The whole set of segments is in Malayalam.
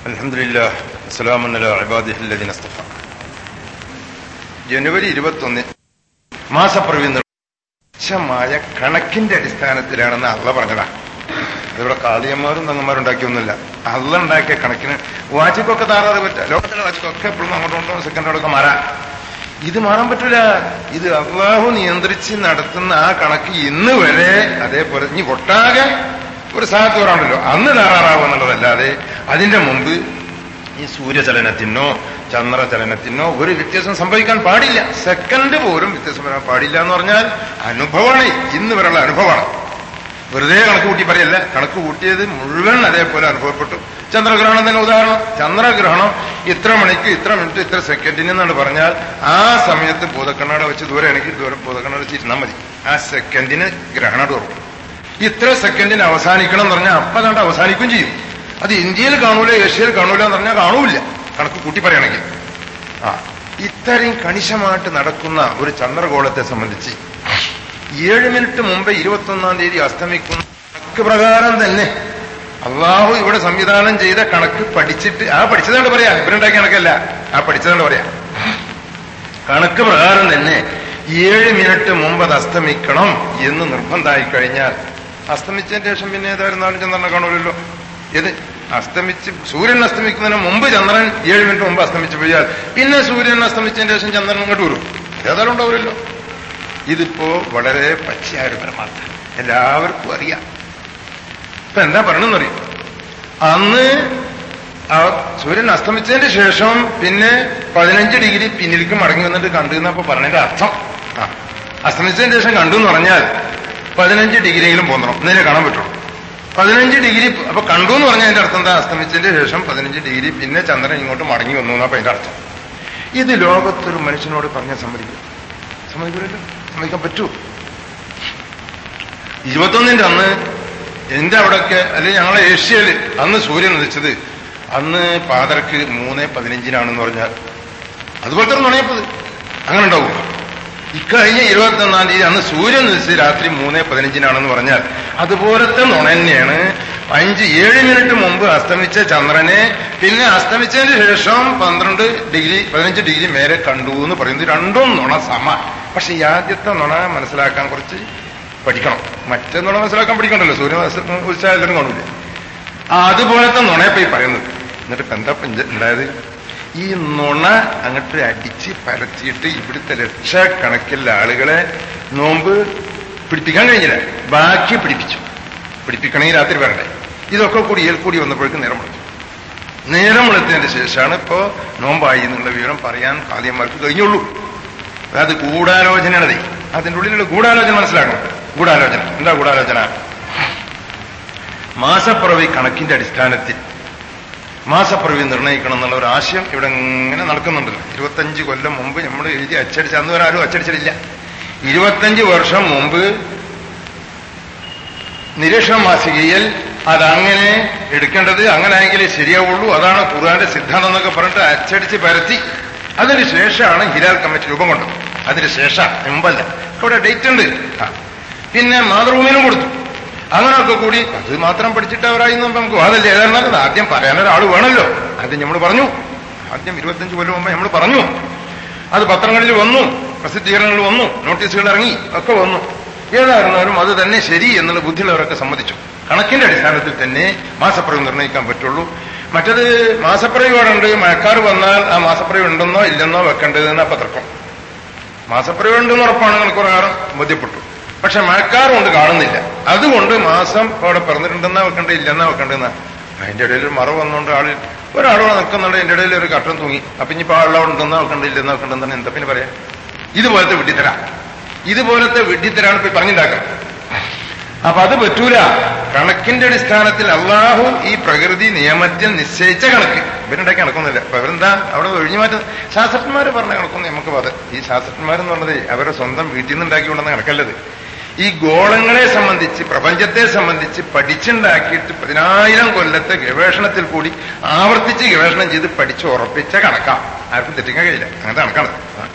الحمد لله السلام على عباده الذين اصطفى ജനുവരി ഇരുപത്തൊന്ന് മാസപ്പിറവി നിർദ്ദേശമായ കണക്കിന്റെ അടിസ്ഥാനത്തിലാണെന്ന് അള്ള പറഞ്ഞതാ അതിവിടെ കാളിയന്മാരും തങ്ങന്മാരും ഉണ്ടാക്കിയൊന്നുമില്ല അള്ള ഉണ്ടാക്കിയ കണക്കിന് വാച്ചിക്കൊക്കെ താറാതെ പറ്റുക ലോകത്തിലെ വാച്ചിക്കൊക്കെ എപ്പോഴും അങ്ങോട്ടും കൊണ്ടോ സെക്കൻഡോടൊക്കെ മാറാം ഇത് മാറാൻ പറ്റൂല ഇത് അള്ളാഹു നിയന്ത്രിച്ച് നടത്തുന്ന ആ കണക്ക് ഇന്ന് വരെ അതേപോലെ ഇനി ഒട്ടാകെ ഒരു സ്ഥാനത്ത് വരാണല്ലോ അന്ന് താറാറാവുക എന്നുള്ളതല്ലാതെ അതിന്റെ മുമ്പ് ഈ സൂര്യചലനത്തിനോ ചന്ദ്രചലനത്തിനോ ഒരു വ്യത്യാസം സംഭവിക്കാൻ പാടില്ല സെക്കൻഡ് പോലും വ്യത്യാസം വരാൻ പാടില്ല എന്ന് പറഞ്ഞാൽ അനുഭവമാണ് ഇന്ന് വരെയുള്ള അനുഭവമാണ് വെറുതെ കണക്ക് കൂട്ടി പറയല്ല കണക്ക് കൂട്ടിയത് മുഴുവൻ അതേപോലെ അനുഭവപ്പെട്ടു ചന്ദ്രഗ്രഹണം തന്നെ ഉദാഹരണം ചന്ദ്രഗ്രഹണം ഇത്ര മണിക്ക് ഇത്ര മിനിറ്റ് ഇത്ര സെക്കൻഡിന് എന്നാണ് പറഞ്ഞാൽ ആ സമയത്ത് ഭൂതക്കണ്ണാട വെച്ച് ദൂരെയാണെങ്കിൽ ദൂരം ഭൂതക്കണ്ണാട വെച്ച് ഇരുന്നാൽ മതി ആ സെക്കൻഡിന് ഗ്രഹണം തുറക്കും ഇത്ര സെക്കൻഡിന് അവസാനിക്കണം എന്ന് പറഞ്ഞാൽ അപ്പൊ കണ്ട് അവസാനിക്കുകയും ചെയ്യും അത് ഇന്ത്യയിൽ കാണൂല ഏഷ്യയിൽ കാണൂല എന്ന് പറഞ്ഞാൽ കാണൂല കണക്ക് കൂട്ടി പറയുകയാണെങ്കിൽ ആ ഇത്രയും കണിശമായിട്ട് നടക്കുന്ന ഒരു ചന്ദ്രഗോളത്തെ സംബന്ധിച്ച് ഏഴ് മിനിറ്റ് മുമ്പ് ഇരുപത്തൊന്നാം തീയതി അസ്തമിക്കുന്ന കണക്ക് പ്രകാരം തന്നെ അള്ളാഹു ഇവിടെ സംവിധാനം ചെയ്ത കണക്ക് പഠിച്ചിട്ട് ആ പഠിച്ചതുകൊണ്ട് പറയാ ഇവരുണ്ടാക്കിയ കണക്കല്ല ആ പഠിച്ചതുകൊണ്ട് പറയാ കണക്ക് പ്രകാരം തന്നെ ഏഴ് മിനിറ്റ് മുമ്പ് അത് അസ്തമിക്കണം എന്ന് നിർബന്ധമായി കഴിഞ്ഞാൽ അസ്തമിച്ചതിന് ശേഷം പിന്നെ ഏതായിരുന്നാലും ചന്ദ്രനെ കാണൂലല്ലോ ഏത് അസ്തമിച്ച് സൂര്യൻ അസ്തമിക്കുന്നതിന് മുമ്പ് ചന്ദ്രൻ ഏഴ് മിനിറ്റ് മുമ്പ് അസ്തമിച്ചു പോയാൽ പിന്നെ സൂര്യൻ അസ്തമിച്ചതിന് ശേഷം ചന്ദ്രൻ ഇങ്ങോട്ട് വരും ഏതായാലും ഉണ്ടാവില്ലല്ലോ ഇതിപ്പോ വളരെ പച്ചയായ ഒരു പരമാർത്ഥ എല്ലാവർക്കും അറിയാം ഇപ്പൊ എന്താ പറയണമെന്നറിയും അന്ന് ആ സൂര്യൻ അസ്തമിച്ചതിന് ശേഷം പിന്നെ പതിനഞ്ച് ഡിഗ്രി പിന്നിലേക്ക് മടങ്ങി വന്നിട്ട് കണ്ടു എന്നപ്പോ പറഞ്ഞതിന്റെ അർത്ഥം ആ അസ്തമിച്ചതിന് ശേഷം കണ്ടു എന്ന് പറഞ്ഞാൽ പതിനഞ്ച് ഡിഗ്രിയെങ്കിലും പോന്നണം എന്നതിനെ കാണാൻ പറ്റുള്ളൂ പതിനഞ്ച് ഡിഗ്രി അപ്പൊ കണ്ടു എന്ന് പറഞ്ഞാൽ അതിന്റെ അർത്ഥം എന്താ അസ്തമിച്ചതിന് ശേഷം പതിനഞ്ച് ഡിഗ്രി പിന്നെ ചന്ദ്രൻ ഇങ്ങോട്ട് മടങ്ങി വന്നു എന്നപ്പോ അതിന്റെ അർത്ഥം ഇത് ലോകത്തൊരു മനുഷ്യനോട് പറഞ്ഞാൽ സമ്മതിക്കും സമ്മതിക്കില്ലല്ലോ സമ്മതിക്കാൻ പറ്റൂ ഇരുപത്തൊന്നിന്റെ അന്ന് എന്റെ അവിടെയൊക്കെ അല്ലെങ്കിൽ ഞങ്ങളെ ഏഷ്യയിൽ അന്ന് സൂര്യൻ ഉദിച്ചത് അന്ന് പാതരക്ക് മൂന്ന് പതിനഞ്ചിനാണെന്ന് പറഞ്ഞാൽ അതുപോലെ തന്നെ നുണയപ്പത് അങ്ങനെ ഉണ്ടാവും ഇക്കഴിഞ്ഞ ഇരുപത്തി ഒന്നാം തീയതി അന്ന് സൂര്യൻ ഉദിച്ചത് രാത്രി മൂന്ന് പതിനഞ്ചിനാണെന്ന് പറഞ്ഞാൽ അതുപോലത്തെ നുണ തന്നെയാണ് അഞ്ച് ഏഴ് മിനിറ്റ് മുമ്പ് അസ്തമിച്ച ചന്ദ്രനെ പിന്നെ അസ്തമിച്ചതിന് ശേഷം പന്ത്രണ്ട് ഡിഗ്രി പതിനഞ്ച് ഡിഗ്രി മേലെ കണ്ടു എന്ന് പറയുന്നത് രണ്ടും നുണ സമ പക്ഷെ ഈ ആദ്യത്തെ നുണ മനസ്സിലാക്കാൻ കുറച്ച് പഠിക്കണം മറ്റേ നുണ മനസ്സിലാക്കാൻ പഠിക്കണ്ടല്ലോ സൂര്യൻ ഉത്സാഹത്തിനും കാണൂലേ ആ അതുപോലത്തെ നുണയപ്പോ ഈ പറയുന്നത് എന്നിട്ട് ഇപ്പൊ എന്താ ഇപ്പൊ ഉണ്ടായത് ഈ നുണ അങ്ങോട്ട് അടിച്ച് പരത്തിയിട്ട് ഇവിടുത്തെ ലക്ഷക്കണക്കിലുള്ള ആളുകളെ നോമ്പ് പിടിപ്പിക്കാൻ കഴിഞ്ഞില്ല ബാക്കി പിടിപ്പിച്ചു പിടിപ്പിക്കണമെങ്കിൽ രാത്രി വരണ്ടേ ഇതൊക്കെ കൂടി ഏൽ കൂടി വന്നപ്പോഴേക്കും നേരം വിളിച്ചു നേരം വിളിച്ചതിന് ശേഷമാണ് ഇപ്പോ നോമ്പായി എന്നുള്ള വിവരം പറയാൻ കാദ്യന്മാർക്ക് കഴിഞ്ഞുള്ളൂ അത് ഗൂഢാലോചനയാണതേ അതിന്റെ ഉള്ളിലുള്ള ഗൂഢാലോചന മനസ്സിലാക്കണം ഗൂഢാലോചന എന്താ ഗൂഢാലോചന മാസപ്പിറവി കണക്കിന്റെ അടിസ്ഥാനത്തിൽ മാസപ്പിറവി നിർണ്ണയിക്കണം എന്നുള്ള ഒരു ആശയം ഇവിടെ ഇങ്ങനെ നടക്കുന്നുണ്ടല്ലോ ഇരുപത്തഞ്ച് കൊല്ലം മുമ്പ് നമ്മൾ എഴുതി അച്ചടിച്ച അന്ന് വരെ ആരും അച്ചടിച്ചിട്ടില്ല ഇരുപത്തഞ്ച് വർഷം മുമ്പ് നിരീക്ഷണ മാസികയിൽ അതങ്ങനെ എടുക്കേണ്ടത് അങ്ങനെയെങ്കിൽ ശരിയാവുള്ളൂ അതാണ് ഖുർആന്റെ സിദ്ധാന്തം എന്നൊക്കെ പറഞ്ഞിട്ട് അച്ചടിച്ച് പരത്തി അതിന് ശേഷമാണ് ഹിലാൽ കമ്മിറ്റി രൂപം കൊണ്ടത് അതിന് ശേഷം മുമ്പല്ല ഇവിടെ ഡേറ്റ് ഉണ്ട് ആ. പിന്നെ മാതൃഭൂമിയിലും കൊടുത്തു അങ്ങനെയൊക്കെ കൂടി അത് മാത്രം പഠിച്ചിട്ടവരായി നമുക്ക് വാദല്ലേ ഏതായിരുന്നാലും ആദ്യം പറയാനൊരാൾ വേണമല്ലോ ആദ്യം നമ്മൾ പറഞ്ഞു ആദ്യം ഇരുപത്തഞ്ച് കൊല്ലം മുമ്പ് നമ്മൾ പറഞ്ഞു അത് പത്രങ്ങളിൽ വന്നു പ്രസിദ്ധീകരണങ്ങളിൽ വന്നു നോട്ടീസുകൾ ഇറങ്ങി ഒക്കെ വന്നു ഏതായിരുന്നാലും അത് തന്നെ ശരി എന്നുള്ള ബുദ്ധിയുള്ളവരൊക്കെ സമ്മതിച്ചു കണക്കിന്റെ അടിസ്ഥാനത്തിൽ തന്നെ മാസപ്പിറവി നിർണ്ണയിക്കാൻ പറ്റുള്ളൂ മറ്റത് മാസപ്പിറവി ഉണ്ട് മഴക്കാർ വന്നാൽ ആ മാസപ്പിറവി ഉണ്ടെന്നോ ഇല്ലെന്നോ വെക്കേണ്ടതെന്ന പത്രക്കം മാസപ്പിറവി ഉണ്ടെന്ന് ഉറപ്പാണ് കണക്കുപ്രകാരം ബോധ്യപ്പെട്ടു പക്ഷെ മഴക്കാർ കൊണ്ട് കാണുന്നില്ല അതുകൊണ്ട് മാസം അവിടെ പിറന്നിട്ടുണ്ടെന്നാ വെക്കണ്ടേ ഇല്ലെന്നാ വെക്കണ്ടെന്നാ അതിന്റെ ഇടയിൽ ഒരു മറ വന്നുകൊണ്ട് ആള് ഒരാളോട് നിൽക്കുന്നുണ്ട് അതിന്റെ ഇടയിൽ ഒരു കട്ടൻ തൂങ്ങി അപ്പൊ ഇനിയിപ്പോ ആളവിടെ ഉണ്ടെന്നാ വെക്കണ്ട ഇല്ലെന്നാ വെക്കണ്ടെന്നാണ് എന്താ പിന്നെ പറയാ ഇതുപോലത്തെ വിഡ്ഢിത്തര ഇതുപോലത്തെ വിഡ്ഢിത്തരാണ് ഇപ്പൊ പറഞ്ഞുണ്ടാക്കുക അപ്പൊ അത് പറ്റൂല കണക്കിന്റെ അടിസ്ഥാനത്തിൽ അള്ളാഹു ഈ പ്രകൃതി നിയമത്തിൽ നിശ്ചയിച്ച കണക്ക് ഇവരുണ്ടാക്കി കണക്കൊന്നുമില്ല അപ്പൊ അവരെന്താ അവിടെ ഒഴിഞ്ഞു മാറ്റുന്ന ശാസ്ത്രജ്ഞന്മാർ പറഞ്ഞ കണക്കൊന്നും നമുക്ക് അത് ഈ ശാസ്ത്രജ്ഞന്മാരെന്ന് പറഞ്ഞത് അവരുടെ സ്വന്തം വീട്ടിൽ നിന്ന് ഉണ്ടാക്കി കൊണ്ടുവന്ന കണക്കല്ലത് ഈ ഗോളങ്ങളെ സംബന്ധിച്ച് പ്രപഞ്ചത്തെ സംബന്ധിച്ച് പഠിച്ചുണ്ടാക്കിയിട്ട് പതിനായിരം കൊല്ലത്തെ ഗവേഷണത്തിൽ കൂടി ആവർത്തിച്ച് ഗവേഷണം ചെയ്ത് പഠിച്ച് ഉറപ്പിച്ച കണക്കാ ആർക്കും തെറ്റിക്കാൻ കഴിയില്ല അങ്ങനത്തെ കണക്കാണ്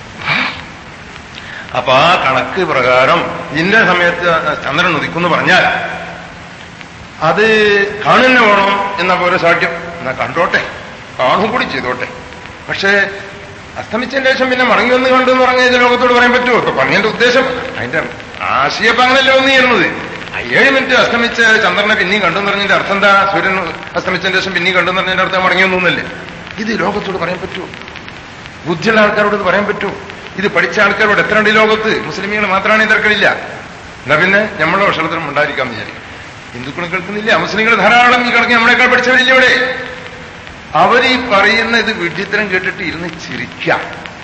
അപ്പൊ ആ കണക്ക് പ്രകാരം ഇന്ന സമയത്ത് ചന്ദ്രൻ ഉദിക്കുന്നു പറഞ്ഞാൽ അത് കാണുന്ന വേണോ എന്ന പോലെ സാധ്യം എന്നാ കണ്ടോട്ടെ കാണും കൂടി ചെയ്തോട്ടെ പക്ഷേ അസ്തമിച്ചതിന് ശേഷം പിന്നെ മടങ്ങി വന്ന് കണ്ടു എന്ന് പറഞ്ഞാൽ ഇത് ലോകത്തോട് പറയാൻ പറ്റുമോ ഇപ്പൊ പറഞ്ഞതിന്റെ ഉദ്ദേശം അതിന്റെ ആശയം അങ്ങനല്ലോ ഒന്ന് ചെയ്യുന്നത് ആ ഏഴ് മിനിറ്റ് അസ്തമിച്ച ചന്ദ്രനെ പിന്നെയും കണ്ടെന്ന് പറഞ്ഞതിന്റെ അർത്ഥം എന്താ സൂര്യൻ അസ്തമിച്ചതിന് ശേഷം പിന്നെയും കണ്ടെന്ന് പറഞ്ഞതിന്റെ അർത്ഥം മടങ്ങി വന്നല്ലേ ഇത് ലോകത്തോട് പറയാൻ പറ്റുമോ ബുദ്ധിയുള്ള ആൾക്കാരോട് ഇത് പറയാൻ പറ്റുമോ ഇത് പഠിച്ച ആൾക്കാരോട് എത്ര ഉണ്ട് ഈ ലോകത്ത് മുസ്ലിമീങ്ങൾ മാത്രമാണ് തിരക്കില്ല എന്നാ പിന്നെ നമ്മളെ ഭക്ഷണത്തിനും ഉണ്ടായിരിക്കാമെന്ന് വിചാരിക്കും ഹിന്ദുക്കളും കേൾക്കുന്നില്ല മുസ്ലിങ്ങൾ ധാരാളം ഈ കണക്ക് നമ്മളെക്കാൾ പഠിച്ചവരില്ല ഇവിടെ അവർ ഈ പറയുന്ന ഇത് വിഡ്ഢിത്തരം കേട്ടിട്ട് ഇരുന്ന് ചിരിക്കാം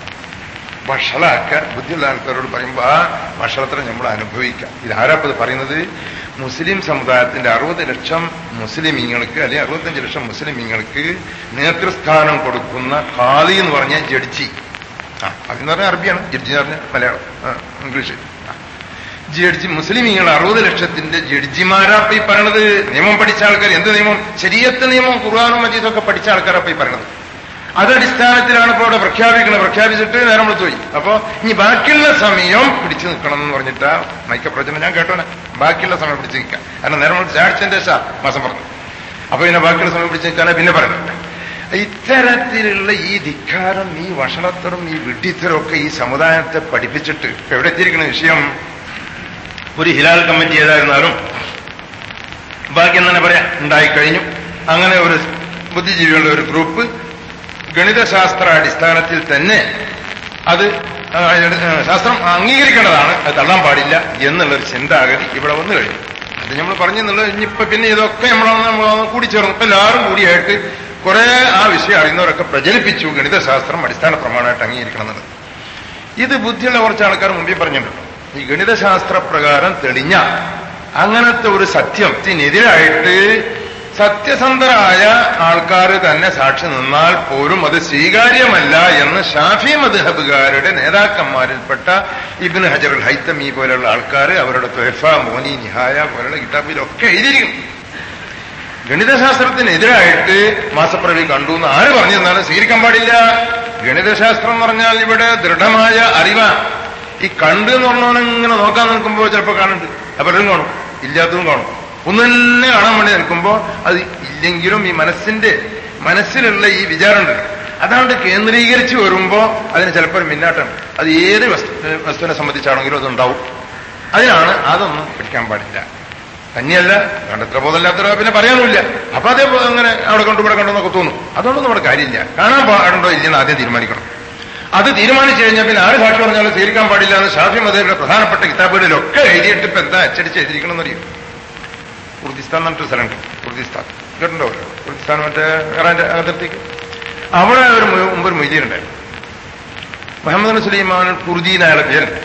വഷളാക്ക ബുദ്ധിയുള്ള ആൾക്കാരോട് പറയുമ്പോൾ ആ വഷളത്തരം നമ്മൾ അനുഭവിക്കാം ഇതാരാപ്പത് പറയുന്നത് മുസ്ലിം സമുദായത്തിന്റെ അറുപത് ലക്ഷം മുസ്ലിമീങ്ങൾക്ക് അല്ലെങ്കിൽ അറുപത്തഞ്ച് ലക്ഷം മുസ്ലിമീങ്ങൾക്ക് നേതൃസ്ഥാനം കൊടുക്കുന്ന ഖാദി എന്ന് പറഞ്ഞ ജഡ്ജി ആ അതെന്ന് പറഞ്ഞാൽ അറബിയാണ് ജഡ്ജി എന്ന് പറഞ്ഞാൽ മലയാളം ആ, ഇംഗ്ലീഷ് ആ. ജഡ്ജി മുസ്ലിമീങ്ങൾ അറുപത് ലക്ഷത്തിന്റെ ജഡ്ജിമാരാപ്പ ഈ പറയണത് നിയമം പഠിച്ച ആൾക്കാർ എന്ത് നിയമം ശരീരത്തെ നിയമം ഖുർആാനും മജീദൊക്കെ പഠിച്ച ആൾക്കാരപ്പ ഈ പറയണത് അതടിസ്ഥാനത്തിലാണ് ഇപ്പോൾ ഇവിടെ പ്രഖ്യാപിക്കുന്നത് പ്രഖ്യാപിച്ചിട്ട് നേരം വിളിച്ചു പോയി അപ്പോ ഇനി ബാക്കിയുള്ള സമയം പിടിച്ചു നിൽക്കണം എന്ന് പറഞ്ഞിട്ടാ മൈക്കപ്രചനം ഞാൻ കേട്ടോനെ ബാക്കിയുള്ള സമയം പിടിച്ചു നിൽക്കാം കാരണം നേരം വിളിച്ച് ചാടിച്ചതിന്റെ ശേഷം മാസം പറഞ്ഞു അപ്പൊ പിന്നെ ബാക്കിയുള്ള സമയം പിടിച്ചു നിൽക്കാനാ പിന്നെ പറയുന്നത് ഇത്തരത്തിലുള്ള ഈ ധിക്കാരം ഈ വഷളത്തറും ഈ വിഡ്ഢിത്തരും ഒക്കെ ഈ സമുദായത്തെ പഠിപ്പിച്ചിട്ട് ഇപ്പൊ എവിടെ എത്തിയിരിക്കുന്ന വിഷയം ഒരു ഹിലാൽ കമ്മിറ്റി ഏതായിരുന്നാലും ബാക്കി തന്നെ പറയാം ഉണ്ടായിക്കഴിഞ്ഞു അങ്ങനെ ഒരു ബുദ്ധിജീവികളുടെ ഒരു ഗ്രൂപ്പ് ഗണിതശാസ്ത്ര അടിസ്ഥാനത്തിൽ തന്നെ അത് ആ, ആ, ശാസ്ത്രം അംഗീകരിക്കേണ്ടതാണ് അത് തള്ളാൻ പാടില്ല എന്നുള്ളൊരു ചിന്താഗതി ഇവിടെ വന്നു കഴിഞ്ഞു അത് നമ്മൾ പറഞ്ഞെന്നുള്ളത് ഇനിയിപ്പോ പിന്നെ ഇതൊക്കെ നമ്മളൊന്ന് നമ്മളൊന്ന് കൂടിച്ചേർന്നു ഇപ്പൊ എല്ലാവരും കൂടിയായിട്ട് കുറെ ആ വിഷയം അറിയുന്നവരൊക്കെ പ്രചരിപ്പിച്ചു ഗണിതശാസ്ത്രം അടിസ്ഥാന പ്രമാണമായിട്ട് അംഗീകരിക്കണം എന്നുള്ളത് ഇത് ബുദ്ധിയുള്ള കുറച്ച് ആൾക്കാർ മുമ്പിൽ പറഞ്ഞിട്ടുണ്ട് ഈ ഗണിതശാസ്ത്ര പ്രകാരം തെളിഞ്ഞ അങ്ങനത്തെ ഒരു സത്യത്തിനെതിരായിട്ട് സത്യസന്ധരായ ആൾക്കാർ തന്നെ സാക്ഷി നിന്നാൽ പോലും അത് സ്വീകാര്യമല്ല എന്ന് ഷാഫി മദ്ഹബുകാരുടെ നേതാക്കന്മാരിൽപ്പെട്ട ഇബിൻ ഹജറുൽ ഹൈത്തമി പോലെയുള്ള ആൾക്കാർ അവരുടെ തൊഹഫ മോനി നിഹായ പോലുള്ള കിതാബിലൊക്കെ എഴുതിയിരിക്കും ഗണിതശാസ്ത്രത്തിനെതിരായിട്ട് മാസപ്രവി കണ്ടു എന്ന് ആര് പറഞ്ഞെന്നാലും സ്വീകരിക്കാൻ പാടില്ല ഗണിതശാസ്ത്രം എന്ന് പറഞ്ഞാൽ ഇവിടെ ദൃഢമായ അറിവാണ് ഈ കണ്ട് എന്ന് പറഞ്ഞാൽ ഇങ്ങനെ നോക്കാൻ നിൽക്കുമ്പോൾ ചിലപ്പോൾ കാണുന്നുണ്ട് അപ്പലും കാണും ഇല്ലാത്തതും കാണും ഒന്ന് തന്നെ കാണാൻ വേണ്ടി നിൽക്കുമ്പോൾ അത് ഇല്ലെങ്കിലും ഈ മനസ്സിന്റെ മനസ്സിലുള്ള ഈ വിചാരമുണ്ട് അതാണ്ട് കേന്ദ്രീകരിച്ച് വരുമ്പോൾ അതിന് ചിലപ്പോൾ ഒരു മിന്നാട്ടം അത് ഏത് വസ്തു വസ്തുവിനെ സംബന്ധിച്ചാണെങ്കിലും അതുണ്ടാവും അതിനാണ് അതൊന്നും പഠിക്കാൻ പാടില്ല തന്നെയല്ല കണ്ടെത്ര ബോധമില്ലാത്തവരോ പിന്നെ പറയാനുമില്ല അപ്പൊ അതേ അങ്ങനെ അവിടെ കണ്ടു ഇവിടെ കണ്ടെന്നൊക്കെ തോന്നും അതുകൊണ്ടൊന്നും നമ്മുടെ കാര്യമില്ല കാണാൻ പാടുണ്ടോ ഇല്ലെന്ന് ആദ്യം തീരുമാനിക്കണം അത് തീരുമാനിച്ചു കഴിഞ്ഞാൽ പിന്നെ ആര് സാക്ഷി പറഞ്ഞാലും സ്വീകരിക്കാൻ പാടില്ല എന്ന് ഷാഫി മതയുടെ പ്രധാനപ്പെട്ട കിതാബുകളിലൊക്കെ എഴുതിയിട്ട് ഇപ്പൊ എന്താ അച്ചടിച്ച് എഴുതിയിരിക്കണം എന്നറിയും കുർദിസ്ഥാൻ എന്നിട്ട് സ്ഥലമുണ്ട് കുർദിസ്ഥാൻ കേട്ടുണ്ടോ കുർദിസ്ഥാൻ മറ്റേ ഇറാന്റെ അതിർത്തിക്ക് അവിടെ ഒരു മു- മുമ്പ് ഒരു മൊയ്തീനുണ്ടായിരുന്നു മുഹമ്മദ് സുലൈമാൻ കുർദി എന്നയാളെ പേരുണ്ട്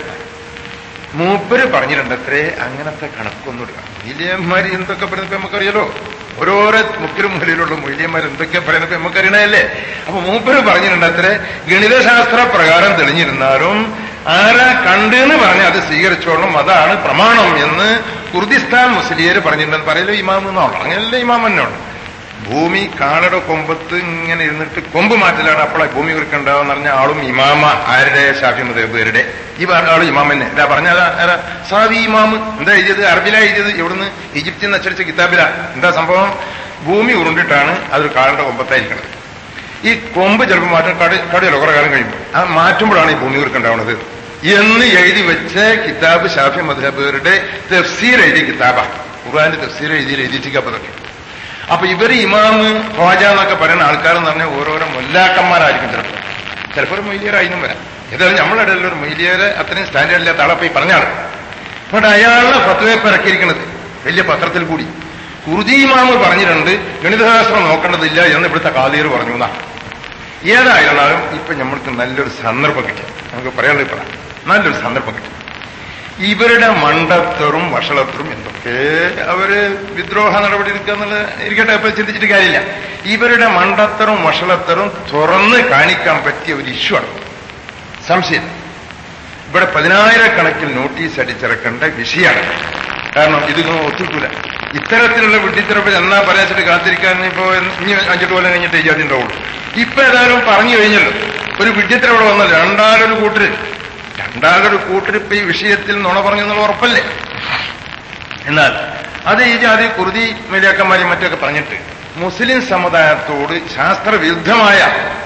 മൂപ്പര് പറഞ്ഞിട്ടുണ്ട് അത്രേ അങ്ങനത്തെ കണക്കൊന്നുമില്ല മൊയ്ലിയന്മാർ എന്തൊക്കെ പറയുന്നപ്പോ നമുക്കറിയാലോ ഓരോരോ മുക്കിലും മുകളിലുള്ള മൊയ്ലിയന്മാർ എന്തൊക്കെ പറയുന്നപ്പോ നമുക്കറിയണല്ലേ അപ്പൊ മൂപ്പര് പറഞ്ഞിട്ടുണ്ട് അത്രേ ഗണിതശാസ്ത്ര പ്രകാരം തെളിഞ്ഞിരുന്നാലും ആരാ കണ്ടെന്ന് പറഞ്ഞ് അത് സ്വീകരിച്ചോളും അതാണ് പ്രമാണം എന്ന് കുർദിസ്ഥാൻ മുസ്ലിയർ പറഞ്ഞിട്ടുണ്ടെന്ന് പറയലോ ഇമാം എന്നാണോ അങ്ങനെയല്ലേ ഇമാം തന്നെയാണ് ഭൂമി കാളയുടെ കൊമ്പത്ത് ഇങ്ങനെ ഇരുന്നിട്ട് കൊമ്പ് മാറ്റലാണ് അപ്പോളെ ഭൂമി കുറിക്കുണ്ടാവെന്ന് പറഞ്ഞ ആളും ഇമാമ ആരുടെ ഷാഫി മുതേബുകാരുടെ ഈ പറഞ്ഞ ആളും ഇമാം തന്നെ ഇതാ പറഞ്ഞ സാവി ഇമാമ് എന്താ എഴുതിയത് അറബിലാ എഴുതിയത് ഇവിടുന്ന് ഈജിപ്തിൽ നിന്ന് അച്ചടിച്ച കിതാബില എന്താ സംഭവം ഭൂമി ഉരുണ്ടിട്ടാണ് അതൊരു കാളയുടെ കൊമ്പത്തായിരിക്കുന്നത് ഈ കൊമ്പ് ചിലപ്പോൾ മാറ്റം കട കടയിലോ കുറെ കാലം കഴിയുമ്പോൾ അത് മാറ്റുമ്പോഴാണ് ഈ ഭൂമി കുറുക്കുണ്ടാവുന്നത് എന്ന് എഴുതി വെച്ച കിതാബ് ഷാഫി മധുഹബുകാരുടെ തഫ്സീർ എഴുതിയ കിതാബാ ഖുർആന്റെ തഫ്സീർ എഴുതി എഴുതിയിട്ടിക്കപ്പതൊക്കെ അപ്പൊ ഇവര് ഇമാമ് ഖ്വാജ എന്നൊക്കെ പറയുന്ന ആൾക്കാരെന്ന് പറഞ്ഞാൽ ഓരോരോ മൊല്ലാക്കന്മാരായിരിക്കും ചിലപ്പോൾ ചിലപ്പോൾ ഒരു മൊയ്ലിയരായിരുന്നു വരാം ഏതായാലും നമ്മുടെ ഇടയിൽ ഒരു മൊയ്ലിയര് അത്രയും സ്റ്റാൻഡേർഡ് ഇല്ലാത്ത ആളെ ഈ പറഞ്ഞാണ് എന്നിട്ട് അയാളെ ഫത്വയെ പിറക്കിയിരിക്കുന്നത് വലിയ പത്രത്തിൽ കൂടി കുർദി ഇമാമ് പറഞ്ഞിട്ടുണ്ട് ഗണിതശാസ്ത്രം നോക്കേണ്ടതില്ല എന്ന് ഇവിടുത്തെ കാതീർ പറഞ്ഞു എന്നാ ഏതായിരുന്നാലും ഇപ്പൊ നമ്മൾക്ക് നല്ലൊരു സന്ദർഭം കിട്ടി നമുക്ക് പറയാനുള്ളത് ഇപ്പഴാ നല്ലൊരു സന്ദർഭം കിട്ടി ഇവരുടെ മണ്ടത്തറും വഷളത്തറും എന്തൊക്കെ അവര് വിദ്രോഹ നടപടി എടുക്കുക എന്നുള്ളത് ഇരിക്കട്ടെ ഇപ്പൊ ചിന്തിച്ചിട്ട് കാര്യമില്ല ഇവരുടെ മണ്ടത്തറും വഷളത്തറും തുറന്ന് കാണിക്കാൻ പറ്റിയ ഒരു ഇഷ്യൂ ആണ് സംശയം ഇവിടെ പതിനായിരക്കണക്കിന് നോട്ടീസ് അടിച്ചിറക്കേണ്ട വിഷയമാണ് കാരണം ഇതൊന്നും ഒത്തുകൂല ഇത്തരത്തിലുള്ള വിഡ്ഢിത്തരപ്പ് എന്നാ പറയാച്ചിട്ട് കാത്തിരിക്കാൻ ഇപ്പോ ഇനി അഞ്ചെട്ട് കൊല്ലം കഴിഞ്ഞിട്ട് ഈ ജാതി ഉണ്ടാവുള്ളൂ ഇപ്പൊ ഏതായാലും പറഞ്ഞു കഴിഞ്ഞല്ലോ ഒരു വിഡ്ഢിത്തരം ഇവിടെ വന്നത് രണ്ടാലൊരു കൂട്ടര് രണ്ടാലൊരു കൂട്ടര് ഇപ്പൊ ഈ വിഷയത്തിൽ നുണ പറഞ്ഞു എന്നുള്ള ഉറപ്പല്ലേ എന്നാൽ അത് ഈ ജാതി കുറുതി മേലിയാക്കന്മാരെയും മറ്റൊക്കെ പറഞ്ഞിട്ട് മുസ്ലിം സമുദായത്തോട് ശാസ്ത്രവിരുദ്ധമായ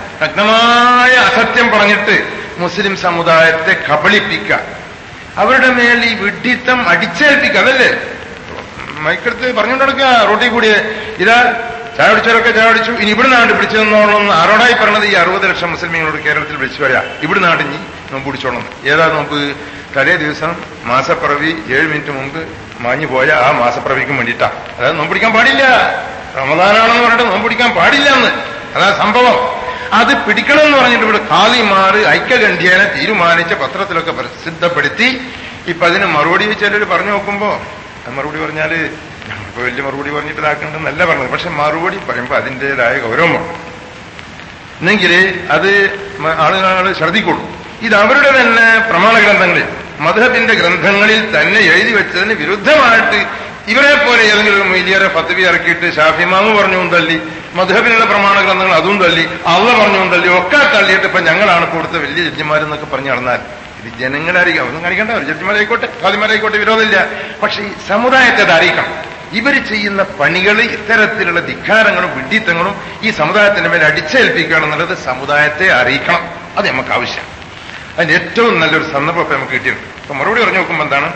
നഗ്നമായ അസത്യം പറഞ്ഞിട്ട് മുസ്ലിം സമുദായത്തെ കബളിപ്പിക്കുക അവരുടെ മേൽ ഈ വിഡ്ഢിത്തം അടിച്ചേൽപ്പിക്കുക അതല്ലേ മൈക്കെടുത്ത് പറഞ്ഞുകൊണ്ട് നടക്കുക റോട്ടിൽ കൂടി ഇതാ ചായ പിടിച്ചവരൊക്കെ ചായ പിടിച്ചു ഇനി ഇവിടെ നാട് പിടിച്ചു തന്നോളണം ആരോടായി പറഞ്ഞത് ഈ അറുപത് ലക്ഷം മുസ്ലിമീങ്ങളോട് കേരളത്തിൽ വിളിച്ചു വരാ ഇവിടെ നാട് ഇനി നോമ്പ് പിടിച്ചോളണം ഏതാ നോമ്പ് തലേ ദിവസം മാസപ്പിറവി ഏഴ് മിനിറ്റ് മുമ്പ് മാഞ്ഞു പോയ ആ മാസപ്പിറവിക്കും വേണ്ടിയിട്ടാ അതായത് നോമ്പ് പിടിക്കാൻ പാടില്ല റമദാനാണെന്ന് പറഞ്ഞിട്ട് നോമ്പ് പിടിക്കാൻ പാടില്ല എന്ന് അതാ സംഭവം അത് പിടിക്കണം എന്ന് പറഞ്ഞിട്ട് ഇവിടെ കാലിമാറ് ഐക്യകണ്ഠ്യേന തീരുമാനിച്ച പത്രത്തിലൊക്കെ പ്രസിദ്ധപ്പെടുത്തി ഇപ്പൊ അതിന് മറുപടി ചിലർ പറഞ്ഞു നോക്കുമ്പോ ആ മറുപടി പറഞ്ഞാല് ഞങ്ങളിപ്പോ വലിയ മറുപടി പറഞ്ഞിട്ട് ഇതാക്കണ്ടെന്നല്ല പറഞ്ഞത് പക്ഷെ മറുപടി പറയുമ്പോ അതിൻ്റെതായ ഗൗരവം വേണം എന്നെങ്കിൽ അത് ആളുകൾ ശ്രദ്ധിക്കുള്ളൂ ഇത് അവരുടെ തന്നെ പ്രമാണ ഗ്രന്ഥങ്ങളിൽ മധുഹബിന്റെ ഗ്രന്ഥങ്ങളിൽ തന്നെ എഴുതി വെച്ചതിന് വിരുദ്ധമായിട്ട് ഇവരെ പോലെ ഏതെങ്കിലും ഒരു മൊയ്ലിയറെ പദവി ഇറക്കിയിട്ട് ഷാഫിമാമ് പറഞ്ഞും തള്ളി മധുഹബിനുള്ള പ്രമാണ ഗ്രന്ഥങ്ങൾ അതും തള്ളി അള്ള പറഞ്ഞും തള്ളി ഒക്കെ തള്ളിയിട്ട് ഇപ്പൊ ഞങ്ങളാണ് കൊടുത്ത വലിയ ജഡ്ജിമാരെന്നൊക്കെ പറഞ്ഞു നടന്നാൽ ഇത് ജനങ്ങളറിയിക്കാം ഒന്നും കാണിക്കണ്ട ഒരു ജഡ്ജിമാരായിക്കോട്ടെ ഖാദിമാരായിക്കോട്ടെ വിരോധമില്ല പക്ഷെ ഈ സമുദായത്തെ അത് അറിയിക്കണം ഇവർ ചെയ്യുന്ന പണികൾ ഇത്തരത്തിലുള്ള ധിക്കാരങ്ങളും വിഡ്ഢിത്തങ്ങളും ഈ സമുദായത്തിന്റെ മേലെ അടിച്ചേൽപ്പിക്കണം എന്നുള്ളത് സമുദായത്തെ അറിയിക്കണം അത് നമുക്ക് ആവശ്യം അതിന് ഏറ്റവും നല്ലൊരു സന്ദർഭം ഇപ്പൊ നമുക്ക് കിട്ടിയിട്ടുണ്ട് അപ്പൊ മറുപടി പറഞ്ഞു നോക്കുമ്പോൾ എന്താണ്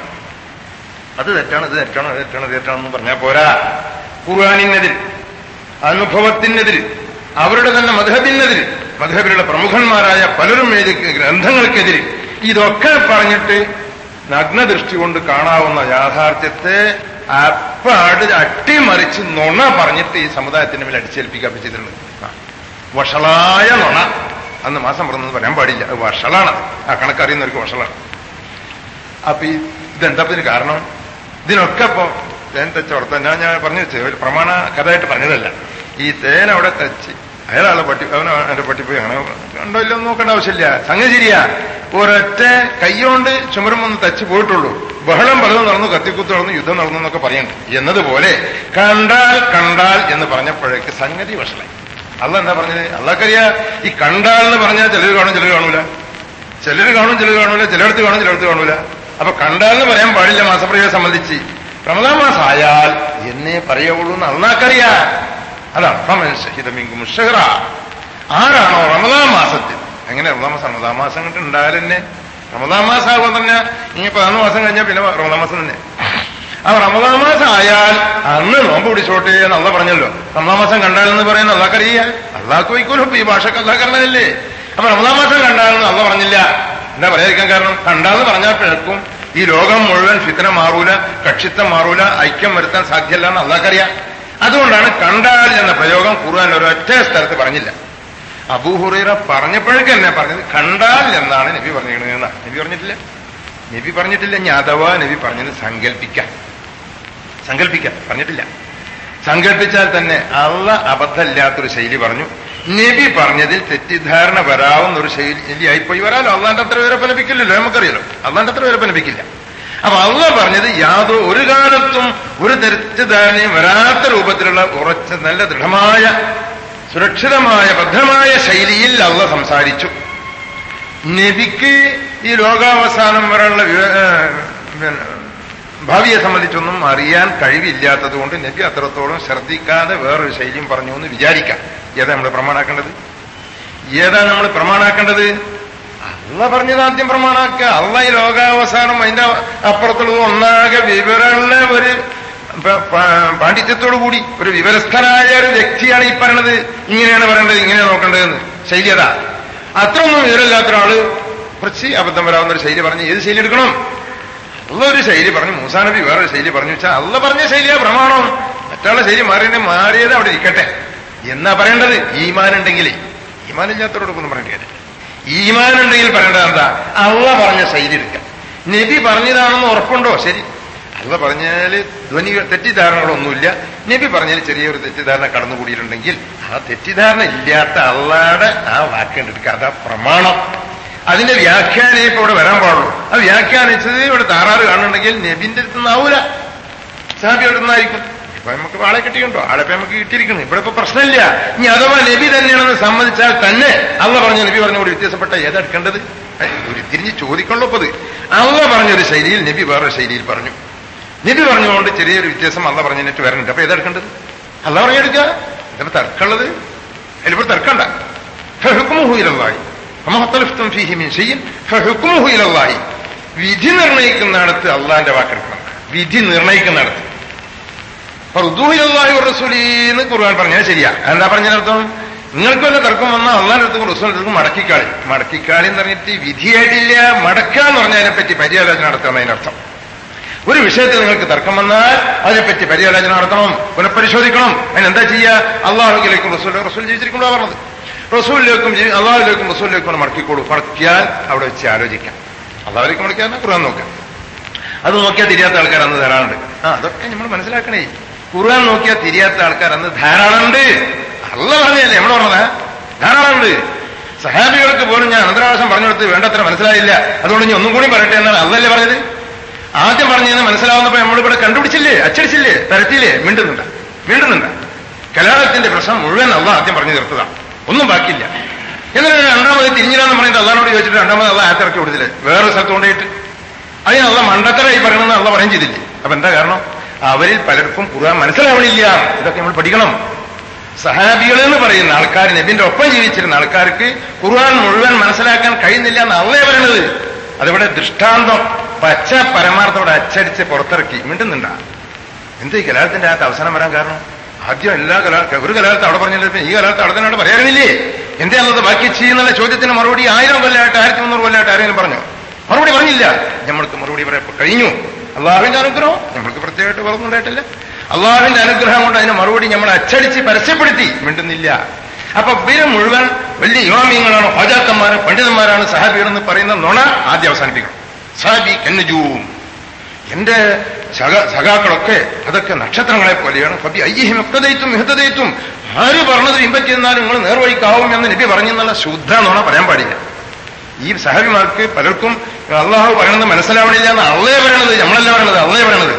അത് തെറ്റാണ് ഇത് തെറ്റാണ് അത് തെറ്റാണ് ഇത് തെറ്റാണെന്ന് പറഞ്ഞാൽ പോരാ ഖുർആാനിനെതിൽ അനുഭവത്തിനെതിൽ അവരുടെ തന്നെ മധുഹബിനെതിൽ മധുഹബിലുള്ള പ്രമുഖന്മാരായ പലരും എഴുതിയ ഗ്രന്ഥങ്ങൾക്കെതിരെ ഇതൊക്കെ പറഞ്ഞിട്ട് നഗ്നദൃഷ്ടി കൊണ്ട് കാണാവുന്ന യാഥാർത്ഥ്യത്തെ അപ്പാട് അട്ടിമറിച്ച് നുണ പറഞ്ഞിട്ട് ഈ സമുദായത്തിന്റെ മേൽ അടിച്ചേൽപ്പിക്കാൻ ചെയ്തിട്ടുണ്ട് ആ. വഷളായ നുണ അന്ന് മാസം പറഞ്ഞത് പറയാൻ പാടില്ല അത് വഷളാണ് ആ കണക്കറിയുന്നവർക്ക് വഷളാണ് അപ്പൊ ഈ ഇതെന്താ ഇതിന് കാരണം ഇതിനൊക്കെ ഇപ്പൊ തേൻ തെച്ച ഓർത്ത ഞാൻ ഞാൻ പറഞ്ഞു വെച്ചത് ഒരു പ്രമാണ കഥയായിട്ട് പറഞ്ഞതല്ല ഈ തേൻ അവിടെ തെച്ച് അയാളെ പട്ടി അവന് എന്റെ പട്ടി പോയി അങ്ങനെ ഉണ്ടോ ഇല്ലോ എന്ന് നോക്കേണ്ട ആവശ്യമില്ല സംഗതി ശരിയാ ഒരൊറ്റ കൈകൊണ്ട് ചുമരുമൊന്ന് തച്ച് പോയിട്ടുള്ളൂ ബഹളം പലതും നടന്നു കത്തിക്കുത്ത് നടന്നു യുദ്ധം നടന്നു എന്നൊക്കെ പറയുന്നുണ്ട് എന്നതുപോലെ കണ്ടാൽ കണ്ടാൽ എന്ന് പറഞ്ഞപ്പോഴേക്ക് സംഗതി വഷളായി അല്ല എന്താ പറഞ്ഞത് അള്ളക്കറിയാ ഈ കണ്ടാൽ എന്ന് പറഞ്ഞാൽ ചിലർ കാണും ചിലർ കാണൂല ചിലർ കാണും ചിലർ കാണൂല ചിലയിടത്ത് കാണും ചിലയിടത്ത് കാണൂല അപ്പൊ കണ്ടാലെന്ന് പറയാൻ പാടില്ല മാസപ്രയെ സംബന്ധിച്ച് റമദാൻ മാസം ആയാൽ എന്നേ പറയുള്ളൂ എന്ന് അള്ളാക്കറിയാ അതാണ് ഫമൻ ഷഹിദമിങ്കും ഷഹറ ആരാണോ റമദാൻ മാസത്തിൽ എങ്ങനെ റമദാൻ മാസം റമദാൻ മാസം കണ്ട് ഉണ്ടായാൽ തന്നെ റമദാൻ മാസം ആകുമ്പോൾ തന്നെ ഇനി പതിനൊന്ന് മാസം കഴിഞ്ഞാൽ പിന്നെ റമദാൻ മാസം തന്നെ ആ റമദാൻ മാസം ആയാൽ അന്ന് നോമ്പ് പിടിച്ചോട്ടെ എന്ന് അള്ള പറഞ്ഞല്ലോ റമദാൻ മാസം കണ്ടാലെന്ന് പറയുന്നത് അള്ളാഹ്ക്കറിയ അള്ളാഹ് വയ്ക്കൂലോ ഈ ഭാഷക്ക് അള്ളാഹ് അപ്പൊ റമദാൻ മാസം കണ്ടാലെന്ന് അള്ള പറഞ്ഞില്ല എന്താ പറയാതിരിക്കാൻ കാരണം കണ്ടാന്ന് പറഞ്ഞാൽ പിഴക്കും ഈ ലോകം മുഴുവൻ ഫിത്തന മാറൂല കക്ഷിത്വം മാറൂല ഐക്യം വരുത്താൻ സാധ്യമല്ല എന്ന് അള്ളാഹ്ക്കറിയാം അതുകൊണ്ടാണ് കണ്ടാൽ എന്ന പ്രയോഗം ഖുർആൻ ഒരൊറ്റ സ്ഥലത്ത് പറഞ്ഞില്ല അബൂഹുറൈറ പറഞ്ഞപ്പോഴേക്ക് എന്നെ പറഞ്ഞത് കണ്ടാൽ എന്നാണ് നബി പറഞ്ഞിരിക്കുന്നത് നബി പറഞ്ഞിട്ടില്ല നബി പറഞ്ഞിട്ടില്ല ഇനി അഥവാ നബി പറഞ്ഞത് സങ്കല്പിക്കാം സങ്കല്പിക്കാം പറഞ്ഞിട്ടില്ല സങ്കല്പിച്ചാൽ തന്നെ അള്ള അബദ്ധമില്ലാത്തൊരു ശൈലി പറഞ്ഞു നബി പറഞ്ഞതിൽ തെറ്റിദ്ധാരണ വരാവുന്ന ഒരു ശൈലിയായിപ്പോയി വരാലോ അള്ളാന്റെ അത്ര പേരെ ഫലപ്പിക്കില്ലല്ലോ നമുക്കറിയാലോ അള്ളാന്റെ അത്ര പേരെ ഫലപ്പിക്കില്ല അപ്പൊ അള്ള പറഞ്ഞത് യാതോ ഒരു കാലത്തും ഒരു തെറ്റിദ്ധാരണയും വരാത്ത രൂപത്തിലുള്ള ഉറച്ച നല്ല ദൃഢമായ സുരക്ഷിതമായ ഭദ്രമായ ശൈലിയിൽ അള്ള സംസാരിച്ചു നബിക്ക് ഈ ലോകാവസാനം വരെയുള്ള വിവ- ഏ, പിന്നെ ഭാവിയെ സംബന്ധിച്ചൊന്നും അറിയാൻ കഴിവില്ലാത്തത് കൊണ്ട് നബി അത്രത്തോളം ശ്രദ്ധിക്കാതെ വേറൊരു ശൈലിയും പറഞ്ഞു എന്ന് വിചാരിക്കാം ഏതാ നമ്മൾ പ്രമാണാക്കേണ്ടത് ഏതാ നമ്മൾ പ്രമാണാക്കേണ്ടത് അള്ള പറഞ്ഞത് ആദ്യം പ്രമാണാക്കുക അള്ള ഈ ലോകാവസാനം അതിന്റെ അപ്പുറത്തുള്ളത് ഒന്നാകെ വിവരമുള്ള ഒരു പ- പ- പാണ്ഡിത്യത്തോടു കൂടി ഒരു വിവരസ്ഥനായ ഒരു വ്യക്തിയാണ് ഈ പറയണത് ഇങ്ങനെയാണ് പറയേണ്ടത് ഇങ്ങനെ നോക്കേണ്ടതെന്ന് ശൈലി അതാ അത്രയൊന്നും വിവരമില്ലാത്ത ഒരാള് കുറച്ച് അബദ്ധം വരാവുന്ന ഒരു ശൈലി പറഞ്ഞ് ഏത് ശൈലി എടുക്കണം അള്ള ഒരു ശൈലി പറഞ്ഞു മൂസാ നബി വേറൊരു ശൈലി പറഞ്ഞു വെച്ചാൽ അള്ള പറഞ്ഞ ശൈലിയാ പ്രമാണം മറ്റുള്ള ശൈലി മാറിയതിനെ മാറിയത് അവിടെ ഇരിക്കട്ടെ എന്നാ പറയേണ്ടത് ഈമാൻ ഉണ്ടെങ്കിൽ ഈമാൻ ഇല്ലാത്തവരോടൊപ്പം പറയേണ്ടി കാര്യം ഈമാൻ ഉണ്ടെങ്കിൽ പറയേണ്ടത് എന്താ അള്ള പറഞ്ഞ ശൈലി എടുക്കാം നബി പറഞ്ഞതാണെന്ന് ഉറപ്പുണ്ടോ ശരി അള്ള പറഞ്ഞാല് ധ്വനി തെറ്റിദ്ധാരണകളൊന്നുമില്ല നബി പറഞ്ഞാൽ ചെറിയൊരു തെറ്റിദ്ധാരണ കടന്നുകൂടിയിട്ടുണ്ടെങ്കിൽ ആ തെറ്റിദ്ധാരണ ഇല്ലാത്ത അള്ളാടെ ആ വാക്കേണ്ടെടുക്കുക അതാ പ്രമാണം അതിന്റെ വ്യാഖ്യാനം ഇപ്പൊ ഇവിടെ വരാൻ പാടുള്ളൂ ആ വ്യാഖ്യാനിച്ചത് ഇവിടെ താറാറ് കാണുന്നുണ്ടെങ്കിൽ നബിന്റെ അടുത്ത് നിന്നാവൂല സാബി അവിടെ നിന്നായിരിക്കും ഇപ്പൊ നമുക്ക് ആളെ കിട്ടിയിട്ടുണ്ടോ ആളെ ഇപ്പൊ നമുക്ക് കിട്ടിയിരിക്കണം ഇവിടെ ഇപ്പൊ പ്രശ്നമില്ല ഇനി അഥവാ നബി തന്നെയാണെന്ന് സമ്മതിച്ചാൽ തന്നെ അള്ള പറഞ്ഞ നബി പറഞ്ഞ കൂടി വ്യത്യാസപ്പെട്ട ഏതെടുക്കേണ്ടത് ഏ, ഒരു തിരിഞ്ഞ് ചോദിക്കണല്ലോ ഇപ്പത് അള്ള പറഞ്ഞൊരു ശൈലിയിൽ നബി വേറൊരു ശൈലിയിൽ പറഞ്ഞു നബി പറഞ്ഞുകൊണ്ട് ചെറിയൊരു വ്യത്യാസം അള്ള പറഞ്ഞിട്ട് വരണുണ്ട് അപ്പൊ ഏതെടുക്കേണ്ടത് അള്ള പറഞ്ഞെടുക്കുക ഇതിപ്പോ തർക്കമുള്ളത് അതിലിപ്പോ തർക്കണ്ട ഫഹുക്കുമുഹു ഇലല്ലാഹി അമ്മത്തലിഫ്തും ഫീഹി മിൻ ഷൈഇൻ ഫഹുക്കുമുഹു ഇലല്ലാഹി വിധി നിർണയിക്കുന്നിടത്ത് അള്ളാന്റെ വാക്കെടുക്കണം വിധി നിർണയിക്കുന്നിടത്ത് റുദൂഹിലല്ലാഹി റസൂലീന്ന് ഖുർആൻ പറഞ്ഞത് ശരിയാ എന്താ പറഞ്ഞതിനർത്ഥം നിങ്ങൾക്ക് വല്ല തർക്കം വന്നാൽ അള്ളാന്റെ അടുത്തും റസൂലിന്റെ അടുത്തും മടക്കിക്കാളി മടക്കിക്കാളി എന്ന് പറഞ്ഞിട്ട് വിധിയായിട്ടില്ല മടക്കുക എന്ന് പറഞ്ഞതിനെ പറ്റി പര്യാലോചന നടത്തണം അതിനർത്ഥം ഒരു വിഷയത്തിൽ നിങ്ങൾക്ക് തർക്കം വന്നാൽ അതിനെപ്പറ്റി പര്യാലോചന നടത്തണം പുനഃപരിശോധിക്കണം അതിനെന്താ ചെയ്യുക അള്ളാഹുലേക്കും റസൂൽ റസൂൽ ജീവിച്ചിരിക്കുമ്പോൾ പറഞ്ഞത് റസൂലിലേക്കും അള്ളാഹുലേക്കും റസൂലിലേക്കും മടക്കിക്കോളൂ മടക്കിയാൽ അവിടെ വെച്ച് ആലോചിക്കാം അള്ളാഹുലേക്ക് മടക്കാൻ ഖുർആൻ നോക്കാം അത് നോക്കിയാൽ തിരിയാത്ത ആൾക്കാർ അന്ന് ധാരാളമുണ്ട് ആ അതൊക്കെ നമ്മൾ മനസ്സിലാക്കണേ ഖുർആൻ നോക്കിയാൽ തിരിയാത്ത ആൾക്കാർ അന്ന് ധാരാളമുണ്ട് അല്ല പറഞ്ഞല്ലേ നമ്മൾ പറഞ്ഞതാ ധാരാളമുണ്ട് സഹാബികൾക്ക് പോലും ഞാൻ അനന്തരാവശ്യം പറഞ്ഞു കൊടുത്ത് വേണ്ടത്ര മനസ്സിലായില്ല അതുകൊണ്ട് ഇനി ഒന്നും കൂടി പറയട്ടെ എന്നാണ് അതല്ലേ പറഞ്ഞത് ആദ്യം പറഞ്ഞതെന്ന് മനസ്സിലാവുന്നപ്പോ നമ്മളിവിടെ കണ്ടുപിടിച്ചില്ലേ അച്ചടിച്ചില്ലേ തരത്തിയില്ലേ മിണ്ടുന്നുണ്ട മിണ്ടുന്നുണ്ട കലാലയത്തിന്റെ പ്രശ്നം മുഴുവൻ അല്ല ആദ്യം പറഞ്ഞു തീർത്തതാണ് ഒന്നും ബാക്കിയില്ല എന്നിട്ട് രണ്ടാമത് തിരിഞ്ഞില്ലാന്ന് പറഞ്ഞിട്ട് അള്ളഹാനോട് ചോദിച്ചിട്ട് രണ്ടാമത് അള്ള ആത്തിറക്കി കൊടുത്തില്ലേ വേറെ സ്ഥലത്ത് കൊണ്ടുപോയിട്ട് അതിന് അള്ള മണ്ടത്തരായി പറയണമെന്ന് അള്ള പറയും ചെയ്തില്ലേ അപ്പൊ എന്താ കാരണം അവരിൽ പലർക്കും ഖുർആൻ മനസ്സിലാവണില്ല ഇതൊക്കെ നമ്മൾ പഠിക്കണം സഹാബികൾ എന്ന് പറയുന്ന ആൾക്കാർ നബിന്റെ ഒപ്പം ജീവിച്ചിരുന്ന ആൾക്കാർക്ക് ഖുർആൻ മുഴുവൻ മനസ്സിലാക്കാൻ കഴിയുന്നില്ല എന്ന് അള്ളേ പറയണത് അതിവിടെ ദൃഷ്ടാന്തം പച്ച പരമാർത്ഥത്തോടെ അച്ചടിച്ച് പുറത്തിറക്കി മിണ്ടുന്നുണ്ടാ എന്ത് ഈ കലാലത്തിന്റെ അകത്ത് അവസാനം വരാൻ കാരണം ആദ്യം എല്ലാ കലാ ഒരു കലാലത്ത് അവിടെ പറഞ്ഞില്ല ഈ കലാലത്ത് അവിടെ തന്നെ അവിടെ പറയാനില്ലേ എന്തേ അന്നത് ബാക്കി ചെയ്യുന്നുള്ള ചോദ്യത്തിന് മറുപടി ആയിരം കൊല്ലമായിട്ട് ആയിരത്തി മുന്നൂറ് കൊല്ലമായിട്ട് ആരെങ്കിലും പറഞ്ഞു മറുപടി പറഞ്ഞില്ല നമ്മൾക്ക് മറുപടി പറയാൻ കഴിഞ്ഞു അള്ളാഹുവിന്റെ അനുഗ്രഹം നമ്മൾക്ക് പ്രത്യേകമായിട്ട് വളർന്നുണ്ടായിട്ടില്ല അള്ളാഹുവിന്റെ അനുഗ്രഹം കൊണ്ട് അതിന് മറുപടി നമ്മൾ അച്ചടിച്ച് പരസ്യപ്പെടുത്തി മിണ്ടുന്നില്ല അപ്പൊ ഇവര് മുഴുവൻ വലിയ ഇമാമിയങ്ങളാണ് ഹോജാക്കന്മാര് പണ്ഡിതന്മാരാണ് സഹാബികളെന്ന് പറയുന്ന നുണ ആദ്യം അവസാനിപ്പിക്കണം സഹാബി കന്നജൂം എന്റെ സഖ സഖാക്കളൊക്കെ അതൊക്കെ നക്ഷത്രങ്ങളെ പോലെയാണ് പബി അയ്യഹിം എക്തദയിത്തും മിഹത്തദയിത്തും ആര് പറഞ്ഞത് പിൻപറ്റിയെന്നാലും നിങ്ങൾ നേർവഴിക്കാവും എന്ന് നബി പറഞ്ഞെന്നുള്ള ശുദ്ധ നുണ പറയാൻ പാടില്ല ഈ സഹാബിമാർക്ക് പലർക്കും അള്ളാഹു പറയണത് മനസ്സിലാവണില്ല എന്ന് അള്ളേ പറയണത് നമ്മളല്ല പറയണത് അള്ളേ പറയണത്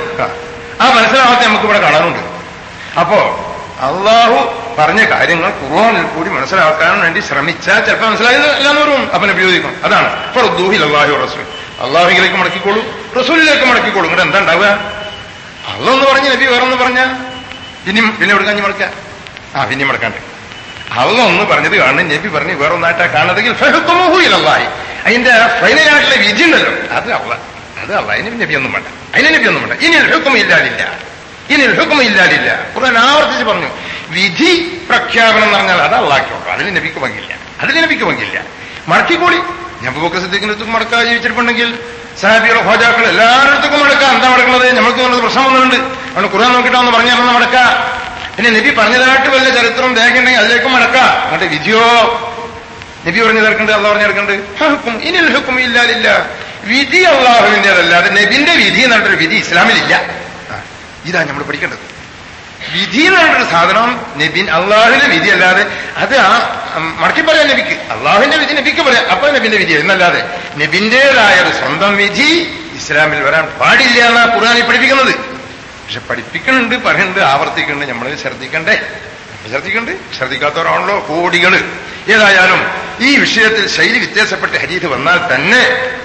ആ മനസ്സിലാവാത്ത നമുക്ക് ഇവിടെ കാണാറുണ്ട് അപ്പോ അള്ളാഹു പറഞ്ഞ കാര്യങ്ങൾ ഖുർആാനിൽ കൂടി മനസ്സിലാക്കാൻ വേണ്ടി ശ്രമിച്ചാൽ ചിലപ്പോൾ മനസ്സിലായത് എല്ലാവരും അവനെ ഉപയോഗിക്കണം അതാണ് ഇപ്പൊ ദൂഹിൽ അള്ളാഹു റസൂൽ അള്ളാഹുലേക്ക് മടക്കിക്കോളൂ റസൂലിലേക്ക് മടക്കിക്കോളൂ ഇങ്ങോട്ട് എന്താ ഉണ്ടാവുക അള്ളൊന്ന് പറഞ്ഞ് നബി വേറൊന്ന് പറഞ്ഞ പിന്നെയും പിന്നെ എവിടെ കഞ്ഞി മടക്ക ആ പിന്നെയും മടക്കാണ്ട് അള്ള ഒന്ന് പറഞ്ഞത് കാണുന്നത് നബി പറഞ്ഞ് വേറൊന്നായിട്ടാ കാണുന്നതെങ്കിൽ ഫഹുക്കുമുഹുയിലല്ലായി അതിന്റെ ഫൈനലായിട്ടുള്ള വിധി ഉണ്ടല്ലോ അത് അള്ള അത് അള്ള അതിന് നബി ഒന്നും വേണ്ട അതിന് നബി ഒന്നും വേണ്ട ഇനി ഹുക്കും ഇല്ലാതില്ല ഇനി ഹുക്കും ഇല്ലാതില്ല ഖുർആൻ ആവർത്തിച്ച് പറഞ്ഞു വിധി പ്രഖ്യാപനം എന്ന് പറഞ്ഞാൽ അത് അള്ളാക്കിയുള്ളൂ അതിന് നബിക്ക് പങ്കില്ല അതിന് നബിക്ക് പങ്കില്ല മടക്കിക്കോളി ഞബൂക്ക് സിദ്ദീഖിനടുത്തും മടക്കാ ജീവിച്ചിട്ടുണ്ടെങ്കിൽ സാഹിബികളോ ഹോജാക്കൾ എല്ലാവരുടെ മടക്കാം എന്താ മടക്കുന്നത് നമുക്ക് വന്നത് പ്രശ്നം വന്നിട്ടുണ്ട് അവിടെ ഖുർആൻ നോക്കിയിട്ടാന്ന് പറഞ്ഞാൽ മടക്കാം പിന്നെ നബി പറഞ്ഞതായിട്ട് വല്ല ചരിത്രം രേഖയുണ്ടെങ്കിൽ അതിലേക്ക് മടക്കാം എന്നിട്ട് വിധിയോ നബി പറഞ്ഞു തീർക്കണ്ട് അള്ള പറഞ്ഞു തീർക്കണ്ട് ഹുക്കും ഇനിൽ ഹുക്കും ഇല്ലാതില്ല വിധി അള്ളാഹുവിൻ്റെതല്ല അത് നബിന്റെ വിധി എന്നിട്ടൊരു വിധി ഇസ്ലാമിലില്ല ഇതാ നമ്മൾ പഠിക്കേണ്ടത് വിധി എന്ന് പറഞ്ഞൊരു സാധനം നബിൻ അള്ളാഹുവിന്റെ വിധി അല്ലാതെ അത് ആ മടക്കി പറയാൻ നബിക്ക് അള്ളാഹുവിന്റെ വിധി നബിക്ക് പറയാം അപ്പൊ നബിന്റെ വിധി എന്നല്ലാതെ നബിന്റേതായ ഒരു സ്വന്തം വിധി ഇസ്ലാമിൽ വരാൻ പാടില്ല എന്നാ ഖുർആാനി പഠിപ്പിക്കുന്നത് പക്ഷെ പഠിപ്പിക്കുന്നുണ്ട് പറയുന്നുണ്ട് ആവർത്തിക്കുന്നുണ്ട് നമ്മൾ ശ്രദ്ധിക്കണ്ടേ ശ്രദ്ധിക്കണ്ടേ ശ്രദ്ധിക്കാത്തവരാണല്ലോ കോടികള് ഏതായാലും ഈ വിഷയത്തിൽ ശൈലി വ്യത്യാസപ്പെട്ട ഹരീത് വന്നാൽ തന്നെ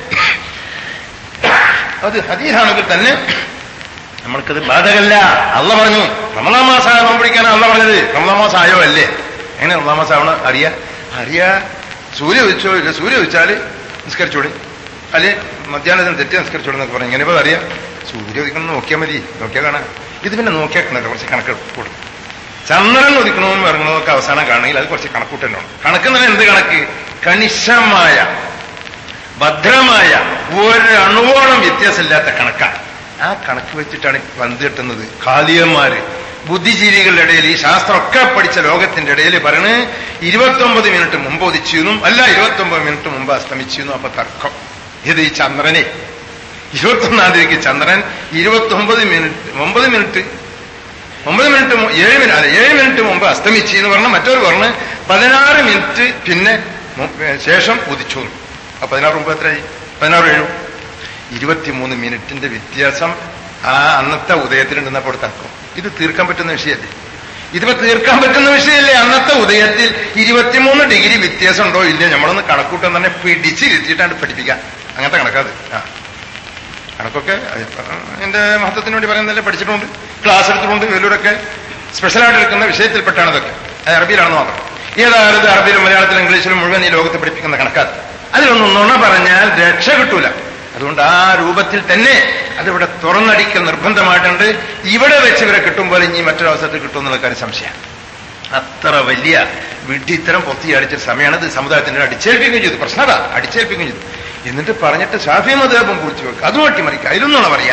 അത് ഹദീഹാണെങ്കിൽ തന്നെ നമ്മൾക്കത് ബാധകല്ല അല്ല പറഞ്ഞു റമദാ മാസമായ നോമ്പിടിക്കാനാണ് അല്ല പറഞ്ഞത് റമദാ മാസം ആയോ അല്ലേ എങ്ങനെ റമദാ മാസം ആവണം അറിയാ അറിയാ സൂര്യ ഉദിച്ചോ ഇല്ല സൂര്യ ഉദിച്ചാല് നിസ്കരിച്ചോടി അല്ലെ മധ്യാഹ്നത്തിന് തെറ്റി നിസ്കരിച്ചോടി എന്നൊക്കെ പറഞ്ഞു ഇങ്ങനെ ഇപ്പൊ അറിയാം സൂര്യ ഉദിക്കണം നോക്കിയാൽ മതി നോക്കിയാൽ കാണാം ഇത് പിന്നെ നോക്കിയാൽ കണക്ക് കുറച്ച് കണക്ക് കൂടും ചന്ദ്രൻ ഉദിക്കണമെന്ന് ഇറങ്ങണമെന്നൊക്കെ അവസാനം കാണണമെങ്കിൽ അത് കുറച്ച് കണക്കൂട്ടണം കണക്ക് തന്നെ എന്ത് കണക്ക് കണിശമായ ഭദ്രമായ ഒരു അണുവോളം വ്യത്യാസമില്ലാത്ത കണക്കാണ് ആ കണക്ക് വെച്ചിട്ടാണ് പന്ത് കിട്ടുന്നത് കാലിയന്മാര് ബുദ്ധിജീവികളുടെ ഇടയിൽ ഈ ശാസ്ത്രമൊക്കെ പഠിച്ച ലോകത്തിന്റെ ഇടയിൽ പറയണ് ഇരുപത്തൊമ്പത് മിനിറ്റ് മുമ്പ് ഒതിച്ചിരുന്നു അല്ല ഇരുപത്തൊമ്പത് മിനിറ്റ് മുമ്പ് അസ്തമിച്ചിരുന്നു അപ്പൊ തർക്കം ഇത് ഈ ചന്ദ്രനെ ഇരുപത്തൊന്നാം തീയതിക്ക് ചന്ദ്രൻ ഇരുപത്തൊമ്പത് മിനിറ്റ് ഒമ്പത് മിനിറ്റ് ഒമ്പത് മിനിറ്റ് ഏഴ് മിനിറ്റ് അല്ല ഏഴ് മിനിറ്റ് മുമ്പ് അസ്തമിച്ചു എന്ന് പറഞ്ഞ മറ്റൊരു പറഞ്ഞ് പതിനാറ് മിനിറ്റ് പിന്നെ ശേഷം ഉദിച്ചു അപ്പൊ പതിനാറ് മുമ്പ് എത്രയായി പതിനാറ് ഏഴും ഇരുപത്തിമൂന്ന് മിനിറ്റിന്റെ വ്യത്യാസം ആ അന്നത്തെ ഉദയത്തിലുണ്ടെന്നപ്പോൾ തർക്കം ഇത് തീർക്കാൻ പറ്റുന്ന വിഷയമല്ലേ ഇതിപ്പോ തീർക്കാൻ പറ്റുന്ന വിഷയമല്ലേ അന്നത്തെ ഉദയത്തിൽ ഇരുപത്തിമൂന്ന് ഡിഗ്രി വ്യത്യാസം ഉണ്ടോ ഇല്ലയോ നമ്മളൊന്ന് കണക്കൂട്ടം തന്നെ പിടിച്ച് ഇരുത്തിയിട്ടാണ് പഠിപ്പിക്കാം അങ്ങനത്തെ കണക്കാത് ആ കണക്കൊക്കെ എന്റെ മഹത്വത്തിന് വേണ്ടി പറയുന്നതല്ലേ പഠിച്ചിട്ടുണ്ട് ക്ലാസ് എടുത്തിട്ടുണ്ട് വെല്ലൂരൊക്കെ സ്പെഷ്യലായിട്ട് എടുക്കുന്ന വിഷയത്തിൽപ്പെട്ടാണ് ഇതൊക്കെ അത് അറബിയിലാണെന്ന് നോക്കണം ഏതായാലും ഇത് അറബിയിലും മലയാളത്തിലും ഇംഗ്ലീഷിലും മുഴുവൻ ഈ ലോകത്ത് പഠിപ്പിക്കുന്ന കണക്കാണ് അതിലൊന്നും നുണ പറഞ്ഞാൽ രക്ഷ കിട്ടൂല അതുകൊണ്ട് ആ രൂപത്തിൽ തന്നെ അതിവിടെ തുറന്നടിക്കൽ നിർബന്ധമായിട്ടുണ്ട് ഇവിടെ വെച്ച് ഇവരെ കിട്ടുമ്പോൾ ഇനി മറ്റൊരു അവസരത്തിൽ കിട്ടും എന്നുള്ള കാര്യം സംശയം അത്ര വലിയ വിഡ്ഢിത്തരം പൊത്തി അടിച്ച സമയമാണ് ഇത് സമുദായത്തിന് അടിച്ചേൽപ്പിക്കുകയും ചെയ്തു പ്രശ്നത അടിച്ചേൽപ്പിക്കുകയും ചെയ്തു എന്നിട്ട് പറഞ്ഞിട്ട് ഷാഫി മതേപം കുറിച്ച് വെക്കുക അതും അട്ടിമറിക്കുക അതിലൊന്നും പറയാ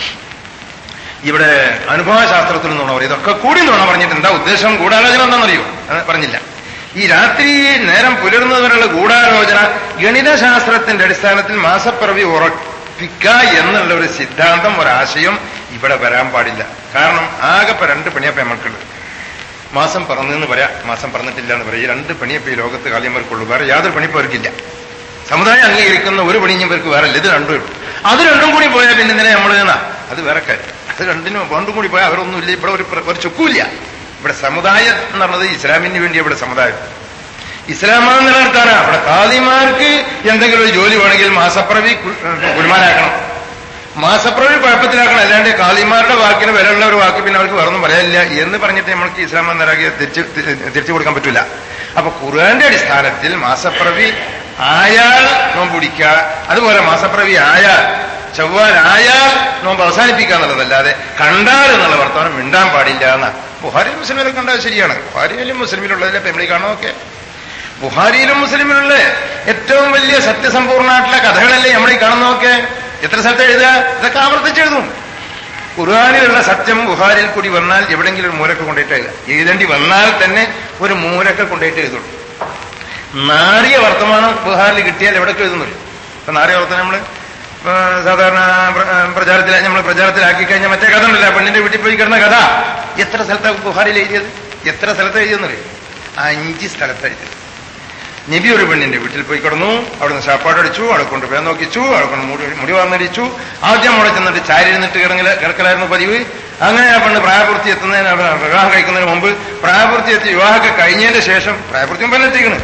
ഇവിടെ അനുഭവശാസ്ത്രത്തിൽ നുണ പറയും ഇതൊക്കെ കൂടി നുണ പറഞ്ഞിട്ട് എന്താ ഉദ്ദേശം ഗൂഢാലോചന എന്താണെന്നറിയോ അത് പറഞ്ഞില്ല ഈ രാത്രി നേരം പുലരുന്നവരുള്ള ഗൂഢാലോചന ഗണിതശാസ്ത്രത്തിന്റെ അടിസ്ഥാനത്തിൽ മാസപ്പിറവി ഉറപ്പിക്കുക എന്നുള്ള ഒരു സിദ്ധാന്തം ഒരാശയം ഇവിടെ വരാൻ പാടില്ല കാരണം ആകെ രണ്ട് പണിയപ്പ നമ്മൾക്കുള്ളത് മാസം പറന്നെന്ന് പറയാം മാസം പറന്നിട്ടില്ല എന്ന് പറയാം ഈ രണ്ട് പണിയപ്പ ഈ ലോകത്ത് കാലിയന്മാർക്കുള്ളൂ വേറെ യാതൊരു പണിയും അവർക്കില്ല സമുദായം അംഗീകരിക്കുന്ന ഒരു പണിയും ഇവർക്ക് വേറെ ഇല്ല ഇത് രണ്ടും ഉള്ളൂ അത് രണ്ടും കൂടി പോയാൽ പിന്നെ എന്തിനാ നമ്മൾ നിന്നാ അത് വേറെ കാര്യം അത് രണ്ടിനും രണ്ടും കൂടി പോയാൽ അവരൊന്നും ഇല്ല ഇവിടെ ഒരു പ്ര- ഒരു ചുക്കൂല്ല ഇവിടെ സമുദായം എന്ന് പറഞ്ഞത് ഇസ്ലാമിന് വേണ്ടി ഇവിടെ സമുദായം ഇസ്ലാമാണ് നിലനിർത്താനാ അവിടെ കാദിമാർക്ക് എന്തെങ്കിലും ഒരു ജോലി വേണമെങ്കിൽ മാസപ്രവി കു- കുരുമാനാക്കണം മാസപ്രവി കുഴപ്പത്തിലാക്കണം അല്ലാണ്ട് കാളിമാരുടെ വാക്കിന് വിലയുള്ള ഒരു വാക്ക് പിന്നെ അവർക്ക് വേറൊന്നും പറയാനില്ല എന്ന് പറഞ്ഞിട്ട് നമ്മൾക്ക് ഇസ്ലാം എന്നരാക്കി തിരിച്ചു തിരിച്ചു കൊടുക്കാൻ പറ്റില്ല അപ്പൊ ഖുർആന്റെ അടിസ്ഥാനത്തിൽ മാസപ്രവി ആയാൽ നോമ്പ് പിടിക്കുക അതുപോലെ മാസപ്രവി ആയാൽ ചൊവ്വാൽ ആയാൽ നോമ്പ് അവസാനിപ്പിക്കുക എന്നുള്ളതല്ലാതെ കണ്ടാൽ എന്നുള്ള വർത്തമാനം മിണ്ടാൻ പാടില്ല എന്നാ ബുഹാരി മുസ്ലിമിലെ കണ്ടാൽ ശരിയാണ് ബുഹാരിയിലും മുസ്ലിമിലുള്ളതിലെ ഫാമിലി കാണുമൊക്കെ ബുഹാരിയിലും മുസ്ലിമിലുള്ള ഏറ്റവും വലിയ സത്യസമ്പൂർണ്ണമായിട്ടുള്ള കഥകളല്ലേ നമ്മൾ ഈ കാണുന്നതൊക്കെ എത്ര സ്ഥലത്ത് എഴുതുക ഇതൊക്കെ ആവർത്തിച്ചെഴുതും ഖുർആാനിലുള്ള സത്യം ബുഹാരിൽ കൂടി വന്നാൽ എവിടെങ്കിലും ഒരു മൂലക്ക് കൊണ്ടിട്ട് എഴുതുക എഴുതേണ്ടി വന്നാൽ തന്നെ ഒരു മൂലക്ക് കൊണ്ടിട്ട് എഴുതുള്ളൂ നാറിയ വർത്തമാനം ബുഹാറിൽ കിട്ടിയാൽ എവിടേക്ക് എഴുതുന്നില്ല ഇപ്പൊ നാറിയ വർത്തമാനം നമ്മള് ഇപ്പൊ സാധാരണ പ്ര- പ്രചാരത്തിൽ നമ്മൾ പ്രചാരത്തിലാക്കി കഴിഞ്ഞാൽ മറ്റേ കഥ ഉണ്ടല്ലോ പെണ്ണിന്റെ വീട്ടിൽ പോയി കിടന്ന കഥ എത്ര സ്ഥലത്താണ് ബുഹാരിൽ എഴുതിയത് എത്ര സ്ഥലത്ത് എഴുതിയെന്നറിയോ അഞ്ച് സ്ഥലത്ത് എഴുതിയത് നബി ഒരു പെണ്ണിന്റെ വീട്ടിൽ പോയി കിടന്നു അവിടുന്ന് ശാപ്പാടടിച്ചു അവിടെ കൊണ്ട് പേ നോക്കിച്ചു അവിടെ കൊണ്ട് മുടി മുടി വാർന്നടിച്ചു ആദ്യം അവിടെ ചെന്നിട്ട് ചാരി ഇരുന്നിട്ട് കിടങ്ങല കിടക്കലായിരുന്നു പതിവ് അങ്ങനെ ആ പെണ്ണ് പ്രായപൂർത്തി എത്തുന്നതിന് അവ- വിവാഹം കഴിക്കുന്നതിന് മുമ്പ് പ്രായപൂർത്തി എത്തി വിവാഹമൊക്കെ കഴിഞ്ഞതിന്റെ ശേഷം പ്രായപൂർത്തിയും പെണ്ണ് എത്തിക്കണ്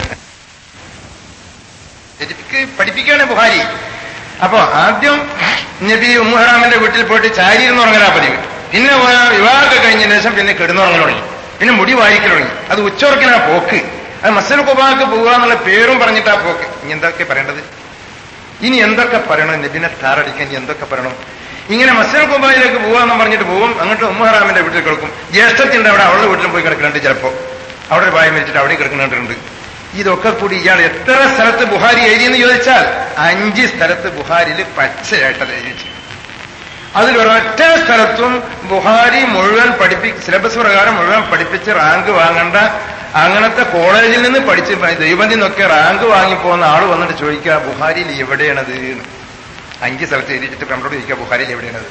ശരിക്ക് പഠിപ്പിക്കുകയാണ് ബുഹാരി അപ്പൊ ആദ്യം നബി ഉമ്മുഹറാമിന്റെ വീട്ടിൽ പോയിട്ട് ചാരി ഇരുന്ന് ഉറങ്ങലാ പതിവ് പിന്നെ ഓ- വിവാഹമൊക്കെ കഴിഞ്ഞതിന് ശേഷം പിന്നെ കിടന്നുറങ്ങൽ തുടങ്ങി പിന്നെ മുടി വാരിക്കൽ തുടങ്ങി അത് ഉച്ചോർക്കിനാ പോക്ക് അത് മസൽ കുബാക്ക് പോവുക എന്നുള്ള പേരും പറഞ്ഞിട്ടാ പോക്ക് ഇനി എന്തൊക്കെ പറയേണ്ടത് ഇനി എന്തൊക്കെ പറയണം നബിനെ താറടിക്കാൻ ഇനി എന്തൊക്കെ പറയണം ഇങ്ങനെ മസൽ കുബായിലേക്ക് പോവാന്ന് പറഞ്ഞിട്ട് പോകും അങ്ങോട്ട് ഉമ്മുഹറാമിന്റെ വീട്ടിൽ കിടക്കും ജ്യേഷ്ഠത്തിന്റെ അവിടെ അവളുടെ വീട്ടിൽ പോയി കിടക്കുന്നുണ്ട് ചിലപ്പോ അവിടെ ഒരു പായം വെച്ചിട്ട് അവിടെ കിടക്കുന്നുണ്ട് ഇതൊക്കെ കൂടി ഇയാൾ എത്ര സ്ഥലത്ത് ബുഹാരി എഴുതിയെന്ന് ചോദിച്ചാൽ അഞ്ച് സ്ഥലത്ത് ബുഹാരിയിൽ പച്ചയായിട്ടത് എഴുതി അതിൽ ഒരൊറ്റ സ്ഥലത്തും ബുഹാരി മുഴുവൻ പഠിപ്പി സിലബസ് പ്രകാരം മുഴുവൻ പഠിപ്പിച്ച് റാങ്ക് വാങ്ങേണ്ട അങ്ങനത്തെ കോളേജിൽ നിന്ന് പഠിച്ച് ദൈവത്തിൽ നിന്നൊക്കെ റാങ്ക് വാങ്ങിപ്പോകുന്ന ആള് വന്നിട്ട് ചോദിക്കുക ബുഹാരിയിൽ എവിടെയാണത് എന്ന്. അഞ്ച് സ്ഥലത്ത് എഴുതിച്ചിട്ട് നമ്മളോട് ചോദിക്കുക ബുഹാരിയിൽ എവിടെയാണത്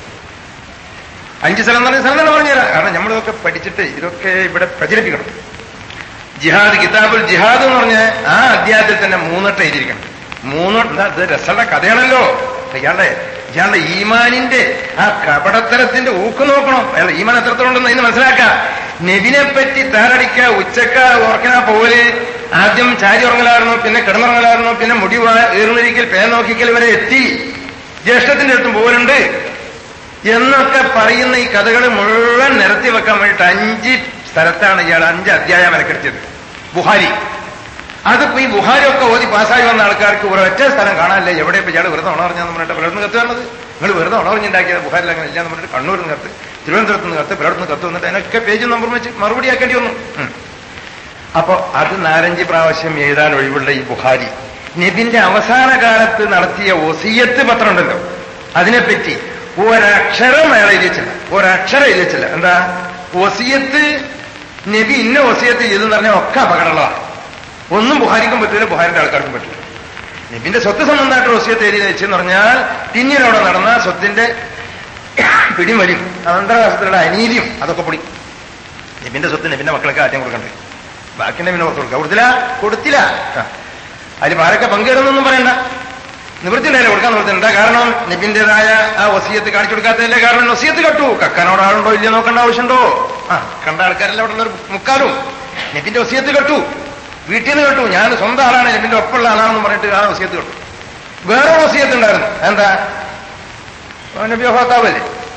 അഞ്ച് സ്ഥലം എന്ന് പറഞ്ഞ സ്ഥലം തന്നെ പറഞ്ഞുതരാം കാരണം നമ്മളിതൊക്കെ പഠിച്ചിട്ട് ഇതൊക്കെ ഇവിടെ പ്രചരിപ്പിക്കണം ജിഹാദ് കിതാബുൽ ജിഹാദ് എന്ന് പറഞ്ഞ ആ അധ്യായത്തിൽ തന്നെ മൂന്നെട്ട് എഴുതിയിരിക്കണം മൂന്ന് എന്താ ഇത് രസമുള്ള കഥയാണല്ലോ ഇയാളുടെ ഇയാളുടെ ഈമാനിന്റെ ആ കപടത്തരത്തിന്റെ ഊക്ക് നോക്കണം അയാളുടെ ഈമാൻ എത്രത്തോളം ഉണ്ടെന്ന് അതിന് മനസ്സിലാക്കാം നബിനെ പറ്റി താരടിക്ക ഉച്ചക്ക ഓർക്കനാ പോലെ ആദ്യം ചാരി ഉറങ്ങലായിരുന്നു പിന്നെ കിടന്നുറങ്ങലായിരുന്നു പിന്നെ മുടി ഏറുന്നിരിക്കൽ പേ നോക്കിക്കൽ വരെ എത്തി ജ്യേഷ്ഠത്തിന്റെ അടുത്തും പോലുണ്ട് എന്നൊക്കെ പറയുന്ന ഈ കഥകൾ മുഴുവൻ നിരത്തി വെക്കാൻ വേണ്ടിയിട്ട് അഞ്ച് സ്ഥലത്താണ് ഇയാൾ അഞ്ച് അധ്യായം മെനക്കെടുത്തിയത് ബുഹാരി അതിപ്പോ ഈ ബുഹാരി ഒക്കെ ഓതി പാസ്സായി വന്ന ആൾക്കാർക്ക് ഒരൊറ്റ സ്ഥലം കാണാനില്ല എവിടെ ഇപ്പൊ ഇയാൾ വെറുതെ ഉണ പറഞ്ഞാന്ന് പറഞ്ഞിട്ട് പലയിടത്തുനിന്ന് കത്ത് വന്നത് നിങ്ങൾ വെറുതെ ഉണ പറഞ്ഞുണ്ടാക്കിയത് ബുഹാരിൽ അങ്ങനെ ഇല്ലാന്ന് പറഞ്ഞിട്ട് കണ്ണൂരിൽ നിന്ന് കത്ത് തിരുവനന്തപുരത്ത് നിന്ന് കത്ത് പലയിടത്തുനിന്ന് കത്ത് വന്നിട്ട് അതിനൊക്കെ പേജ് നമ്പർ വെച്ച് മറുപടി ആക്കേണ്ടി വന്നു ഉം. അപ്പൊ അത് നാലഞ്ച് പ്രാവശ്യം എഴുതാൻ ഒഴിവുള്ള ഈ ബുഹാരി നബിന്റെ അവസാന കാലത്ത് നടത്തിയ ഒസിയത്ത് പത്രം ഉണ്ടല്ലോ അതിനെപ്പറ്റി ഒരക്ഷരം അയാൾ എഴുതിച്ചില്ല ഒരക്ഷരം എഴുതിച്ചില്ല എന്താ ഒസിയത്ത് നബി ഇന്ന ഒസിയത്ത് ചെയ്തെന്ന് പറഞ്ഞാൽ ഒക്കെ അപകടമുള്ളതാണ് ഒന്നും ബുഹാരിക്കും പറ്റില്ല ബുഹാരിന്റെ ആൾക്കാർക്കും പറ്റില്ല നബിന്റെ സ്വത്ത് സംബന്ധമായിട്ട് ഒസിയത്ത് എഴുതി വെച്ചെന്ന് പറഞ്ഞാൽ പിന്നീട് അവിടെ നടന്ന സ്വത്തിന്റെ പിടിമലിയും അനന്തരാവസ്ഥയുടെ അനീതിയും അതൊക്കെ പൊടി നബിന്റെ സ്വത്ത് നബിന്റെ മക്കളൊക്കെ ആദ്യം കൊടുക്കണ്ടേ ബാക്കി നബിനെ പുറത്ത് കൊടുക്കുക കൊടുത്തില്ല കൊടുത്തില്ല ആ. അതിൽ ആരൊക്കെ പങ്കെടുന്നൊന്നും പറയണ്ട നിവൃത്തിയില്ലേ കൊടുക്കാൻ നിവൃത്തി എന്താ കാരണം നബിന്റേതായ ആ വസീയത്ത് കാണിച്ചു കൊടുക്കാത്തതിന്റെ കാരണം വസീയത്ത് കട്ടു കക്കാനോട് ആളുണ്ടോ ഇല്ലയോ നോക്കേണ്ട ആവശ്യമുണ്ടോ ആ കണ്ട ആൾക്കാരെല്ലാം അവിടെ ഉള്ളൊരു മുക്കാലും നബിന്റെ വസീയത്ത് കട്ടു വീട്ടിൽ നിന്ന് കേട്ടു ഞാൻ സ്വന്തം ആളാണ് നബിന്റെ ഒപ്പമുള്ള ആളാണെന്ന് പറഞ്ഞിട്ട് ആ വസീയത്ത് കട്ടു വേറെ വസീയത്ത് ഉണ്ടായിരുന്നു എന്താ നബി വഫാത്താവല്ലേ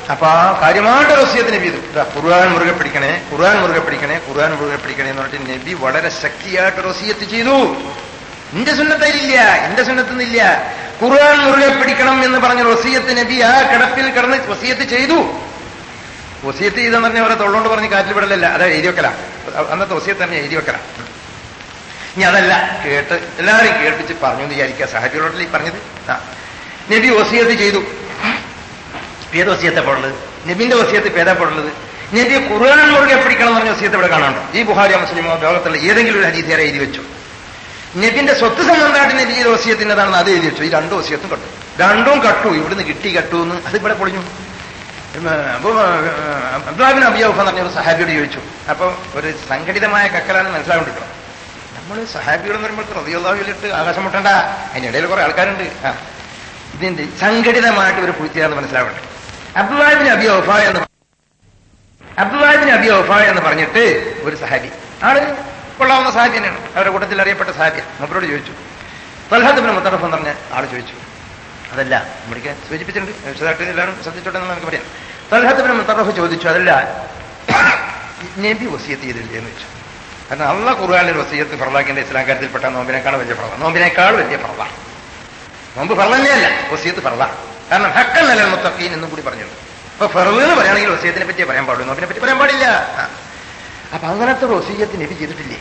അപ്പൊ ആ കാര്യമായിട്ട് വസിയത്ത് നബി ചെയ്തു ഇതാ, ഖുർആൻ മുറുകെ പിടിക്കണേ ഖുർആൻ മുറുകെ പിടിക്കണേ ഖുർആൻ മുറുകെ പിടിക്കണേ എന്ന് പറഞ്ഞിട്ട് നബി വളരെ ശക്തിയായിട്ട് വസിയത്ത് ചെയ്തു എന്റെ സുന്നത്തയിലില്ല എന്റെ സുന്നത്തുനിന്നില്ല ഖുർആൻ മുറുകെ പിടിക്കണം എന്ന് പറഞ്ഞ വസിയത്ത് നബി ആ കിടപ്പിൽ കിടന്ന് വസിയത്ത് ചെയ്തു വസിയത്ത് ചെയ്തെന്ന് പറഞ്ഞ അവരെ തൊള്ളോണ്ട് പറഞ്ഞ് കാറ്റിൽ വിടലല്ല അത് എഴുതി വെക്കല അന്നത്തെ വസിയത്ത് തന്നെ എഴുതി വെക്കല ഇനി അതല്ല കേട്ട് എല്ലാവരും കേൾപ്പിച്ച് പറഞ്ഞു എന്ന് വിചാരിക്കുക സാഹചര്യത്തിലേ പറഞ്ഞത് ആ നബി വസിയത്ത് ചെയ്തു ഏത് വസിയത്തെ പോടുള്ളത് നബിന്റെ വസിയത്ത് ഇപ്പൊ ഏതാ പോടുള്ളത് നബി ഖുർആൻ മുറുകെ പിടിക്കണം എന്ന് പറഞ്ഞ വസിയത്ത് ഇവിടെ കാണാനുണ്ടോ ഈ ബുഹാരി മുസ്ലിമോ ലോകത്തുള്ള ഏതെങ്കിലും ഒരു ഹദീസിയാരെ എഴുതി വെച്ചു നബിന്റെ സ്വത്ത് സംബന്ധമായിട്ട് നബി ചെയ്ത വസിയത്തിൻ്റെതാണെന്ന് അത് എഴുതി വെച്ചു ഈ രണ്ടു വസിയത്തും കട്ടു രണ്ടും കട്ടു ഇവിടുന്ന് കിട്ടി കട്ടു എന്ന് അത് ഇവിടെ പൊളിഞ്ഞു അപ്പൊ അബ്ദുലാബിൻ അബിയൗഫ് എന്ന് പറഞ്ഞ ഒരു സഹാബിയോട് ചോദിച്ചു അപ്പൊ ഒരു സംഘടിതമായ കക്കലാണ് മനസ്സിലാകൊണ്ടിരിക്കണം നമ്മൾ സഹാബികൾ എന്ന് പറയുമ്പോൾ റതിയുള്ളാവിലിട്ട് ആകാശം മുട്ടണ്ട അതിനിടയിൽ കുറെ ആൾക്കാരുണ്ട് ആ ഇതിന്റെ സംഘടിതമായിട്ട് ഒരു പൂർത്തിയാണെന്ന് മനസ്സിലാവട്ടെ അബ്ദുലാബിൻ അബിയോഫ എന്ന് അബ്ദുലാബിൻ അബിയോഫ എന്ന് പറഞ്ഞിട്ട് ഒരു സഹാബി ആള് കൊള്ളാവുന്ന സഹാബി തന്നെയാണ് അവരുടെ കൂട്ടത്തിൽ അറിയപ്പെട്ട സഹാബി മൂപ്പരോട് ചോദിച്ചു തൽഹദ്ബിന് മുത്തറഫ് എന്ന് പറഞ്ഞ ആള് ചോദിച്ചു അതല്ല നമ്മൾക്ക് സൂചിപ്പിച്ചിട്ടുണ്ട് വിശദമായിട്ട് എല്ലാവരും ശ്രദ്ധിച്ചോട്ടെ എന്ന് നമുക്ക് പറയാം തൽഹദ്ബിന് മുത്തറഫ് ചോദിച്ചു അതല്ല നബി വസിയത്ത് ചെയ്തില്ലേ എന്ന് ചോദിച്ചു കാരണം അള്ള ഖുർആാനിൽ വസീയത്ത് ഫറലാക്കിന്റെ ഇസ്ലാം കാര്യത്തിൽപ്പെട്ട നോമ്പിനേക്കാൾ വലിയ ഫറല നോമ്പിനേക്കാൾ വലിയ ഫറല നോമ്പ് ഫറലന്നെയല്ല വസീയത്ത് ഫറല കാരണം ഹക്കൻ അല്ല മുത്തഖീൻ എന്നും കൂടി പറഞ്ഞിട്ടുണ്ട് അപ്പൊ ഫറല് എന്ന് പറയുകയാണെങ്കിൽ വസീയത്തിനെ പറ്റിയേ പറയാൻ പാടുള്ളൂ നോമ്പിനെ പറ്റി പറയാൻ പാടില്ല ആ. അപ്പൊ അങ്ങനത്തെ ഒരു വസീയത്ത് നബി ചെയ്തിട്ടില്ലേ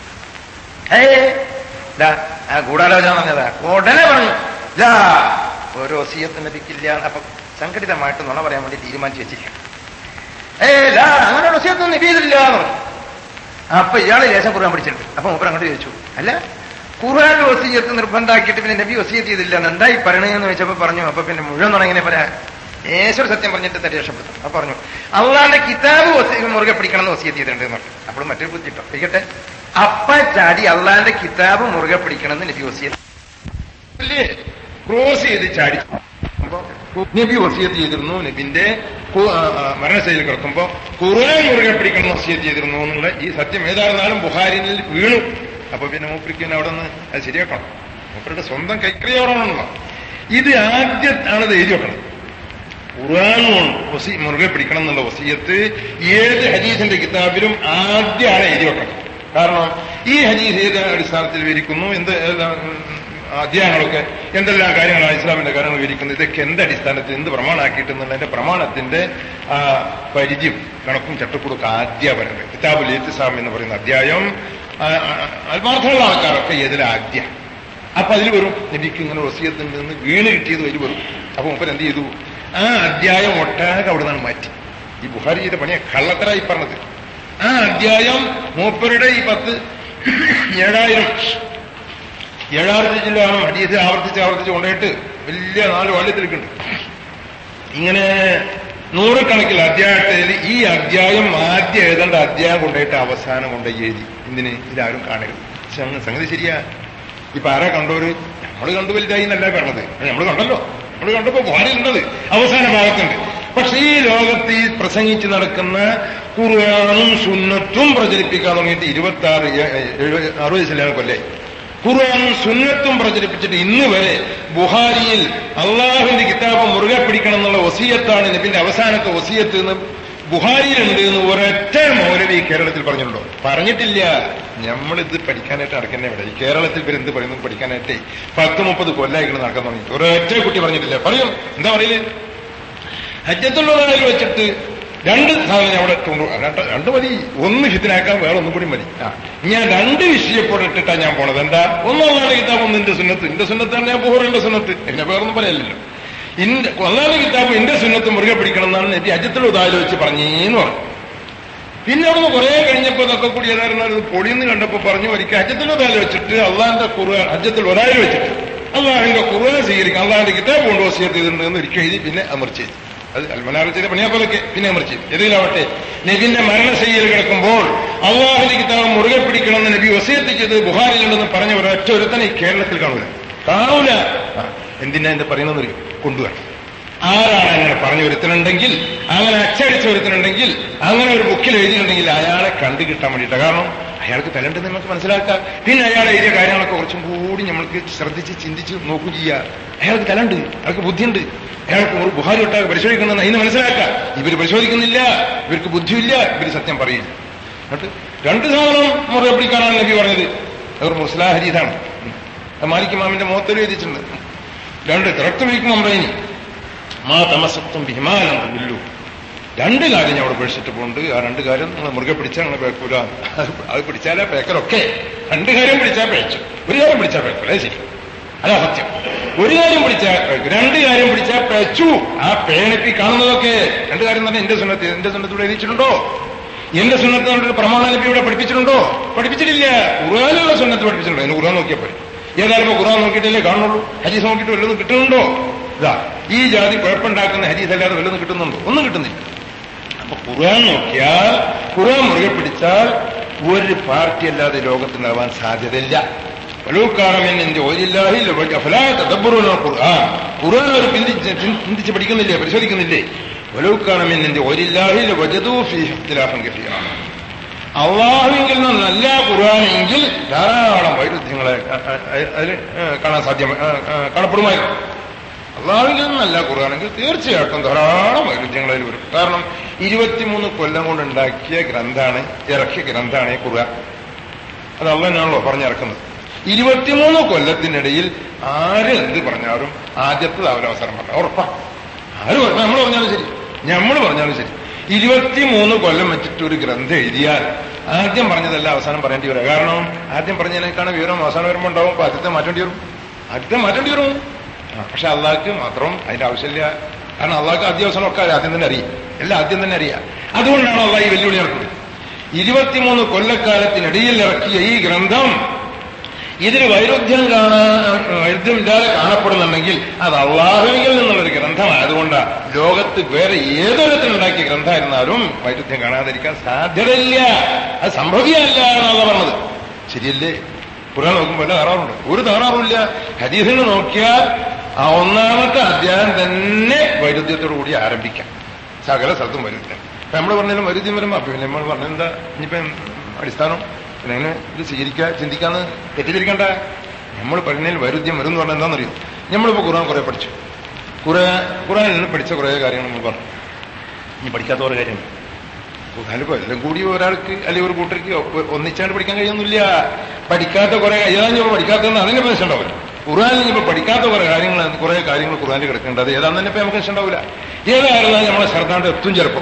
ഏ ദാ, ആ ഗൂഢാലോചന പറഞ്ഞതാ ഉടനെ പറഞ്ഞു ലാ ഒരു വസീയത്ത് നബിക്കില്ല അപ്പൊ സംഘടിതമായിട്ട് നുണ പറയാൻ വേണ്ടി തീരുമാനിച്ചു വെച്ചിരിക്കണം ഏ ലാ അങ്ങനെ ഒരു വസീയത്തൊന്നും നബി ചെയ്തിട്ടില്ല എന്ന് പറഞ്ഞു അപ്പൊ ഇയാള് ലേശം ഖുർആൻ പഠിച്ചിട്ടുണ്ട് അപ്പൊ മൂപ്പർ അങ്ങോട്ട് ചോദിച്ചു അല്ല ഖുർആൻ വസീയത്ത് നിർബന്ധമാക്കിയിട്ട് പിന്നെ നബി വസീയത്ത് ചെയ്തില്ല എന്ന് എന്തായി പറയണേന്ന് ചോദിച്ചപ്പോ പറഞ്ഞു അപ്പൊ പിന്നെ മുഴുവൻ തുടങ്ങിനെ പറയാ ഏശ്വര സത്യം പറഞ്ഞിട്ട് തന്നെ രക്ഷപ്പെട്ടു അപ്പൊ പറഞ്ഞു അള്ളാന്റെ കിതാബ് വസീ- മുറുകെ പിടിക്കണം എന്ന് വസീയത്ത് ചെയ്തിട്ടുണ്ട് എന്ന് പറഞ്ഞു അപ്പോൾ മറ്റൊരു ബുദ്ധിട്ടോ ഇരിക്കട്ടെ അപ്പ ചാടി അള്ളാന്റെ കിതാബ് മുറുകെ പിടിക്കണം എന്ന് നബി വസീയത്ത് അല്ലേ ക്രോസ് ചെയ്ത് ചാടി അപ്പൊ നബി വസിയത്ത് ചെയ്തിരുന്നു നബിന്റെ കു- ആ, ആ, മരണശൈലി കിടക്കുമ്പോ ഖുർആൻ മുറുകെ പിടിക്കണം വസിയത്ത് ചെയ്തിരുന്നു എന്നുള്ള ഈ സത്യം ഏതായിരുന്നാലും ബുഹാരിനിൽ വീണു അപ്പൊ പിന്നെ മൂപ്പരിക്ക് അവിടെ നിന്ന് അത് ശരിയാക്കണം മൂപ്പരുടെ സ്വന്തം കൈക്രിയോടാണല്ലോ ഇത് ആദ്യത്താണ് ഇത് എഴുതി വെക്കണം ഖുർആൻ വസി മുറുകെ പിടിക്കണം എന്നുള്ള വസീയത്ത് ഏത് ഹദീസിന്റെ കിതാബിലും ആദ്യമാണ് എഴുതി വെക്കണം കാരണം ഈ ഹദീസ് ഏത് അടിസ്ഥാനത്തിൽ വിവരിക്കുന്നു എന്ത് ഏതാ, ഉം, അധ്യായങ്ങളൊക്കെ എന്തെല്ലാം കാര്യങ്ങളാണ് ഇസ്ലാമിന്റെ കാര്യങ്ങൾ വിവരിക്കുന്നത് ഇതൊക്കെ എന്ത് അടിസ്ഥാനത്തിൽ എന്ത് പ്രമാണാക്കിയിട്ടുള്ളതിന്റെ പ്രമാണത്തിന്റെ ആ, പരിചയം കണക്കും ചട്ടക്കൂടൊക്കെ ആദ്യ പറയുന്നത് കിതാബുൽ ഇത്തിസാം എന്ന് പറയുന്ന അധ്യായം ആ, ആ, ആത്മാർത്ഥമുള്ള ആൾക്കാരൊക്കെ ഏതിൽ ആദ്യ അപ്പൊ അതിൽ വരും നബിക്ക് ഇങ്ങനെ വസീയത്തിൽ നിന്ന് വീണ് കിട്ടിയത് അതിൽ വരും അപ്പൊ മുപ്പൻ എന്ത് ചെയ്തു ആ അധ്യായം ഒട്ടാകെ അവിടെ നിന്നാണ് മാറ്റി ഈ ബുഹാരി ചെയ്ത പണിയെ കള്ളത്തരായി പറഞ്ഞത് ആ അധ്യായം മൂപ്പരുടെ ഈ പത്ത് ഏഴായിരം ഏഴായിരത്തി ജില്ലാണ് ഹദീസ് ആവർത്തിച്ച് ആവർത്തിച്ച് കൊണ്ടുപോയിട്ട് വലിയ നാല് വള്ളിത്തിരിക്കുന്നുണ്ട് ഇങ്ങനെ നൂറുകണക്കിൽ അധ്യായത്തിൽ ഈ അധ്യായം ആദ്യം എഴുതേണ്ട അധ്യായം കൊണ്ടുപോയിട്ട് അവസാനം കൊണ്ട് എഴുതി ഇതിന് ഇതാരും കാണരുത് പക്ഷെ അങ്ങ് സംഗതി ശരിയാ ഇപ്പൊ ആരാ കണ്ടോര് നമ്മൾ കണ്ടു വലുതായി എന്നല്ല പറഞ്ഞത് നമ്മൾ കണ്ടല്ലോ നമ്മൾ കണ്ടപ്പോ ഭാര്യയുണ്ടത് അവസാന ഭാഗത്തുണ്ട് പക്ഷെ ഈ ലോകത്ത് ഈ പ്രസംഗിച്ച് നടക്കുന്ന ഖുർആാനും സുന്നത്തും പ്രചരിപ്പിക്കാൻ തുടങ്ങിയിട്ട് ഇരുപത്തി ആറ് അറുപത് ശതമാനം കൊല്ലേ ഖുർആാനും സുന്നത്തും പ്രചരിപ്പിച്ചിട്ട് ഇന്ന് വരെ ബുഹാരിയിൽ അള്ളാഹുവിന്റെ കിതാബ് മുറുകെ പിടിക്കണം എന്നുള്ള വസീയത്താണ് നബിന്റെ അവസാനത്തെ വസീയത്ത് എന്ന് ബുഹാരിയിലുണ്ട് എന്ന് ഒരൊറ്റ മൗലവി ഈ കേരളത്തിൽ പറഞ്ഞിട്ടുണ്ടോ പറഞ്ഞിട്ടില്ല നമ്മളിത് പഠിക്കാനായിട്ട് നടക്കുന്നേ ഇവിടെ ഈ കേരളത്തിൽ ഇവർ എന്ത് പറയുന്നു പഠിക്കാനായിട്ട് പത്ത് മുപ്പത് കൊല്ലായിക്കണം നടക്കാൻ തുടങ്ങി ഒരൊറ്റ കുട്ടി പറഞ്ഞിട്ടില്ല പറയും എന്താ പറയല് ഹജ്ജത്തുള്ളതായി വെച്ചിട്ട് രണ്ട് സാധനം അവിടെ കൊണ്ടുപോകാം രണ്ട് രണ്ട് മതി ഒന്ന് ഹിത്തിനാക്കാൻ വേറെ ഒന്നും കൂടി മതി ആ. ഞാൻ രണ്ട് വിഷയപ്പെട്ടിട്ടാ ഞാൻ പോണത് എന്താ ഒന്നാമതാണ് കിതാബ് ഒന്ന് എന്റെ സുന്നത്ത് എന്റെ സുന്നത്താണ് ഞാൻ പോകേണ്ട സുന്നത്ത് എന്നെ വേറൊന്നും പറയല്ലോ ഇന്റെ ഒന്നാമത്തെ കിതാബ് എന്റെ സുന്നത്ത് മുറുകെ പിടിക്കണം എന്നാണ് നെറ്റി ഹജ്ജത്തുള്ള ഉദാഹരണ വെച്ച് പറഞ്ഞേന്ന് പറഞ്ഞു പിന്നെ അവിടുന്ന് കുറെ കഴിഞ്ഞപ്പോ ഇതൊക്കെ കൂടി ഏതായിരുന്നാലും പൊളിയെന്ന് കണ്ടപ്പോ പറഞ്ഞു ഒരിക്കൽ ഹജ്ജത്തിൽ ഒരാൾ വെച്ചിട്ട് അള്ളാന്റെ ഖുർആൻ ഹജ്ജത്തിൽ ഒരാൾ വെച്ചിട്ട് അള്ളാഹിന്റെ ഖുർആൻ സ്വീകരിക്കാം അള്ളാഹിന്റെ കിതാബ് കൊണ്ട് വസിയത്ത് ചെയ്തിട്ടുണ്ട് എന്ന് ഒരിക്കൽ എഴുതി പിന്നെ അമർച്ച ചെയ്തു അത് അൽമനാറ് ചെയ്ത പണിയാപ്പോലൊക്കെ പിന്നെ അമർച്ച ചെയ്തു ഏതിലാവട്ടെ നബിന്റെ മരണശൈലിയിൽ കിടക്കുമ്പോൾ അള്ളാഹിന്റെ കിതാബ് മുറുകെ പിടിക്കണമെന്ന് നബി വസിയത്ത് ചെയ്ത് ബുഹാരിലുണ്ടെന്ന് പറഞ്ഞ ഒരൊറ്റ ഒരുത്തനെ ഈ കേരളത്തിൽ കാണൂല കാണൂല ആ, എന്തിനാ എന്റെ പറയുന്നത് കൊണ്ടുവരണം ആരാണ് അങ്ങനെ പറഞ്ഞു വരുത്തുന്നുണ്ടെങ്കിൽ അങ്ങനെ അച്ചടിച്ച് വരുത്തുന്നുണ്ടെങ്കിൽ അങ്ങനെ ഒരു ബുക്കിൽ എഴുതിയിട്ടുണ്ടെങ്കിൽ അയാളെ കണ്ടു കിട്ടാൻ വേണ്ടിയിട്ട് കാരണം അയാൾക്ക് തലണ്ട് നമുക്ക് മനസ്സിലാക്കാം പിന്നെ അയാൾ എഴുതിയ കാര്യങ്ങളൊക്കെ കുറച്ചും കൂടി നമ്മൾക്ക് ശ്രദ്ധിച്ച് ചിന്തിച്ച് നോക്കുകയും ചെയ്യുക അയാൾക്ക് തലണ്ട് അയാൾക്ക് ബുദ്ധിയുണ്ട് അയാൾക്ക് ഒരു ബുഹാരി ഒട്ടാകെ പരിശോധിക്കണമെന്ന് അതിന് മനസ്സിലാക്കാം ഇവർ പരിശോധിക്കുന്നില്ല ഇവർക്ക് ബുദ്ധിയില്ല ഇവർ സത്യം പറയില്ല എന്നിട്ട് രണ്ട് സാധനം മുറുകെ പിടിക്കാനാണ് നബി പറഞ്ഞത് അവർ മുസ്ലാ ഹരീതാണ് മാലിക് ഇമാമിന്റെ മുഖത്തൊരു എഴുതിയിട്ടുണ്ട് രണ്ട് തിറക്ട് വിളിക്കും അമ്രൈനി മാ തമസത്വം ബിഹിമാനം ബില്ലു രണ്ട് കാര്യം ഞാൻ അവിടെ പഠിച്ചിട്ട് പോകുന്നുണ്ട് ആ രണ്ട് കാര്യം നിങ്ങൾ മുറുകെ പിടിച്ചാൽ നിങ്ങൾ പേക്കൂല അത് പിടിച്ചാലേ പേക്കലൊക്കെ രണ്ട് കാര്യം പിടിച്ചാൽ പേച്ചു ഒരു കാര്യം പിടിച്ചാൽ പേക്കൂല അത് ശരി അതാ സത്യം ഒരു കാര്യം പിടിച്ചാൽ പേക്കും രണ്ട് കാര്യം പിടിച്ചാൽ പേച്ചു ആ പേനപ്പി കാണുന്നതൊക്കെ രണ്ട് കാര്യം തന്നെ എന്റെ സുന്നത്ത് എന്റെ സുന്നത്ത് ഇവിടെ എഴുതിച്ചിട്ടുണ്ടോ എന്റെ സുന്നത്ത് കൊണ്ട് പ്രമാണ ലിപി ഇവിടെ പഠിപ്പിച്ചിട്ടുണ്ടോ പഠിപ്പിച്ചിട്ടില്ല ഖുർആാനുള്ള സുന്നത്ത് പഠിപ്പിച്ചിട്ടുണ്ടോ അതിന് ഖുർആൻ നോക്കിയാൽ പോയി ഏതായാലും ഇപ്പൊ ഖുർആൻ നോക്കിയിട്ടല്ലേ കാണുള്ളൂ ഹരീസ് നോക്കിയിട്ട് വല്ലതും കിട്ടുന്നുണ്ടോ ഇതാ ഈ ജാതി കുഴപ്പമുണ്ടാക്കുന്ന ഹരീസ് അല്ലാതെ വല്ലതും കിട്ടുന്നുണ്ടോ ഒന്നും കിട്ടുന്നില്ല അപ്പൊ ഖുർആൻ നോക്കിയാൽ ഖുർആൻ മുറുകെ പിടിച്ചാൽ ഒരു പാർട്ടി അല്ലാതെ ലോകത്തുണ്ടാവാൻ സാധ്യതയില്ല വലൂക്കാണമെന്നെ ഓരില്ലാഹി ഖുർആൻ ഖുർആൻ അവർ ചിന്തിച്ച് ചിന്തിച്ച് പഠിക്കുന്നില്ലേ പരിശോധിക്കുന്നില്ലേ വലൂക്കാണമെന്നെ ഓരില്ലാഹി വജദൂ ഫീ ഇഖ്തിലാഫൻ കസീറ അള്ളാഹുവിൽ നിന്നല്ല ഖുർആാനെങ്കിൽ ധാരാളം വൈരുദ്ധ്യങ്ങളെ അതിൽ കാണാൻ സാധ്യം കാണപ്പെടുമായിരുന്നു അള്ളാഹുവിൽ നിന്നല്ല ഖുർആാനെങ്കിൽ തീർച്ചയായിട്ടും ധാരാളം വൈരുദ്ധ്യങ്ങൾ അതിൽ വരും കാരണം ഇരുപത്തിമൂന്ന് കൊല്ലം കൊണ്ട് ഉണ്ടാക്കിയ ഗ്രന്ഥാണ് ഇറക്കിയ ഗ്രന്ഥാണ് ഈ ഖുർആൻ അത് അള്ളനാണല്ലോ പറഞ്ഞിറക്കുന്നത് ഇരുപത്തിമൂന്ന് കൊല്ലത്തിനിടയിൽ ആര് എന്ത് പറഞ്ഞാലും ആദ്യത്തെ അവരവസരം പറഞ്ഞ ഉറപ്പാ ആര് പറഞ്ഞു നമ്മൾ പറഞ്ഞാലും ശരി നമ്മൾ പറഞ്ഞാലും ശരി ഇരുപത്തിമൂന്ന് കൊല്ലം വെച്ചിട്ട് ഒരു ഗ്രന്ഥം എഴുതിയാൽ ആദ്യം പറഞ്ഞതല്ല അവസാനം പറയേണ്ടി വരിക കാരണം ആദ്യം പറഞ്ഞതിനേക്കാണ് വിവരം അവസാനം വരുമ്പോൾ ഉണ്ടാവും അപ്പൊ ആദ്യത്തെ മാറ്റേണ്ടി വരും ആദ്യത്തെ മാറ്റേണ്ടി വരും പക്ഷെ അള്ളാഹ്ക്ക് മാത്രം അതിന്റെ ആവശ്യമില്ല കാരണം അള്ളാഹ്ക്ക് ആദ്യ അവസാനം ഒക്കെ ആദ്യം തന്നെ അറിയാം എല്ലാം ആദ്യം തന്നെ അറിയാം അതുകൊണ്ടാണ് അള്ളാഹ് ഈ വെല്ലുവിളി ഇറക്കുന്നത് ഇരുപത്തിമൂന്ന് കൊല്ലക്കാലത്തിനിടയിൽ ഇറക്കിയ ഈ ഗ്രന്ഥം ഇതിന് വൈരുദ്ധ്യം കാണാൻ വൈരുദ്ധ്യമില്ലാതെ കാണപ്പെടുന്നുണ്ടെങ്കിൽ അത് അള്ളാഹുവിൽ നിന്നുള്ളൊരു ഗ്രന്ഥമായതുകൊണ്ട് ലോകത്ത് വേറെ ഏതൊരത്തിലുണ്ടാക്കിയ ഗ്രന്ഥമായിരുന്നാലും വൈരുദ്ധ്യം കാണാതിരിക്കാൻ സാധ്യതയില്ല അത് സംഭവിയല്ല എന്നാണ് പറഞ്ഞത് ശരിയല്ലേ ഖുർആൻ നോക്കുമ്പോൾ വല്ല തകരാറുണ്ട് ഒരു തകരാറുമില്ല ഹദീസിന് നോക്കിയാൽ ആ ഒന്നാമത്തെ അധ്യായം തന്നെ വൈരുദ്ധ്യത്തോടു കൂടി ആരംഭിക്കാം സകല സ്ഥലത്തും വൈരുദ്ധ്യം അപ്പൊ നമ്മൾ പറഞ്ഞാലും വൈരുദ്ധ്യം വരുമ്പോ അപ്പൊ പിന്നെ നമ്മൾ പറഞ്ഞെന്താ ഇനിയിപ്പം അടിസ്ഥാനം പിന്നെ എങ്ങനെ ഇത് സ്വീകരിക്കുക ചിന്തിക്കാന്ന് തെറ്റിദ്ധരിക്കണ്ട നമ്മൾ പറഞ്ഞതിൽ വൈരുദ്ധ്യം വരും എന്ന് പറഞ്ഞാൽ എന്താണെന്നറിയോ നമ്മളിപ്പോ ഖുർആൻ കുറെ പഠിച്ചു കുറെ ഖുറാനിൽ നിന്ന് പഠിച്ച കുറെ കാര്യങ്ങൾ നമ്മൾ പറഞ്ഞു ഇനി പഠിക്കാത്ത കുറെ കാര്യങ്ങൾ ഖുർആനിപ്പോ എല്ലാം കൂടി ഒരാൾക്ക് അല്ലെങ്കിൽ ഒരു കൂട്ടർക്ക് ഒന്നിച്ചാണ്ട് പഠിക്കാൻ കഴിയുന്നില്ല പഠിക്കാത്ത കുറെ ഏതാണ്ട് പഠിക്കാത്തതെന്ന് അതിന്റെ പ്രശ്നം ഉണ്ടാവില്ല ഖുർആനിൽ ഇപ്പൊ പഠിക്കാത്ത കുറെ കാര്യങ്ങൾ കുറെ കാര്യങ്ങൾ ഖുർആനിൽ കിടക്കേണ്ടത് അത് ഏതാണെന്ന് തന്നെ ഇപ്പൊ നമുക്ക് ഇഷ്ടം ഉണ്ടാവില്ല ഏതായിരുന്നാലും നമ്മളെ ശ്രദ്ധാണ്ട് എത്തും ചിലപ്പോൾ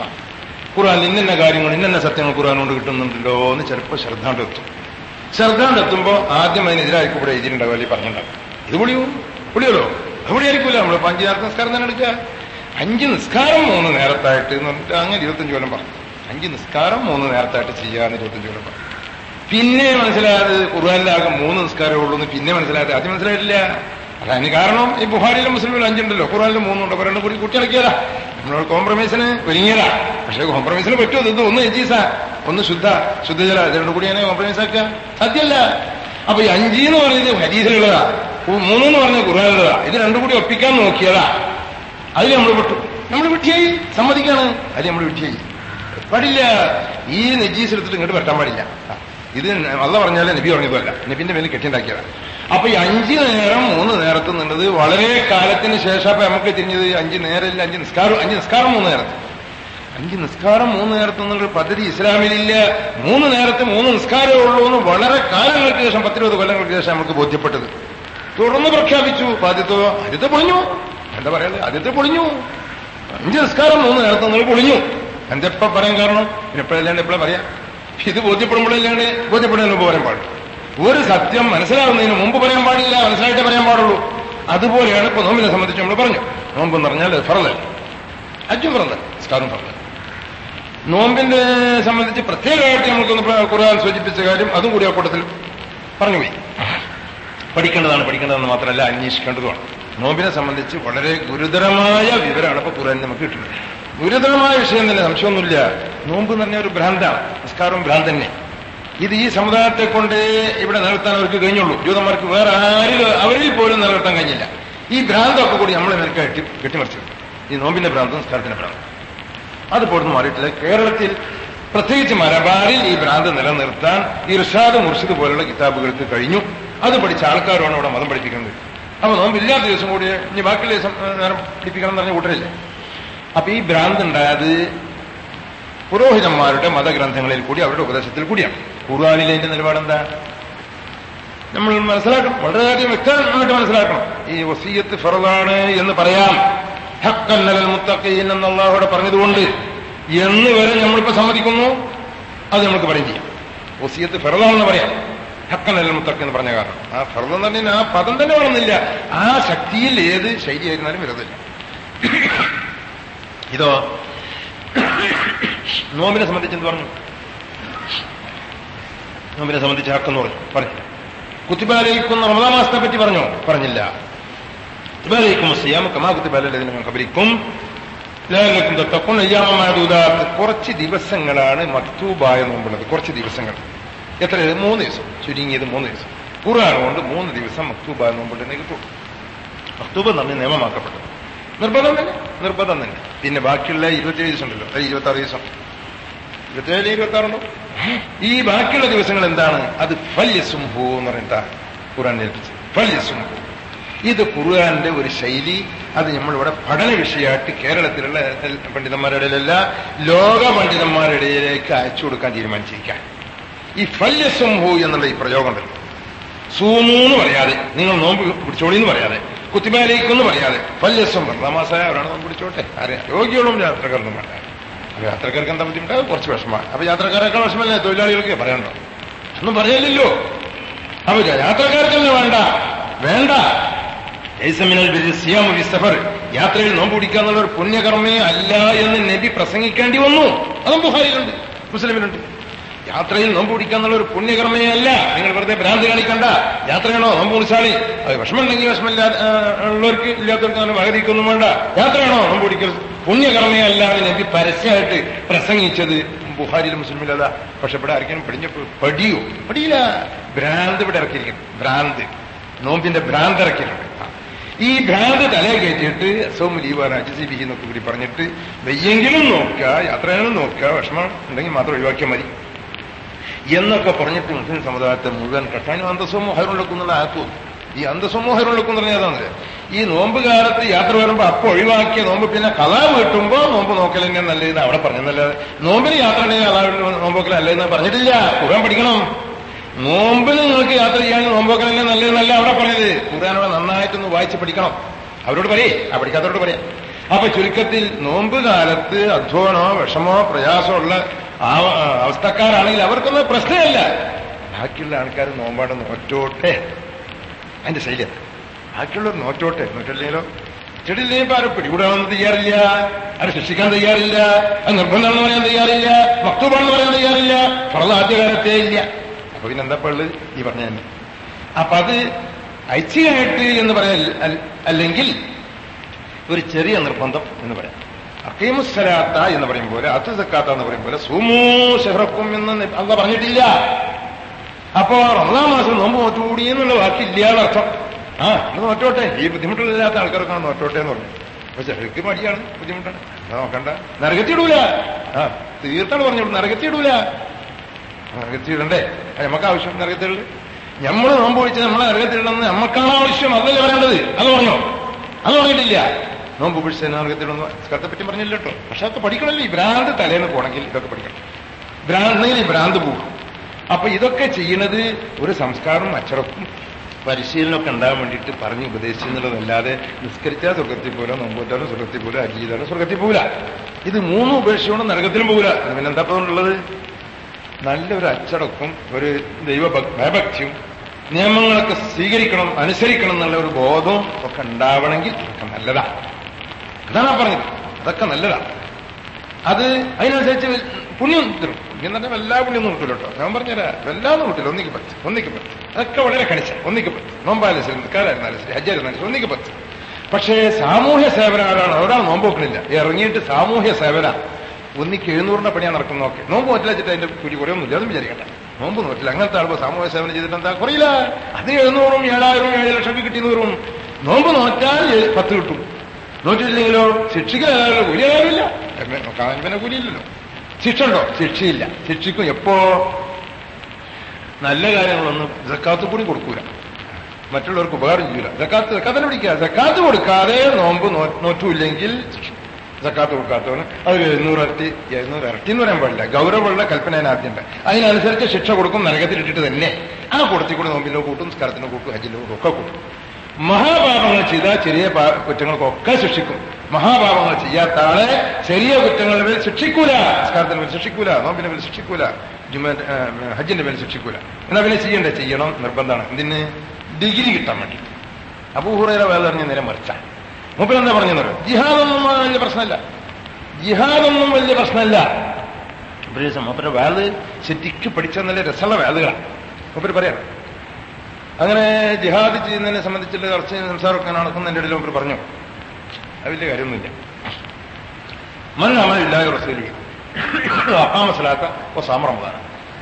ഖുർആൻ ഇന്ന കാര്യങ്ങൾ ഇന്ന സത്യങ്ങൾ ഖുർആൻ കൊണ്ട് കിട്ടുന്നുണ്ടല്ലോ എന്ന് ചിലപ്പോൾ ശ്രദ്ധാണ്ട് എത്തും ശ്രദ്ധാണ്ട് എത്തുമ്പോൾ ആദ്യം അതിനെതിരായിരിക്കും ഇവിടെ എഴുതിയിട്ടുണ്ടാവും അല്ലെങ്കിൽ പറഞ്ഞിട്ടുണ്ടാവും ഇത് പൊളിയോ പൊളിയല്ലോ അത് പൊളിയായിരിക്കൂല നമ്മൾ അഞ്ച് നേരത്തെ നിസ്കാരം തന്നെ എടുക്കുക അഞ്ച് നിസ്കാരം മൂന്ന് നേരത്തായിട്ട് എന്ന് പറഞ്ഞിട്ട് അങ്ങനെ ഇരുപത്തഞ്ച് കൊല്ലം പറഞ്ഞു അഞ്ച് നിസ്കാരം മൂന്ന് നേരത്തായിട്ട് ചെയ്യാന്ന് ഇരുപത്തഞ്ച് കൊല്ലം പറഞ്ഞു പിന്നെ മനസ്സിലായത് ഖുർആാനിലാകെ മൂന്ന് നിസ്കാരമേ ഉള്ളൂ എന്ന് പിന്നെ മനസ്സിലായത് ആദ്യം മനസ്സിലായിട്ടില്ല അതിന് കാരണം ഈ ബുഹാരിയിലും മുസ്ലിമിലും അഞ്ചുണ്ടല്ലോ ഖുറാനിലും മൂന്നുണ്ട് അപ്പൊ രണ്ടും കൂടി കൂട്ടിയിളക്കിയതാ നമ്മൾ കോംപ്രമൈസിന് ഒരുങ്ങിയതാ പക്ഷേ കോംപ്രമൈസിന് പറ്റുമോ ഇത് ഒന്ന് എജീസ ഒന്ന് ശുദ്ധ ശുദ്ധജല ഇത് രണ്ടും കൂടി എങ്ങനെ കോംപ്രമൈസ് ആക്കുക സാധ്യമല്ല അപ്പൊ ഈ അഞ്ചി എന്ന് പറയുന്നത് ഹരീസിലുള്ളതാ മൂന്നെന്ന് പറഞ്ഞ ഖുറാനിലുള്ളതാ ഇത് രണ്ടും കൂടി ഒപ്പിക്കാൻ നോക്കിയതാ അതിൽ നമ്മൾ വിട്ടു നമ്മൾ വിട്ടിയായി സമ്മതിക്കാണ് അത് നമ്മൾ വിട്ടിയായി പാടില്ല ഈ നജീസ് എടുത്തിട്ട് ഇങ്ങോട്ട് വെട്ടാൻ പാടില്ല ഇത് അല്ല പറഞ്ഞാലേ നബി പറഞ്ഞതല്ല നബിന്റെ മേലിൽ കെട്ടിണ്ടാക്കിയതാണ് അപ്പൊ ഈ അഞ്ച് നേരം മൂന്ന് നേരത്ത് നിന്നത് വളരെ കാലത്തിന് ശേഷം അപ്പൊ നമുക്ക് തിരിഞ്ഞത് അഞ്ച് നേരമില്ല അഞ്ച് നിസ്കാരം അഞ്ച് നിസ്കാരം മൂന്ന് നേരത്ത് അഞ്ച് നിസ്കാരം മൂന്ന് നേരത്ത് എന്നുള്ളൊരു പദ്ധതി ഇസ്ലാമിലില്ല മൂന്ന് നേരത്തെ മൂന്ന് നിസ്കാരമേ ഉള്ളൂ എന്ന് വളരെ കാലങ്ങൾക്ക് ശേഷം പത്തിരുപത് കൊല്ലങ്ങൾക്ക് ശേഷം നമുക്ക് ബോധ്യപ്പെട്ടത് തുടർന്ന് പ്രഖ്യാപിച്ചു ആദ്യത്തെ ആദ്യത്തെ പൊളിഞ്ഞു എന്താ പറയുന്നത് ആദ്യത്തെ പൊളിഞ്ഞു അഞ്ച് നിസ്കാരം മൂന്ന് നേരത്തെ നിങ്ങൾ പൊളിഞ്ഞു എന്തെപ്പ പറയാൻ കാരണം പിന്നെ എപ്പോഴല്ലാണ്ട് എപ്പോഴാ പറയാ ഇത് ബോധ്യപ്പെടുമ്പോഴല്ലാണ്ട് ബോധ്യപ്പെടുന്നതിന് മുമ്പ് പറയാൻ പാടില്ല ഒരു സത്യം മനസ്സിലാവുന്നതിന് മുമ്പ് പറയാൻ പാടില്ല മനസ്സിലായിട്ടേ പറയാൻ പാടുള്ളൂ അതുപോലെയാണ് ഇപ്പൊ നോമ്പിനെ സംബന്ധിച്ച് നമ്മൾ പറഞ്ഞു നോമ്പ് എന്ന് പറഞ്ഞാൽ ഫറലല്ല അജ്ജും ഫറല്ല സ്കാറും ഫറല്ല നോമ്പിന്റെ സംബന്ധിച്ച് പ്രത്യേകമായിട്ട് നമുക്കൊന്ന് ഖുർആൻ സൂചിപ്പിച്ച കാര്യം അതും കൂടി ആ കൂട്ടത്തിൽ പറഞ്ഞുപോയി പഠിക്കേണ്ടതാണ് പഠിക്കേണ്ടതെന്ന് മാത്രമല്ല അന്വേഷിക്കേണ്ടതുമാണ് നോമ്പിനെ സംബന്ധിച്ച് വളരെ ഗുരുതരമായ വിവരമാണ് ഇപ്പൊ ഖുർആൻ നമുക്ക് കിട്ടുന്നത് ഗുരുതരമായ വിഷയം തന്നെ സംശയമൊന്നുമില്ല നോമ്പ് എന്ന് പറഞ്ഞ ഒരു ഭ്രാന്താണ് നിസ്കാരവും ഭ്രാന്ത് തന്നെ ഇത് ഈ സമുദായത്തെ കൊണ്ട് ഇവിടെ നിലനിർത്താൻ അവർക്ക് കഴിഞ്ഞുള്ളൂ ജൂതന്മാർക്ക് വേറെ ആരിൽ അവരിൽ പോലും നിലനിർത്താൻ കഴിഞ്ഞില്ല ഈ ഭ്രാന്തൊക്കെ കൂടി നമ്മളെ നിൽക്കാൻ കെട്ടി കെട്ടിമറിച്ചത് ഈ നോമ്പിന്റെ ഭ്രാന്തും നിസ്കാരത്തിന്റെ ഭ്രാന്തും അത് പോലും മാറിയിട്ടില്ല കേരളത്തിൽ പ്രത്യേകിച്ച് മലബാറിൽ ഈ ഭ്രാന്ത് നിലനിർത്താൻ ഇർഷാദ് മുർഷിദ് പോലുള്ള കിതാബുകൾക്ക് കഴിഞ്ഞു അത് പഠിച്ച ആൾക്കാരാണ് അവിടെ മതം പഠിപ്പിക്കുന്നത് അപ്പൊ നോമ്പില്ലാത്ത ദിവസം കൂടി ഇനി ബാക്കിയുള്ള ദിവസം ഏ, നേരം പഠിപ്പിക്കണം എന്ന് പറഞ്ഞ കൂട്ടരില്ലേ അപ്പൊ ഈ ഭ്രാന്ത് ഉണ്ടായത് പുരോഹിതന്മാരുടെ മതഗ്രന്ഥങ്ങളിൽ കൂടി അവരുടെ ഉപദേശത്തിൽ കൂടിയാണ് ഖുർആാനിലെ അതിന്റെ നിലപാടെന്താ നമ്മൾ മനസ്സിലാക്കണം വളരെയധികം വ്യക്തമായിട്ട് മനസ്സിലാക്കണം ഈ വസീയത്ത് ഫറദാണ് എന്ന് പറയാം ഹക്കന്നലൽ മുത്തഖീൻ എന്ന് അള്ളാഹുടെ പറഞ്ഞതുകൊണ്ട് എന്ന് വരെ നമ്മളിപ്പോ സമ്മതിക്കുന്നു അത് നമുക്ക് പറയും ചെയ്യാം വസീയത്ത് ഫറദാണെന്ന് പറയാം ഹക്കന്നലൽ മുത്തഖി എന്ന് പറഞ്ഞ കാരണം ആ ഫറദ് എന്ന് പറഞ്ഞാൽ ആ പദം തന്നെ വേണമെന്നില്ല ആ ശക്തിയിൽ ഏത് ശൈലിയായിരുന്നാലും വിരോധമില്ല ഇതോ നോമ്പിനെ സംബന്ധിച്ച് എന്ത് പറഞ്ഞു നോമ്പിനെ സംബന്ധിച്ച് ഹക്കെന്ന് പറഞ്ഞു പറഞ്ഞു കുത്തിബാലയിക്കുന്ന റമദാ മാസത്തെ പറ്റി പറഞ്ഞോ പറഞ്ഞില്ല കുത്തിബാലയിക്കും സിയാം കമാ കുത്തിബാലും കബരിക്കും ലാലക്കും തത്തക്കും അയ്യാമൂതാത്ത് കുറച്ച് ദിവസങ്ങളാണ് മക്തൂബായ നോമ്പുള്ളത് കുറച്ച് ദിവസങ്ങൾ എത്ര മൂന്ന് ദിവസം ചുരുങ്ങിയത് മൂന്ന് ദിവസം ഖുർആൻ കൊണ്ട് മൂന്ന് ദിവസം മക്തൂബായ നോമ്പുണ്ടെന്ന് കിട്ടും മക്തൂബ നമ്മെ നിയമമാക്കപ്പെട്ടു നിർബന്ധം തന്നെ നിർബന്ധം തന്നെ പിന്നെ ബാക്കിയുള്ള ഇരുപത്തിയേഴ് ദിവസം ഉണ്ടല്ലോ അല്ലെ ഇരുപത്തി ആറ് ദിവസം ഇരുപത്തിയേഴ് ഇരുപത്തി ആറുണ്ടോ ഈ ബാക്കിയുള്ള ദിവസങ്ങൾ എന്താണ് അത് ഫല്യസുംഭൂ എന്ന് പറഞ്ഞിട്ടാ ഖുർആൻ ഏൽപ്പിച്ചത് ഫല്യസുംഭൂ ഇത് ഖുർആന്റെ ഒരു ശൈലി അത് നമ്മളിവിടെ പഠന വിഷയമായിട്ട് കേരളത്തിലുള്ള എൽ- പണ്ഡിതന്മാരുടെ ഇടയിലല്ല ലോക പണ്ഡിതന്മാരുടെ ഇടയിലേക്ക് അയച്ചു കൊടുക്കാൻ തീരുമാനിച്ചിരിക്കാൻ ഈ ഫല്യസുംഭൂ എന്നുള്ള ഈ പ്രയോഗം ഉണ്ടല്ലോ സൂമു എന്ന് പറയാതെ നിങ്ങൾ നോമ്പ് പിടിച്ചോളി എന്ന് പറയാതെ കുത്തിബാലേക്കെന്ന് പറയാതെ ഫല്യസം റമാസായ അവരാണ് നോമ്പ് പിടിച്ചോട്ടെ അറിയാം രോഗികളും യാത്രക്കാരൊന്നും വേണ്ട അപ്പൊ യാത്രക്കാർക്ക് എന്താ ബുദ്ധിമുട്ടാ കുറച്ച് വിഷമമാണ് അപ്പൊ യാത്രക്കാരൊക്കെ വിഷമല്ലേ തൊഴിലാളികൾക്ക് പറയണ്ടോ ഒന്നും പറയില്ലല്ലോ അപ്പൊ യാത്രക്കാർക്കല്ലേ വേണ്ട വേണ്ട ലൈസമിനൽ ബിരി സിയാമു ബി സഫർ യാത്രയിൽ നോമ്പ് പിടിക്കുക എന്നുള്ള ഒരു പുണ്യകർമ്മേ അല്ല എന്ന് നബി പ്രസംഗിക്കേണ്ടി വന്നു അതും ബുഹാരിയിലുണ്ട് മുസ്ലിമിലുണ്ട് യാത്രയിൽ നോമ്പ് പിടിക്കുക എന്നുള്ള ഒരു പുണ്യകർമ്മേ അല്ല നിങ്ങൾ വെറുതെ ഭ്രാന്തി കാണിക്കണ്ട യാത്രയാണോ നോമ്പ് കുടിച്ചാളി അത് വിഷമമുണ്ടെങ്കിൽ വിഷമില്ല ആ, ഉള്ളവർക്ക് ഇല്ലാത്തവർക്ക് അങ്ങനെ വകതിക്കൊന്നും വേണ്ട യാത്രയാണോ നോമ്പ് പിടിക്കൽ പുണ്യകർമ്മേ അല്ല എന്ന് നബി പരസ്യമായിട്ട് പ്രസംഗിച്ചത് ബുഹാരിയിൽ മുസ്ലിമിലല്ല പക്ഷെ ഇവിടെ ആർക്കും പഠിഞ്ഞപ്പോ പടിയോ പടിയില്ല ഭ്രാന്ത് ഇവിടെ ഇറക്കിയിരിക്കുന്നു ഭ്രാന്ത് നോമ്പിന്റെ ഭ്രാന്ത് ഇറക്കിയിട്ടുണ്ട് ഈ ഭ്രാന്ത് തലയെ കയറ്റിയിട്ട് സോമ ലീവാണ് അജിസി ബിഹി എന്നൊക്കെ കൂടി പറഞ്ഞിട്ട് വെയ്യെങ്കിലും നോക്കുക യാത്രയാണെങ്കിലും നോക്കുക വിഷമം ഉണ്ടെങ്കിൽ മാത്രം ഒഴിവാക്കിയാൽ മതി എന്നൊക്കെ പറഞ്ഞിട്ട് മുസ്ലിം സമുദായത്തെ മുഴുവൻ കട്ടാനും അന്തസ്വമോഹരുള്ളക്കുന്നുള്ള ആക്കും ഈ അന്തസ്വമോഹരുള്ളക്കും എന്ന് പറഞ്ഞാൽ അതാണ് ഈ നോമ്പ് കാലത്ത് യാത്ര വരുമ്പോ അപ്പൊ ഒഴിവാക്കിയ നോമ്പ് പിന്നെ കഥ വീട്ടുമ്പോ നോമ്പ് നോക്കൽ തന്നെ നല്ലതെന്ന് അവിടെ പറഞ്ഞതല്ലാതെ നോമ്പിന് യാത്ര ഉണ്ടെങ്കിൽ കഥ നോമ്പോക്കൽ അല്ലെന്ന് പറഞ്ഞിട്ടില്ല ഖുർആൻ പഠിക്കണം നോമ്പിന് നിങ്ങൾക്ക് യാത്ര ചെയ്യാൻ നോമ്പോക്കലല്ലേ നല്ലതെന്നല്ല അവിടെ പറഞ്ഞത് ഖുർആാനോടെ നന്നായിട്ടൊന്ന് വായിച്ച് പഠിക്കണം അവരോട് പറയേ ആ പഠിക്കാത്തവരോട് പറയാം അപ്പൊ ചുരുക്കത്തിൽ നോമ്പ് കാലത്ത് അധ്വാനോ വിഷമോ പ്രയാസമോ ഉള്ള ആ ആ അവസ്ഥക്കാരാണെങ്കിൽ അവർക്കൊന്നും പ്രശ്നമല്ല ബാക്കിയുള്ള ആൾക്കാർ നോമ്പാട് നോറ്റോട്ടെ അതിന്റെ ശൈലി അത്. ബാക്കിയുള്ളവർ നോറ്റോട്ടെ നോറ്റില്ലെങ്കിലോ ചെടിയില്ലെങ്കിൽ ഇപ്പൊ ആരും പിടികൂടാണെന്ന് തയ്യാറില്ല ആരും ശിക്ഷിക്കാൻ തയ്യാറില്ല അത് നിർബന്ധമാണെന്ന് പറയാൻ തയ്യാറില്ല മക്തൂബാണെന്ന് പറയാൻ തയ്യാറില്ല ഫറദ് ആദ്യകാലത്തേ ഇല്ല അപ്പൊ പിന്നെ എന്താ പള്ളു ഈ പറഞ്ഞ തന്നെ അപ്പൊ അത് ഐച്ഛികമായിട്ട് എന്ന് പറയാൻ അൽ- അല്ലെങ്കിൽ ഒരു ചെറിയ നിർബന്ധം എന്ന് പറയാം അക്കീമുസ്സലാത്ത എന്ന് പറയും പോലെ അത്ത് സക്കാത്ത എന്ന് പറയും പോലെ സുമൂ ഷെഹ്റക്കും എന്ന് അല്ല പറഞ്ഞിട്ടില്ല അപ്പോ റമദാൻ മാസം നോമ്പ് നോറ്റുകൂടി എന്നുള്ള വാക്കില്ല എന്നർത്ഥം ആ അത് നോറ്റോട്ടെ ഈ ബുദ്ധിമുട്ടില്ലാത്ത ആൾക്കാർക്കാണ് നോറ്റോട്ടെ എന്ന് പറഞ്ഞു പക്ഷെ എനിക്ക് മടിയാണ് ബുദ്ധിമുട്ടാണ് എന്നാ നോക്കണ്ട നരകത്തിയിടൂല ആ തീർത്താണ് പറഞ്ഞു നരകത്തിയിടൂല നരകത്തിയിടണ്ടേ അത് നമുക്ക് ആവശ്യം നരകത്തിടല് നമ്മൾ നോമ്പ് ഒഴിച്ച് നമ്മളെ നരകത്തിടണമെന്ന് നമുക്കാണ് ആവശ്യം അതല്ലേ പറയേണ്ടത് അത് പറഞ്ഞോ അത് പറഞ്ഞിട്ടില്ല നോമ്പ് പിടിച്ച് നരകത്തിടുന്നു സ്കത്തെ പറ്റി പറഞ്ഞില്ല കേട്ടോ പക്ഷെ അതൊക്കെ പഠിക്കണമല്ലോ ഈ ഭ്രാന്ത് തലേന്ന് പോകണമെങ്കിൽ ഇതൊക്കെ പഠിക്കണം ഭ്രാന്തിൽ ഈ ഭ്രാന്ത് പോകും അപ്പൊ ഇതൊക്കെ ചെയ്യണത് ഒരു സംസ്കാരം അച്ചടക്കും പരിശീലനമൊക്കെ ഉണ്ടാകാൻ വേണ്ടിയിട്ട് പറഞ്ഞ് ഉപദേശിച്ചെന്നുള്ളതല്ലാതെ നിസ്കരിച്ചാൽ സ്വർഗത്തിൽ പോല നോമ്പോറ്റാലും സ്വർഗത്തിൽ പോല അജി ചെയ്താലും സ്വർഗത്തിൽ പോല ഇത് മൂന്നും ഉപേക്ഷിച്ചുകൊണ്ട് നരകത്തിലും പോകില്ല പിന്നെ എന്താ ഉള്ളത് നല്ലൊരു അച്ചടക്കും ഒരു ദൈവ ഭ- ഭയഭക്തിയും നിയമങ്ങളൊക്കെ സ്വീകരിക്കണം അനുസരിക്കണം എന്നുള്ള ഒരു ബോധവും ഒക്കെ ഉണ്ടാവണമെങ്കിൽ ഒക്കെ നല്ലതാ അതാണ് ആ പറഞ്ഞത് അതൊക്കെ നല്ലതാ അത് അതിനനുസരിച്ച് വൽ- പുണ്യം കിട്ടും പുണ്യം തന്നെ എല്ലാ പുണ്യൊന്നും കിട്ടില്ല കേട്ടോ ഞാൻ പറഞ്ഞുതരാം എല്ലാന്നും കിട്ടില്ല ഒന്നിക്ക് പത്ത് ഒന്നിക്ക് പത്ത് അതൊക്കെ വളരെ കണിച്ച ഒന്നിക്ക് പത്ത് നോമ്പായാലും ശരി നിൽക്കാനായിരുന്നാലും ശരി ഹജ്ജായിരുന്നാലും ശരി ഒന്നിക്ക് പത്ത് പക്ഷേ സാമൂഹ്യ സേവനം ആരാണ് ഒരാൾ നോമ്പ് വെക്കണില്ല ഇറങ്ങിയിട്ട് സാമൂഹ്യ സേവന ഒന്നിക്ക് എഴുന്നൂറിന്റെ പണിയാണ് നടക്കുന്നത് നോക്കെ നോമ്പ് നോറ്റില്ല വെച്ചിട്ട് അതിന്റെ കൂലി കുറയൊന്നുമില്ല അതൊന്നും വിചാരിക്കണ്ട നോമ്പ് നോറ്റില്ല അങ്ങനത്തെ ആളുകൾ സാമൂഹ്യ സേവനം ചെയ്തിട്ട് എന്താ കുറയില്ല അത് എഴുന്നൂറും ഏഴായിരവും ഏഴ് ലക്ഷം കിട്ടിയെന്ന് വരും നോമ്പ് നോറ്റാൽ ഏ- പത്ത് കിട്ടും നോറ്റില്ലെങ്കിലോ ശിക്ഷിക്കാനുള്ള കൂലി ആകാറില്ല പിന്നെ കൂലിയില്ലല്ലോ ശിക്ഷ ഉണ്ടോ ശിക്ഷയില്ല ശിക്ഷിക്കും എപ്പോ നല്ല കാര്യങ്ങളൊന്നും ജക്കാത്ത് കൂടി കൊടുക്കൂല മറ്റുള്ളവർക്ക് ഉപകാരം ചെയ്യൂല ജക്കാത്ത് ജക്കാത്തിനെ പിടിക്കുക ജക്കാത്ത് കൊടുക്കാതെ നോമ്പ് നോ- നോറ്റൂല്ലെങ്കിൽ ജക്കാത്ത് കൊടുക്കാത്തവന് അത് എഴുന്നൂറ് ഇരട്ടി എഴുന്നൂറ് ഇരട്ടി എന്ന് പറയാൻ പാടില്ല ഗൗരവമുള്ള കൽപ്പന ആദ്യമുണ്ട് അതിനനുസരിച്ച് ശിക്ഷ കൊടുക്കും നരകത്തിലിട്ടിട്ട് തന്നെ ആ കൂടത്തിൽ കൂടി നോമ്പിലോ കൂട്ടും നിസ്കാരത്തിനോ കൂട്ടും ഹജ്ജിലോ കൂട്ടും ഒക്കെ കൂട്ടും മഹാപാപങ്ങൾ ചെയ്താൽ ചെറിയ പാ- കുറ്റങ്ങൾക്കൊക്കെ ശിക്ഷിക്കും മഹാപാപങ്ങൾ ചെയ്യാത്ത ആളെ ചെറിയ കുറ്റങ്ങളുടെ മേൽ ശിക്ഷിക്കൂല നിസ്കാരത്തിന്റെ മേൽ ശിക്ഷിക്കൂല നോമ്പിന്റെ മേൽ ശിക്ഷിക്കൂല ജുമ ആ, ഹജ്ജിന്റെ മേൽ ശിക്ഷിക്കൂല എന്നാ പിന്നെ ചെയ്യണ്ടേ ചെയ്യണം നിർബന്ധമാണ് ഇതിന് ഡിഗ്രി കിട്ടാൻ വേണ്ടി അബൂഹുറയുടെ വേല പറഞ്ഞ നേരം മറിച്ച മൂപ്പർ എന്താ പറഞ്ഞത് ജിഹാദൊന്നും വലിയ പ്രശ്നമല്ല ജിഹാദൊന്നും വലിയ പ്രശ്നമല്ല ഉപദേശം മൂപ്പരുടെ വേല് ശരിക്ക് പഠിച്ച നല്ല രസമുള്ള വേലുകളാണ് മൂപ്പര് പറയാം അങ്ങനെ ജിഹാദ് ചെയ്യുന്നതിനെ സംബന്ധിച്ചുള്ള കുറച്ച് സംസാരമൊക്കെ നടക്കുന്നതിന്റെ ഇടയിൽ മൂപ്പർ പറഞ്ഞു അത് വലിയ കാര്യമൊന്നുമില്ല മൻ അമലില്ലായ റസൂലി അഹാമസലാത്ത ഓ സാമറമതാണ്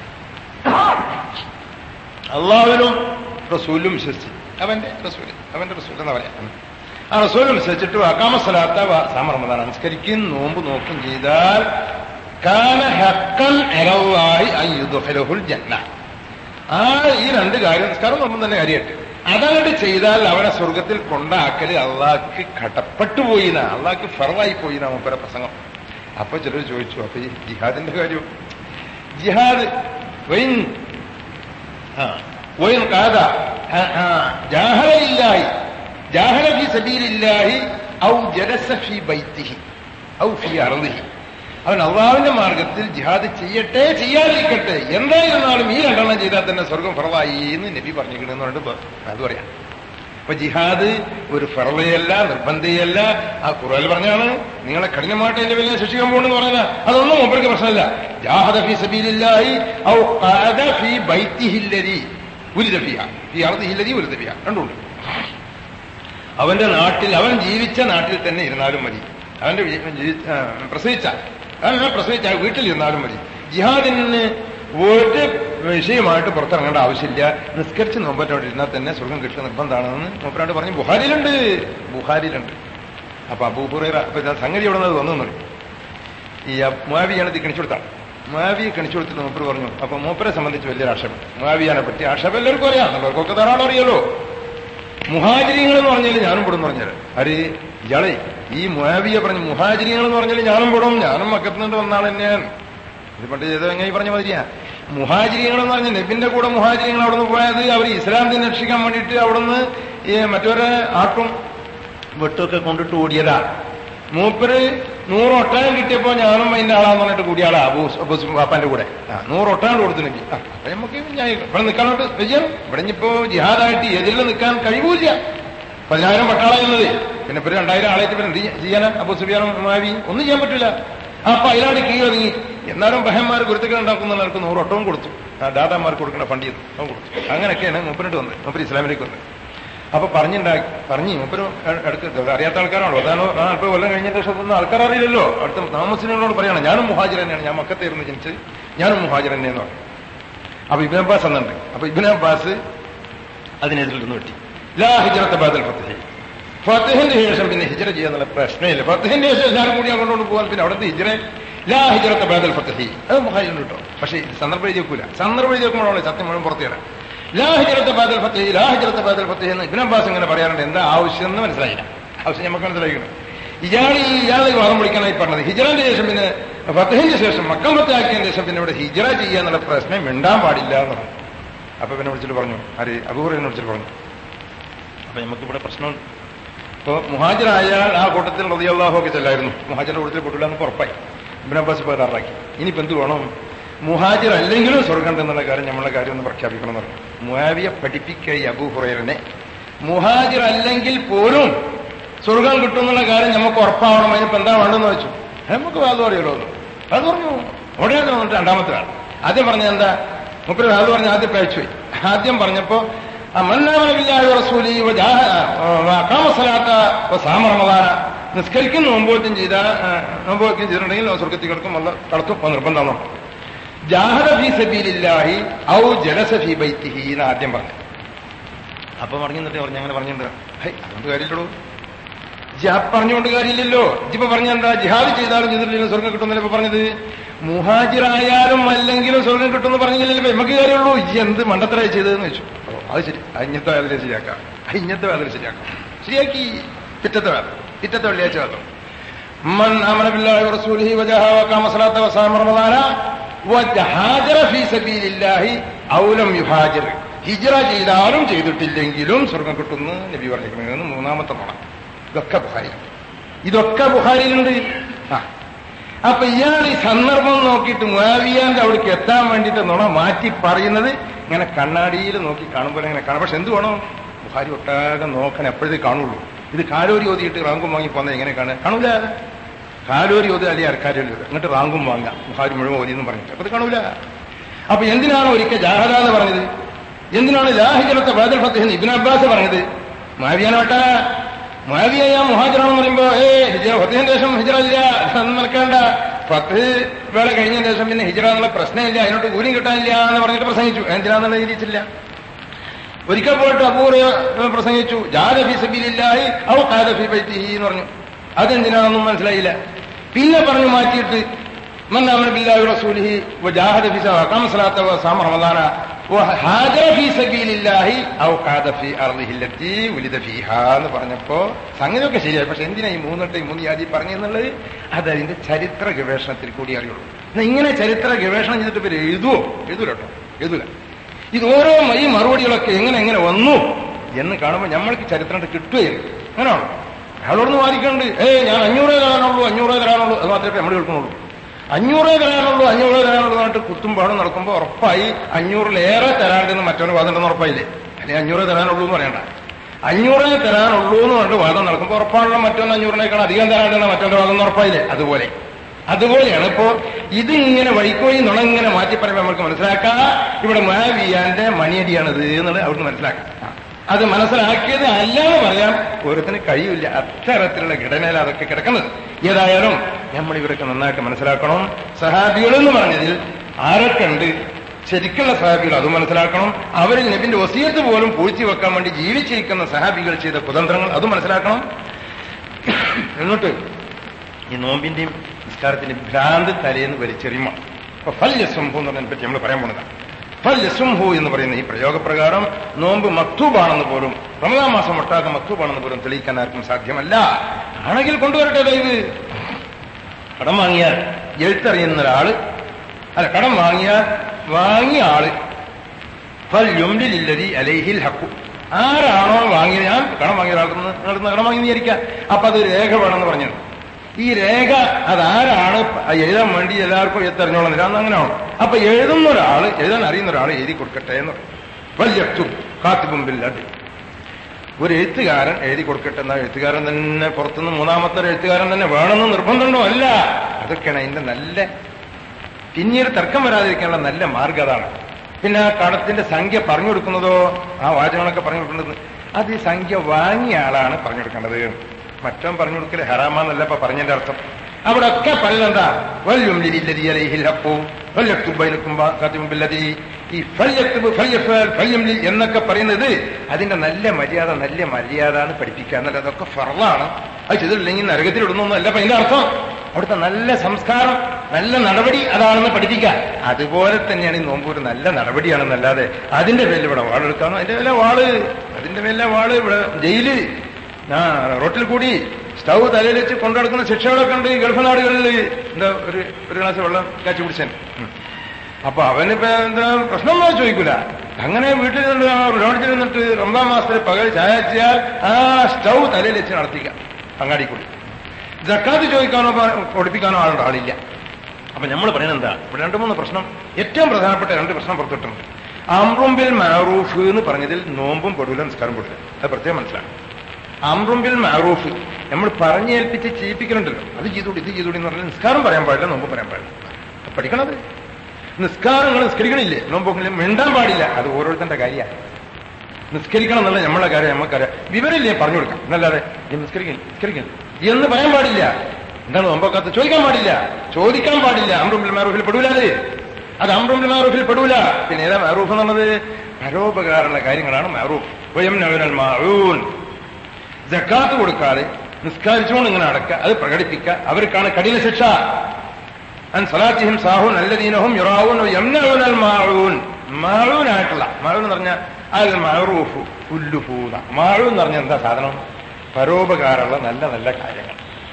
അള്ളാഹുവിനും റസൂലും വിശ്വസിച്ച് അവന്റെ റസൂല് അവന്റെ റസൂൽ എന്ന് പറയാം ആ റസൂലും വിശ്വസിച്ചിട്ട് അക്കാമസലാത്ത സാമറമതാണ് നമസ്കരിക്കും നോമ്പ് നോക്കും ചെയ്താൽ കാന ഹക്കൻ അലല്ലാഹി അൻ യുദ്ഖിലഹുൽ ജന്ന ആ ഈ രണ്ട് കാര്യം നിസ്കാരം നോമ്പും തന്നെ കാര്യമായിട്ട് അതങ്ങോട്ട് ചെയ്താൽ അവനെ സ്വർഗത്തിൽ കൊണ്ടാക്കല് അള്ളാഹ്ക്ക് കടപ്പെട്ടു പോയിന അള്ളാഹ്ക്ക് ഫറവായി പോയിന മൂപ്പര പ്രസംഗം അപ്പൊ ചിലർ ചോദിച്ചു അപ്പൊ ഈ ജിഹാദിന്റെ കാര്യം ജിഹാദ് വൈൻ ആ, വൈൻ കാത ആ, ആ, ജാഹലയില്ലാഹി ജാഹല ഫി സബീലില്ലാഹി ഔ ജലസ ഫി ബൈത്തിഹി ഔ ഫി അർദിഹി അവൻ അള്ളാഹുവിന്റെ മാർഗത്തിൽ ജിഹാദ് ചെയ്യട്ടെ ചെയ്യാതിരിക്കട്ടെ എന്തായിരുന്നാലും ഈ രണ്ടെണ്ണം ചെയ്താൽ തന്നെ സ്വർഗം ഫറവായി എന്ന് നബി പറഞ്ഞിരിക്കണമെന്ന് പറഞ്ഞിട്ട് പ- അത് പറയാം അപ്പൊ ജിഹാദ് ഒരു ഫറവയല്ല നിർബന്ധയല്ല ആ ഖുറാൻ പറഞ്ഞാണ് നിങ്ങളെ കഠിനമായിട്ട് എന്റെ വലിയ ശിക്ഷിക്കാൻ പോകുന്നു പറഞ്ഞത് അതൊന്നും മൂപ്പർക്ക് പ്രശ്നമല്ല ജാഹദ ഫി സബീലില്ലാഹി ഔ ഖഅദ ഫി ബൈത്തിഹില്ലദി ഉരിദ ഫിഹ ഫി അർദിഹില്ലദി ഉരിദ ഫിഹ രണ്ടുണ്ട് അവന്റെ നാട്ടിൽ അവൻ ജീവിച്ച നാട്ടിൽ തന്നെ ഇരുന്നാലും മതി അവന്റെ വീ- ജീവി- ആ, പ്രസവിച്ച അവൻ പ്രസവിച്ച ആ വീട്ടിൽ ഇരുന്നാലും മതി ജിഹാദിന് ഒരു വിഷയമായിട്ട് പുറത്തിറങ്ങേണ്ട ആവശ്യമില്ല നിസ്കരിച്ച് നോമ്പറ്റോടെ ഇരുന്നാൽ തന്നെ സ്വർഗം കിട്ടുക നിർബന്ധമാണെന്ന് മൂപ്പരാണ്ട് പറഞ്ഞു ബുഹാരിയിലുണ്ട് ബുഹാരിയിലുണ്ട് അപ്പൊ അബൂഹുറൈറ അപ്പൊ ഇതാ സംഗതി എവിടെ നിന്ന് വന്നു ഈ മുവാവിയാണ് ഇത് കണിച്ചു കൊടുത്താണ് മുവാവിയെ കണിച്ചു കൊടുത്തിട്ട് മൂപ്പർ പറഞ്ഞു അപ്പൊ മൂപ്പരെ സംബന്ധിച്ച് വലിയൊരു ആക്ഷേപം മുവാവിയാനെ പറ്റി ആക്ഷേപം എല്ലാവർക്കും അറിയാം എന്നുള്ളവർക്കൊക്കെ ധാരാളം അറിയാലോ മുഹാജിരിങ്ങൾ എന്ന് പറഞ്ഞാൽ ഞാനും പെടും എന്ന് പറഞ്ഞാൽ അരെ ഇയാളെ ഈ മുഹാവിയെ പറഞ്ഞ് മുഹാജിരികൾ എന്ന് പറഞ്ഞാൽ ഞാനും പെടും ഞാനും മക്കത്തുനിന്ന് വന്ന ആൾ തന്നെയാണ് ഇത് പണ്ട് ചെയ്ത എങ്ങനെ പറഞ്ഞ മാതിരിയാ മുഹാജിരികൾ എന്ന് പറഞ്ഞാൽ നെബിന്റെ കൂടെ മുഹാജിരികൾ അവിടെ നിന്ന് പോയത് അവർ ഇസ്ലാം ദിനം രക്ഷിക്കാൻ വേണ്ടിയിട്ട് അവിടുന്ന് ഈ മറ്റൊരു ആട്ടും വെട്ടുമൊക്കെ കൊണ്ടിട്ട് ഓടിയതാ മൂപ്പര് നൂറ് ഒട്ടകം കിട്ടിയപ്പോ ഞാനും അതിന്റെ ആളാന്ന് പറഞ്ഞിട്ട് കൂടിയ ആളാ അബൂ അബൂ പാപ്പാന്റെ കൂടെ ആ നൂറ് ഒട്ടകം കൊടുത്തിനെങ്കിൽ ആ അപ്പൊ നമുക്ക് ഞാൻ ഇവിടെ നിൽക്കാനോട്ട് വിജയം ഇവിടെ ഇനിയിപ്പോ ജിഹാദായിട്ട് എതിരിൽ നിൽക്കാൻ കഴിവൂല പതിനായിരം പട്ടാളം എന്നത് പിന്നെ ഇപ്പൊ ഒരു രണ്ടായിരം ആളായിട്ട് പിന്നെ എന്ത് ചെയ്യാനാ അബൂ സുബിയാനും മാവി ഒന്നും ചെയ്യാൻ പറ്റില്ല അപ്പൊ അതിലാണ് കീഴൊതുങ്ങി എന്നാലും ബഹന്മാർ ഗുരുത്തുക്കൾ ഉണ്ടാക്കുന്നവർക്ക് നൂറ് ഒട്ടവും കൊടുത്തു ആ ദാതാമാർക്ക് കൊടുക്കേണ്ട ഫണ്ട് ചെയ്തു അതും കൊടുത്തു അങ്ങനെയൊക്കെയാണ് മൂപ്പരിട്ട് വന്നത് മൂപ്പര് ഇസ്ലാമിലേക്ക് വന്നത് അപ്പൊ പറഞ്ഞുണ്ടാക്കി പറഞ്ഞു മൂപ്പര് അടുത്ത് അറിയാത്ത ആൾക്കാരാണോ അതാണോ ആ അല്പം കൊല്ലം കഴിഞ്ഞിട്ട് ശേഷം ഒന്നും ആൾക്കാർ അറിയില്ലല്ലോ അടുത്ത താമസിനോട് പറയണം ഞാനും മുഹാജിർ തന്നെയാണ് ഞാൻ മക്കത്തായിരുന്നു ജനിച്ചത് ഞാനും മുഹാജിർ തന്നെയെന്ന് പറഞ്ഞു അപ്പൊ ഇബിൻ അബ്ബാസ് എന്നുണ്ട് അപ്പൊ ഇബിൻ അബ്ബാസ് അതിനെതിരിൽ നിന്ന് വെട്ടി ലാ ഹിജറത്തെ ബാദൽ ഫത്തഹി ഫത്തഹിന്റെ ശേഷം പിന്നെ ഹിജറ ചെയ്യാന്നുള്ള പ്രശ്നമില്ല ഫത്തഹിന്റെ ശേഷം എല്ലാവരും കൂടി അങ്ങോട്ട് പോകാൻ പിന്നെ അവിടുത്തെ ഹിജറ ലാ ഹിജറത്തെ ബാദൽ ഫത്തഹി അത് മുഹാജിറുണ്ട് കേട്ടോ പക്ഷേ ഇത് സന്ദർഭം എഴുതി വെക്കൂല സന്ദർഭം എഴുതി വെക്കുമ്പോഴാണ് സത്യം മുഴുവൻ പുറത്തേറാം ലാ ഹിജറത്തെ ബാദൽ ഫത്തഹി ലാ ഹിജറത്തെ ബാദൽ ഫത്തഹി എന്ന് ഇബിൻ അബ്ബാസ് ഇങ്ങനെ പറയാറുണ്ട് എന്താ ആവശ്യം എന്ന് മനസ്സിലായില്ല ആവശ്യം നമുക്ക് മനസ്സിലാക്കണം ഇയാൾ ഈ ഇയാളെ വാദം പിടിക്കാനായി പറഞ്ഞത് ഹിജറന്റെ ശേഷം പിന്നെ ഫത്തഹിന്റെ ശേഷം മക്കൾ ഫത്താക്കിയതിന് ശേഷം പിന്നെ ഇവിടെ ഹിജറ ചെയ്യുക എന്നുള്ള പ്രശ്നം മിണ്ടാൻ പാടില്ല എന്ന് പറഞ്ഞു അപ്പൊ പിന്നെ വിളിച്ചിട്ട് പറഞ്ഞു ആര് അബൂറിനെ വിളിച്ചിട്ട് പറഞ്ഞു അപ്പൊ നമുക്കിവിടെ പ്രശ്നം ഇപ്പൊ മുഹാജിറായാൽ ആ കൂട്ടത്തിൽ റതിയല്ലാഹു ഒക്കെ ചെല്ലായിരുന്നു മുഹാജിന്റെ കൂട്ടത്തിൽ കൂട്ടില്ല എന്ന് ഉറപ്പായി ഇബിൻ അബ്ബാസ് ഇപ്പൊ തയ്യാറാക്കി ഇനിയിപ്പോ എന്ത് വേണം മുഹാജിർ അല്ലെങ്കിലും സ്വർഗം എന്നുള്ള കാര്യം നമ്മളെ കാര്യം ഒന്ന് പ്രഖ്യാപിക്കണം എന്ന് പറഞ്ഞു മുഹാവിയെ പഠിപ്പിക്കുക ഈ അബൂ ഹുറൈറിനെ മുഹാജിർ അല്ലെങ്കിൽ പോലും സ്വർഗം കിട്ടും എന്നുള്ള കാര്യം നമുക്ക് ഉറപ്പാവണം അതിനിപ്പോ എന്താ വേണ്ടെന്ന് വെച്ചു നമുക്ക് വാദം അറിയല്ലോ എന്ന്. അത് പറഞ്ഞു ഉടനെ വന്നിട്ട് രണ്ടാമത്തെ ആൾ ആദ്യം പറഞ്ഞത് എന്താ മുപ്പര് അത് പറഞ്ഞ ആദ്യം പഴിച്ചുപോയി ആദ്യം പറഞ്ഞപ്പോ മന്നാമനബില്ലാഹി റസൂലി കാമസലാത്ത സാമറമദാന നിസ്കരിക്കുന്ന നോമ്പോറ്റും ചെയ്ത നോമ്പോറ്റും ചെയ്തിട്ടുണ്ടെങ്കിൽ സ്വർഗത്തിൽ കിടക്കും വല്ല കടത്തും അത് നിർബന്ധമാണ് ജാഹദ ഫി സബീലില്ലാഹി ഔ ജലസ ഫി ബൈത്തിഹി എന്ന് ആദ്യം പറഞ്ഞു അപ്പൊ പറഞ്ഞു എന്നിട്ട് പറഞ്ഞു അങ്ങനെ പറഞ്ഞിട്ടുണ്ട് ഹൈ അതുകൊണ്ട് കാര്യമില്ലടോ ജാ പറഞ്ഞുകൊണ്ട് കാര്യമില്ലല്ലോ ഇപ്പൊ പറഞ്ഞ എന്താ ജിഹാദ് ചെയ്താലും ചെയ്തിട്ടില്ലെങ്കിലും സ്വർഗം കിട്ടുന്നില്ല ഇപ്പൊ പറഞ്ഞത് മുഹാജിറായാലും അല്ലെങ്കിലും സ്വർഗം കിട്ടുമെന്ന് പറഞ്ഞില്ലല്ലോ ഇപ്പൊ നമുക്ക് കാര്യമുള്ളൂ ഈ എന്ത് മണ്ടത്തരായി ചെയ്തതെന്ന് വെച്ചു ഓ അത് ശരി അത് ഇഞ്ഞത്തെ വേദന ശരിയാക്കാം അത് ഇഞ്ഞത്തെ വേദന ശരിയാക്കാം ശരിയാക്കി പിറ്റത്തെ വേദന പിറ്റത്തെ വെള്ളിയാഴ്ച വേദന من آمن بالله ورسوله وجاهد وقام الصلاة وصام رمضان وهاجر في سبيل الله أو لم يهاجر ഹിജറ ചെയ്താലും ചെയ്തിട്ടില്ലെങ്കിലും സ്വർഗം കിട്ടുന്നു നബി പറഞ്ഞിരിക്കുന്നത് മൂന്നാമത്തെ നുണ ഇതൊക്കെ ബുഹാരി ഇതൊക്കെ ബുഹാരിയിലുണ്ട് ആ അപ്പൊ ഇയാൾ ഈ സന്ദർഭം നോക്കിയിട്ട് മുയാവിയാന്റെ അവിടേക്ക് എത്താൻ വേണ്ടിയിട്ട് നുണ മാറ്റി പറയുന്നത് ഇങ്ങനെ കണ്ണാടിയിൽ നോക്കി കാണുമ്പോൾ ഇങ്ങനെ കാണും പക്ഷെ എന്ത് വേണം ബുഹാരി ഒട്ടാകെ നോക്കാൻ എപ്പോഴേ കാണുള്ളൂ ഇത് കാലോരി ഓതിയിട്ട് റാങ്കും വാങ്ങി പോന്ന എങ്ങനെ കാണുക കാണൂല കാലോരി ഓതി അല്ലെങ്കിൽ അരക്കാരോലി ഓതി എന്നിട്ട് റാങ്കും വാങ്ങാം ബുഹാരി മുഴുവൻ ഓതി എന്ന് പറഞ്ഞിട്ട് അപ്പൊ ഇത് കാണൂല അപ്പൊ എന്തിനാണ് ഒരിക്കൽ ജാഹദ എന്ന് പറഞ്ഞത് എന്തിനാണ് ലാഹിജലത്തെ ബാദൽ ഫത്തേഹ് ഇബിൻ അബ്ബാസ് പറഞ്ഞത് മാവിയാനെ വെട്ടാ മാവിയ ഞാൻ മുഹാജറാണെന്ന് പറയുമ്പോ ഏ ഹിജറ ഫത്തേഹിന് ശേഷം ഹിജറ ഇല്ല അതൊന്നും നടക്കേണ്ട ഫത്ത് വേള കഴിഞ്ഞ ശേഷം പിന്നെ ഹിജറ എന്നുള്ള പ്രശ്നമില്ല അതിനോട്ട് കൂലിയും കിട്ടാനില്ല എന്ന് പറഞ്ഞിട്ട് പ്രസംഗിച്ചു എന്തിനാന്നുള്ള രീതിച്ചില്ല ഒരിക്കൽ പോയിട്ട് അപൂർവ പ്രസംഗിച്ചു ജാദഫി സബീലില്ലാഹി ഔ ഖാദഫി ബൈത്തിഹി എന്ന് പറഞ്ഞു അതെന്തിനാണെന്നും മനസ്സിലായില്ല പിന്നെ പറഞ്ഞു മാറ്റിയിട്ട് من آمن بالله ورسوله وجاهد في سبيل وقام الصلاة وصام رمضان وهاجر في سبيل الله أو قعد في أرضه التي ولد فيها എന്ന് പറഞ്ഞപ്പോ സംഗതിയൊക്കെ ശരിയായി പക്ഷെ എന്തിനാ ഈ മൂന്നെട്ട് ഈ മൂന്ന് യാതി പറഞ്ഞെന്നുള്ളത് അത് അതിന്റെ ചരിത്ര ഗവേഷണത്തിൽ കൂടി അറിയുള്ളൂ എന്നാ ഇങ്ങനെ ചരിത്ര ഗവേഷണം ചെയ്തിട്ട് ഇവർ എഴുതുവോ എഴുതൂല കേട്ടോ എഴുതൂല ഇത് ഓരോ ഈ മറുപടികളൊക്കെ എങ്ങനെ എങ്ങനെ വന്നു എന്ന് കാണുമ്പോൾ നമ്മൾക്ക് ചരിത്രം കിട്ടുകയില്ല അങ്ങനെയാണോ അയാളോടൊന്ന് വാദിക്കുന്നുണ്ട് ഏയ് ഞാൻ അഞ്ഞൂറേ തരാനുള്ളൂ അഞ്ഞൂറേ തരാനുള്ളൂ അത് മാത്രമേ നമ്മൾ കേൾക്കുന്നുള്ളൂ അഞ്ഞൂറേ തരാനുള്ളൂ അഞ്ഞൂറേ തരാനുള്ളൂ പറഞ്ഞിട്ട് കുത്തും പാടും നടക്കുമ്പോൾ ഉറപ്പായി അഞ്ഞൂറിലേറെ തരാണ്ടെന്ന് മറ്റൊരു വാദം ഉണ്ടെന്ന് ഉറപ്പായില്ലേ അല്ലെങ്കിൽ അഞ്ഞൂറേ തരാനുള്ളൂ എന്ന് പറയണ്ട അഞ്ഞൂറേ തരാനുള്ളൂ എന്ന് പറഞ്ഞിട്ട് വാദം നടക്കുമ്പോൾ ഉറപ്പാണല്ലോ മറ്റൊന്ന് അഞ്ഞൂറിനേക്കാൾ അധികം തരാണ്ടെന്ന് മറ്റൊരു വാദം ഉറപ്പായില്ലേ അതുപോലെ അതുപോലെയാണ് ഇപ്പോ ഇത് ഇങ്ങനെ വഴിക്കോഴി നുണ ഇങ്ങനെ മാറ്റി പറയുമ്പോൾ നമുക്ക് മനസ്സിലാക്കാം ഇവിടെ മാവിയാന്റെ മണിയടിയാണിത് എന്നുള്ളത് അവിടുന്ന് മനസ്സിലാക്കാം അത് മനസ്സിലാക്കിയത് അല്ല എന്ന് പറയാൻ ഓരോരുത്തന് കഴിയില്ല അത്തരത്തിലുള്ള ഘടനയിൽ അതൊക്കെ കിടക്കുന്നത് ഏതായാലും നമ്മൾ ഇവരൊക്കെ നന്നായിട്ട് മനസ്സിലാക്കണം സഹാബികൾ എന്ന് പറഞ്ഞതിൽ ആരൊക്കെ ഉണ്ട് ശരിക്കുള്ള സഹാബികൾ അത് മനസ്സിലാക്കണം അവരിൽ നബിന്റെ വസീയത്ത് പോലും പൂഴ്ത്തി വെക്കാൻ വേണ്ടി ജീവിച്ചിരിക്കുന്ന സഹാബികൾ ചെയ്ത കുതന്ത്രങ്ങൾ അത് മനസ്സിലാക്കണം എന്നിട്ട് ഈ നോമ്പിന്റെയും നിസ്കാരത്തിന്റെയും ഭ്രാന്ത് തലേന്ന് വലിച്ചെറിയുമോ അപ്പൊ ഫല്യസംഭവം എന്ന് പറഞ്ഞതിനെ പറ്റി നമ്മൾ പറയാൻ പോകുന്നതാണ് ഫല്യസുംഹു എന്ന് പറയുന്ന ഈ പ്രയോഗപ്രകാരം നോമ്പ് മക്തൂബാണെന്ന് പോലും റമദാൻ മാസം ഒട്ടാകെ മക്തൂബാണെന്ന് പോലും തെളിയിക്കാൻ ആർക്കും സാധ്യമല്ല ആണെങ്കിൽ കൊണ്ടുവരട്ടെ ദൈവ് കടം വാങ്ങിയാൽ എഴുത്തറിയുന്ന ഒരാള് അല്ല കടം വാങ്ങിയാൽ വാങ്ങിയ ആള് ഫൽ യുംലില്ലതി അലൈഹിൽ ഹക്കു ആരാണോ വാങ്ങിയത് ഞാൻ കടം വാങ്ങിയ ഒരാൾക്ക് നടന്ന കടം വാങ്ങി വിചാരിക്കാം അപ്പൊ അത് രേഖ വേണമെന്ന് പറഞ്ഞത് ഈ രേഖ അതാരാണ് എഴുതാൻ വേണ്ടി എല്ലാവർക്കും എത്തറിഞ്ഞോളുന്നില്ല അന്ന് അങ്ങനെയാണ് അപ്പൊ എഴുതുന്ന ഒരാള് എഴുതാൻ അറിയുന്ന ഒരാൾ എഴുതി കൊടുക്കട്ടെ എന്ന് വലിയ കാത്തുകുമ്പിൽ അത് ഒരു എഴുത്തുകാരൻ എഴുതി കൊടുക്കട്ടെ എന്നാ എഴുത്തുകാരൻ തന്നെ പുറത്തുനിന്ന് മൂന്നാമത്തെ ഒരു എഴുത്തുകാരൻ തന്നെ വേണമെന്ന് നിർബന്ധമുണ്ടോ അല്ല അതൊക്കെയാണ് അതിന്റെ നല്ല പിന്നീട് തർക്കം വരാതിരിക്കാനുള്ള നല്ല മാർഗം അതാണ് പിന്നെ ആ കടത്തിന്റെ സംഖ്യ പറഞ്ഞു കൊടുക്കുന്നതോ ആ വാചകങ്ങളൊക്കെ പറഞ്ഞു കൊടുക്കുന്നത് അത് ഈ സംഖ്യ വാങ്ങിയ ആളാണ് പറഞ്ഞു കൊടുക്കേണ്ടത് മറ്റവൻ പറഞ്ഞു കൊടുക്കല് ഹറാമാന്നല്ല ഇപ്പൊ പറഞ്ഞതിന്റെ അർത്ഥം അവിടെ ഒക്കെ പറയുന്നെന്താ ഈ എന്നൊക്കെ പറയുന്നത് അതിന്റെ നല്ല മര്യാദ നല്ല മര്യാദ എന്ന് പഠിപ്പിക്കുക എന്നല്ല അതൊക്കെ ഫറലാണ് അത് ചെയ്തിട്ടില്ലെങ്കിൽ നരകത്തിലിടുന്നൊന്നും അല്ല അപ്പൊ അതിന്റെ അർത്ഥം അവിടുത്തെ നല്ല സംസ്കാരം നല്ല നടപടി അതാണെന്ന് പഠിപ്പിക്കുക അതുപോലെ തന്നെയാണ് ഈ നോമ്പ് ഒരു നല്ല നടപടിയാണെന്നല്ലാതെ അതിന്റെ പേരിൽ ഇവിടെ വാളെടുക്കാനോ അതിന്റെ മേലെ വാള് അതിന്റെ മേലെ വാള് ഇവിടെ ജയില് ആ റോട്ടിൽ കൂടി സ്റ്റൗ തലയിൽ വെച്ച് കൊണ്ടുനടക്കുന്ന ശിക്ഷകളൊക്കെ ഉണ്ട് ഈ ഗൾഫ് നാടുകളിൽ എന്താ ഒരു ഒരു ഗ്ലാസ് വെള്ളം കാച്ചി കുടിച്ചാൻ അപ്പൊ അവനിപ്പോ എന്താ പ്രശ്നമൊന്നും ചോദിക്കൂല അങ്ങനെ വീട്ടിൽ നിന്ന് ലോഡ്ജിൽ നിന്നിട്ട് റംബാൻ മാസത്തിൽ പകൽ ചായ വെച്ചാൽ ആ സ്റ്റൗ തലയിൽ വെച്ച് നടത്തിക്കാം അങ്ങാടി കൂടി ജക്കാത്ത് ചോദിക്കാനോ പഠിപ്പിക്കാനോ ആളുടെ ആളില്ല അപ്പൊ നമ്മൾ പറയുന്നത് എന്താ ഇവിടെ രണ്ട് മൂന്ന് പ്രശ്നം ഏറ്റവും പ്രധാനപ്പെട്ട രണ്ട് പ്രശ്നം പുറത്തിട്ടുണ്ട് അമ്രുംബിൽ മാറൂഫ് എന്ന് പറഞ്ഞതിൽ നോമ്പും പെടൂല നിസ്കാരം പെടില്ല അത് പ്രത്യേകം മനസ്സിലാക്കും അമ്രുംബിൽ മാറൂഫ് നമ്മൾ പറഞ്ഞേൽപ്പിച്ച് ചെയ്യിപ്പിക്കലുണ്ടല്ലോ അത് ചെയ്തോടി ഇത് ചെയ്തോടി എന്ന് പറഞ്ഞാൽ നിസ്കാരം പറയാൻ പാടില്ല നോമ്പ് പറയാൻ പാടില്ല പഠിക്കണത് നിസ്കാരങ്ങൾ നിസ്കരിക്കണില്ലേ നോമ്പെങ്കിലും മിണ്ടാൻ പാടില്ല അത് ഓരോരുത്തരുടെ കാര്യമാണ് നിസ്കരിക്കണം എന്നുള്ള നമ്മളെ കാര്യം നമുക്കറിയാം വിവരമില്ലേ പറഞ്ഞു കൊടുക്കാം എന്നല്ലാതെ നിസ്കരിക്കില്ല നിസ്കരിക്കില്ല എന്ന് പറയാൻ പാടില്ല എന്താണ് നോമ്പൊക്കാത്ത ചോദിക്കാൻ പാടില്ല ചോദിക്കാൻ പാടില്ല അമ്രുംബിൽ മാറൂഫിൽ പെടൂല അത് അത് അമ്രുംബിൽ മാറൂഫിൽ പെടൂല പിന്നെ ഏതാ മാറൂഫ് എന്നുള്ളത് പരോപകാരമുള്ള കാര്യങ്ങളാണ് മഅറൂഫ് വയംനഉനൽ മാഊൻ ജക്കാത്ത് കൊടുക്കാതെ നിസ്കാരിച്ചുകൊണ്ട് ഇങ്ങനെ അടക്കുക അത് പ്രകടിപ്പിക്കുക അവർക്കാണ് കഠിന ശിക്ഷ അൻ സലാത്തിഹിം സാഹുൻ അല്ലദീനഹും യുറാവൂൻ യംനഊനൽ മാഊൻ മാഊൻ ആയിട്ടുള്ള മാഊൻ എന്ന് പറഞ്ഞാൽ അൽ മഅറൂഫ് കുല്ലുഹൂന മാഊൻ എന്ന് പറഞ്ഞാൽ എന്താ സാധനം പരോപകാരമുള്ള നല്ല നല്ല കാര്യങ്ങൾ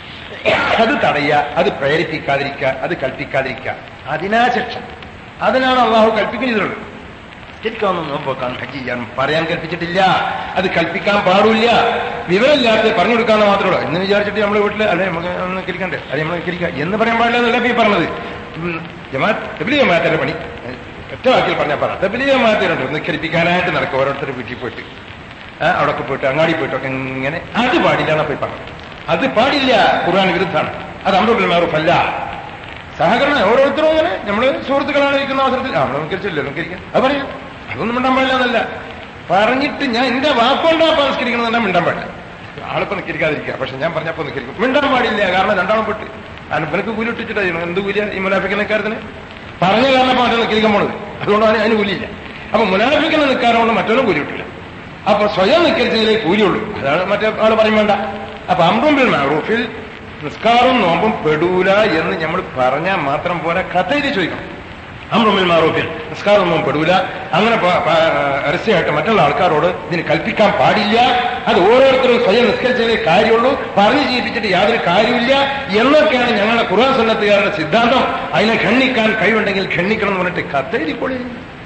അത് തടയുക അത് പ്രേരിപ്പിക്കാതിരിക്കുക അത് കൽപ്പിക്കാതിരിക്കുക അതിനാ ശിക്ഷ അതിനാണ് അള്ളാഹു കൽപ്പിക്കുന്നത് ശരിക്കൊന്നും നോമ്പോക്കാൻ ഹജ്ജ് ചെയ്യാൻ പറയാൻ കൽപ്പിച്ചിട്ടില്ല അത് കൽപ്പിക്കാൻ പാടില്ല വിവരമില്ലാത്ത പറഞ്ഞു കൊടുക്കാന്ന് മാത്രമേ ഉള്ളൂ എന്ന് വിചാരിച്ചിട്ട് നമ്മുടെ വീട്ടിൽ അല്ലെ നമുക്ക് ഒന്ന് കിരിക്കണ്ടേ അല്ലെ നമ്മൾ കിരിക്കുക എന്ന് പറയാൻ പാടില്ല എന്നല്ല ഇപ്പൊ ഈ പറഞ്ഞത് ഉം, ജമാഅത്ത് തബ്ലീഗ് ജമാഅത്തിന്റെ പണി ഒറ്റ വാക്കിൽ പറഞ്ഞാൽ പറ തബ്ലീഗ് ജമാഅത്തിനുണ്ട് ഒന്ന് കരിപ്പിക്കാനായിട്ട് നടക്കുക ഓരോരുത്തരുടെ വീട്ടിൽ പോയിട്ട് ആ, അവിടൊക്കെ പോയിട്ട് അങ്ങാടി പോയിട്ടൊക്കെ ഇങ്ങനെ അത് പാടില്ല എന്നാ പോയി പറഞ്ഞത് അത് പാടില്ല ഖുർആൻ വിരുദ്ധാണ് അത് അമ്രുൽ മാറൂഫ് അല്ല സഹകരണം ഓരോരുത്തരും അങ്ങനെ നമ്മള് സുഹൃത്തുക്കളാണ് ഇരിക്കുന്ന അവസരത്തിൽ ആ നമ്മൾ നമുക്കരിച്ചില്ല നമുക്കരിക്കാം അത് പറയാം അതൊന്നും മിണ്ടാൻ പാടില്ല എന്നല്ല പറഞ്ഞിട്ട് ഞാൻ എന്റെ വാക്കുകൊണ്ടാ സംസ്കരിക്കണം തന്നെ മിണ്ടാൻ പാടില്ല ആളിപ്പോ നിൽക്കരിക്കാതിരിക്കുക പക്ഷെ ഞാൻ പറഞ്ഞപ്പോ നിൽക്കരിക്കും മിണ്ടാൻ പാടില്ല കാരണം രണ്ടാളും പെട്ട് അനുഭവനക്ക് കൂലി ഇട്ടിട്ടായിരുന്നു എന്ത് കൂലിയ ഈ മുനാഫിക്കുന്ന കാര്യത്തിന് പറഞ്ഞ കാരണം മാറ്റം നിൽക്കരിക്കാൻ പോണത് അതുകൊണ്ട് അതിന് അതിന് കൂലിയില്ല അപ്പൊ മുനാഫിക്കുന്ന നിൽക്കാറുകൊണ്ട് മറ്റൊന്നും കൂലി കിട്ടില്ല അപ്പൊ സ്വയം നിൽക്കരിച്ചതിലേ കൂലിയുള്ളൂ അതാണ് മറ്റേ ആള് പറയും വേണ്ട അപ്പൊ അമ്രുമ്പിൽ മാറൂഫിൽ നിസ്കാറും നോമ്പും പെടൂല എന്ന് നമ്മൾ പറഞ്ഞാൽ മാത്രം പോരാ കഥയിൽ ചോദിക്കണം അമ്രുമ്പിൽ മാറൂഫിൽ നിസ്കാരം നോമ്പും പെടൂല അങ്ങനെ പ- പ- രഹസ്യമായിട്ട് മറ്റുള്ള ആൾക്കാരോട് ഇതിന് കൽപ്പിക്കാൻ പാടില്ല അത് ഓരോരുത്തരും സ്വയം നിസ്കരിച്ചതിലേ കാര്യമുള്ളൂ പറഞ്ഞു ചെയ്യിപ്പിച്ചിട്ട് യാതൊരു കാര്യമില്ല എന്നൊക്കെയാണ് ഞങ്ങളുടെ ഖുർആൻ സന്നദ്ധകാരുടെ സിദ്ധാന്തം അതിനെ ഖണ്ഡിക്കാൻ കഴിവുണ്ടെങ്കിൽ ഖണ്ഡിക്കണം എന്ന് പറഞ്ഞിട്ട് കത്തേരി പൊളി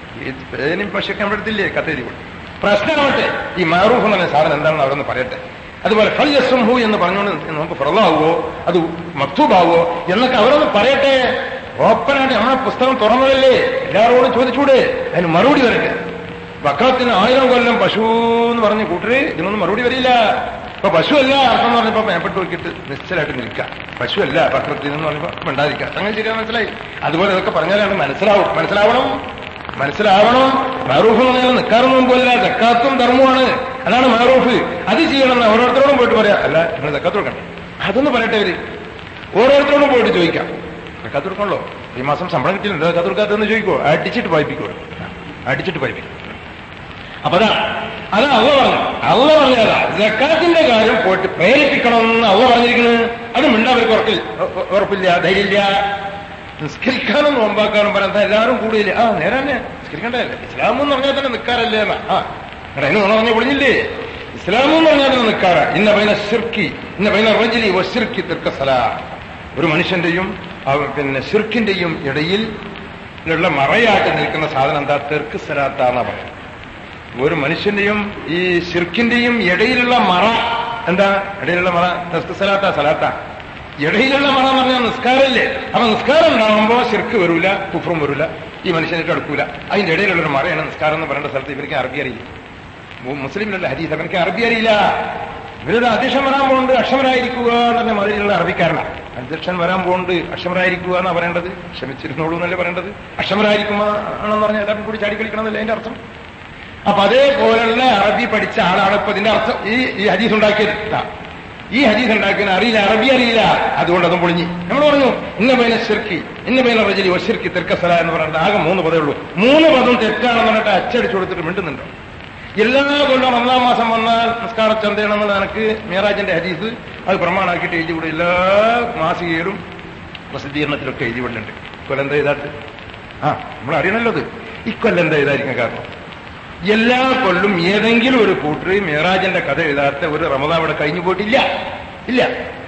പേനും പക്ഷെ കണ്ടെടുത്തില്ലേ കത്തേരി പൊളി പ്രശ്നമാവട്ടെ ഈ മാറൂഫ് എന്ന് പറഞ്ഞ സാധനം എന്താണെന്ന് അവിടെ നിന്ന് പറയട്ടെ അതുപോലെ ഫൽ യസ്ഹു എന്ന് പറഞ്ഞുകൊണ്ട് നമുക്ക് ഫറലാവോ അത് മക്തൂബാവോ എന്നൊക്കെ അവരൊന്ന് പറയട്ടെ ഓപ്പണായിട്ട് നമ്മളെ പുസ്തകം തുറന്നതല്ലേ എല്ലാവരോടും ചോദിച്ചൂടെ അതിന് മറുപടി വരട്ടെ വക്രത്തിന് ആയിരം കൊല്ലം പശു എന്ന് പറഞ്ഞ് കൂട്ടര് ഇതിനൊന്നും മറുപടി വരില്ല ഇപ്പൊ പശു അല്ല അർത്ഥം എന്ന് പറഞ്ഞപ്പോ മേപ്പെട്ട് നോക്കിയിട്ട് നിശ്ചലായിട്ട് നിൽക്കുക പശു അല്ല വക്രത്തിന് എന്ന് പറഞ്ഞപ്പോ മിണ്ടാതിരിക്കുക അങ്ങനെ ശരിയാ മനസ്സിലായി അതുപോലെ ഇതൊക്കെ പറഞ്ഞാലാണ് മനസ്സിലാവും മനസ്സിലാവണം മനസ്സിലാവണം മാറൂഫ് എന്ന് പറഞ്ഞാൽ നിൽക്കാറും മുമ്പല്ല ജക്കാത്തും ധർമ്മമാണ് അതാണ് മാറൂഫ് അത് ചെയ്യണമെന്ന് ഓരോരുത്തരോടും പോയിട്ട് പറയാം അല്ല നിങ്ങൾ ജക്കാത്ത് കൊടുക്കണം അതൊന്ന് പറയട്ടെ അവര് ഓരോരുത്തരോടും പോയിട്ട് ചോദിക്കാം ജക്കാത്ത് കൊടുക്കണല്ലോ ഈ മാസം ശമ്പളം കിട്ടിയിട്ടുണ്ട് ജക്കാത്ത് കൊടുക്കാത്തെന്ന് ചോദിക്കോ അടിച്ചിട്ട് വായിപ്പിക്കുമോ അടിച്ചിട്ട് വായിപ്പിക്കും അപ്പൊ അതാ അതാ അള്ള പറഞ്ഞു അള്ള പറഞ്ഞതാ ജക്കാത്തിന്റെ കാര്യം പോയിട്ട് പ്രേരിപ്പിക്കണമെന്ന് അള്ള പറഞ്ഞിരിക്കുന്നത് അത് മിണ്ടവർക്ക് ഉറപ്പില്ല ഉറപ്പില്ല ധൈര്യമില്ല നിസ്കരിക്കാനും നോമ്പാക്കാനും പറയാൻ എല്ലാവരും കൂടിയില്ലേ ആ നേരെ തന്നെ നിസ്കരിക്കണ്ടല്ലേ ഇസ്ലാം എന്ന് പറഞ്ഞാൽ തന്നെ നിൽക്കാറല്ലേ എന്നാ ആ എടാ, അതിന് നുണ പറഞ്ഞ പൊളിഞ്ഞില്ലേ ഇസ്ലാം എന്ന് പറഞ്ഞാൽ തന്നെ നിൽക്കാറ ഇന്ന പൈന സിർക്കി ഇന്ന പൈന റജലി വസിർക്കി തിർക്കസല ഒരു മനുഷ്യന്റെയും അവ- പിന്നെ സിർക്കിന്റെയും ഇടയിൽ ഉള്ള മറയായിട്ട് നിൽക്കുന്ന സാധനം എന്താ തെർക്ക് സലാത്ത എന്നാ പറയുന്നത് ഒരു മനുഷ്യന്റെയും ഈ ശിർക്കിന്റെയും ഇടയിലുള്ള മറ എന്താ ഇടയിലുള്ള മറ തെർക്ക് സലാത്ത സലാത്ത ഇടയിലുള്ള മറ എന്ന് പറഞ്ഞാൽ നിസ്കാരമില്ലേ അപ്പൊ നിസ്കാരം ഉണ്ടാകുമ്പോ ശിർക്ക് വരൂല കുഫറും വരൂല ഈ മനുഷ്യനിട്ട് അടുക്കൂല അതിന്റെ ഇടയിലുള്ളൊരു മറയാണ് നിസ്കാരം എന്ന് പറയേണ്ട സ്ഥലത്ത് ഇവർക്ക് അറബി അറിയില്ല മു- മുസ്ലിമിലുള്ള ഹദീസ് അവനക്ക് അറബി അറിയില്ല ഇവരുടെ അധ്യക്ഷൻ വരാൻ പോകുന്നുണ്ട് അക്ഷമരായിരിക്കുക എന്ന് പറഞ്ഞ മാതിരിയുള്ള അറബിക്കാരനാണ് അധ്യക്ഷൻ വരാൻ പോകുന്നുണ്ട് അക്ഷമരായിരിക്കുക എന്നാ പറയേണ്ടത് ക്ഷമിച്ചിരുന്നോളൂ എന്നല്ലേ പറയേണ്ടത് അക്ഷമരായിരിക്കുമോ ആണെന്ന് പറഞ്ഞാൽ എല്ലാവരും കൂടി ചാടിക്കളിക്കണം എന്നല്ലേ അതിന്റെ അർത്ഥം അപ്പൊ അതേപോലുള്ള അറബി പഠിച്ച ആളാണ് ഇപ്പൊ ഇതിന്റെ അർത്ഥം ഈ ഈ ഹദീസ് ഉണ്ടാക്കിയത് ഇതാ. ഈ ഹദീസ് ഉണ്ടാക്കിയത് അറിയില്ല അറബി അറിയില്ല അതുകൊണ്ട് അതും പൊളിഞ്ഞി നമ്മൾ പറഞ്ഞു ഇന്ന പൈന ശിർക്കി ഇന്ന പൈന റജലി ഒശിർക്കി തിർക്കസല എന്ന് പറഞ്ഞിട്ട് ആകെ മൂന്ന് പദമേ ഉള്ളൂ മൂന്ന് പദം തെറ്റാണെന്ന് പറഞ്ഞിട്ട് അച്ചടിച്ചു കൊടുത്തിട്ട് മിണ്ടുന്നുണ്ടോ എല്ലാ കൊല്ലം ഒന്നാം മാസം വന്നാൽ നിസ്കാര ചന്തയാണെന്നുള്ള എനിക്ക് മേറാജിന്റെ ഹദീസ് അത് പ്രമാണാക്കിയിട്ട് എഴുതി കൂടെ എല്ലാ മാസികയിലും പ്രസിദ്ധീകരണത്തിലൊക്കെ എഴുതി വിടുന്നുണ്ട് ഇക്കൊല്ലം എന്താ ഇതാട്ട് ആ നമ്മൾ അറിയണല്ലോ അത് ഇക്കൊല്ലം എന്താ ഇതായിരിക്കും കാരണം എല്ലാ കൊല്ലും ഏതെങ്കിലും ഒരു കൂട്ടർ മേറാജിന്റെ കഥ എഴുതാത്ത ഒരു റമദാൻ ഇവിടെ കഴിഞ്ഞു പോയിട്ടില്ല ഇല്ല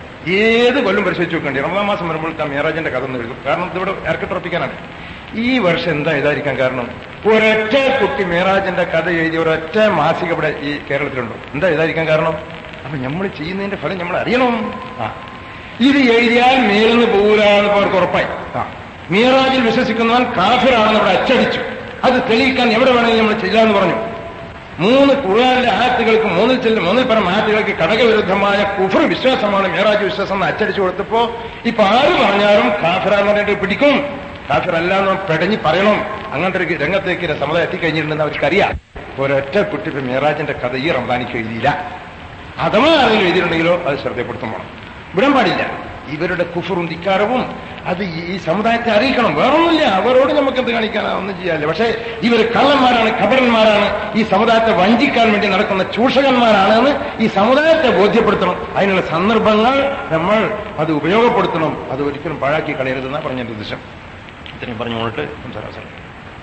ഏത് കൊല്ലം പരിശോധിച്ച് നോക്കണ്ടേ റമദാൻ മാസം വരുമ്പോൾ മേറാജിന്റെ കഥ ഒന്ന് എഴുതും കാരണം ഇതിവിടെ ഇറക്കിട്ടുറപ്പിക്കാനാണ് ഈ വർഷം എന്താ ഇതായിരിക്കാൻ കാരണം ഒരൊറ്റ കുട്ടി മേറാജിന്റെ കഥ എഴുതിയ ഒരൊറ്റ മാസിക ഇവിടെ ഈ കേരളത്തിലുണ്ടോ എന്താ ഇതായിരിക്കാൻ കാരണം അപ്പൊ നമ്മൾ ചെയ്യുന്നതിന്റെ ഫലം നമ്മൾ അറിയണം ആ ഇത് എഴുതിയാൽ മേലിന്ന് പോകൂല എന്ന് അവർക്ക് ഉറപ്പായി ആ മീറാജിൽ വിശ്വസിക്കുന്നവൻ കാഫിറാണെന്ന് ഇവിടെ അച്ചടിച്ചു അത് തെളിയിക്കാൻ എവിടെ വേണമെങ്കിലും നമ്മൾ ചെയ്യാന്ന് പറഞ്ഞു മൂന്ന് ഖുർആാനിലെ ആയത്തുകൾക്ക് മൂന്നിൽ ചെല്ലും മൂന്നിൽ പരം ആയത്തുകൾക്ക് കടകവിരുദ്ധമായ കുഫർ വിശ്വാസമാണ് മേറാജ് വിശ്വാസം എന്ന് അച്ചടിച്ചു കൊടുത്തപ്പോ ഇപ്പൊ ആര് പറഞ്ഞാലും കാഫിറാന്ന് പറഞ്ഞിട്ട് പിടിക്കും കാഫിർ അല്ല എന്ന് പെടഞ്ഞ് പറയണം അങ്ങനത്തെ ഒരു രംഗത്തേക്ക് സമുദായം എത്തിക്കഴിഞ്ഞിട്ടുണ്ടെന്ന് അവർക്കറിയാം ഒരൊറ്റ കുട്ടി ഇപ്പൊ മേറാജിന്റെ കഥ ഈ റംസാനിക്ക് എഴുതിയില്ല അഥവാ ആരെങ്കിലും എഴുതിയിട്ടുണ്ടെങ്കിലോ അത് ശ്രദ്ധപ്പെടുത്തും വേണം വിടാൻ പാടില്ല ഇവരുടെ കുഫറും ധിക്കാരവും അത് ഈ- ഈ സമുദായത്തെ അറിയിക്കണം വേറൊന്നുമില്ല അവരോട് നമുക്ക് എന്ത് കാണിക്കാനാ ഒന്നും ചെയ്യാനില്ല പക്ഷേ ഇവർ കള്ളന്മാരാണ് കപടന്മാരാണ് ഈ സമുദായത്തെ വഞ്ചിക്കാൻ വേണ്ടി നടക്കുന്ന ചൂഷകന്മാരാണ് എന്ന് ഈ സമുദായത്തെ ബോധ്യപ്പെടുത്തണം അതിനുള്ള സന്ദർഭങ്ങൾ നമ്മൾ അത് ഉപയോഗപ്പെടുത്തണം അത് ഒരിക്കലും പാഴാക്കി കളയരുതെന്നാണ് പറഞ്ഞ ഉദ്ദേശം ഇത്രയും പറഞ്ഞുകൊണ്ടിട്ട് സംസാരം അവസാനം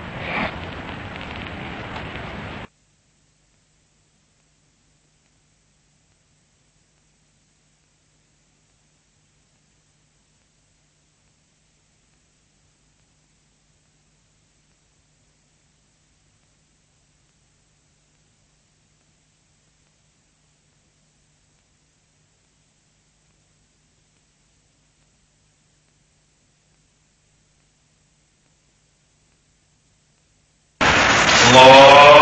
الله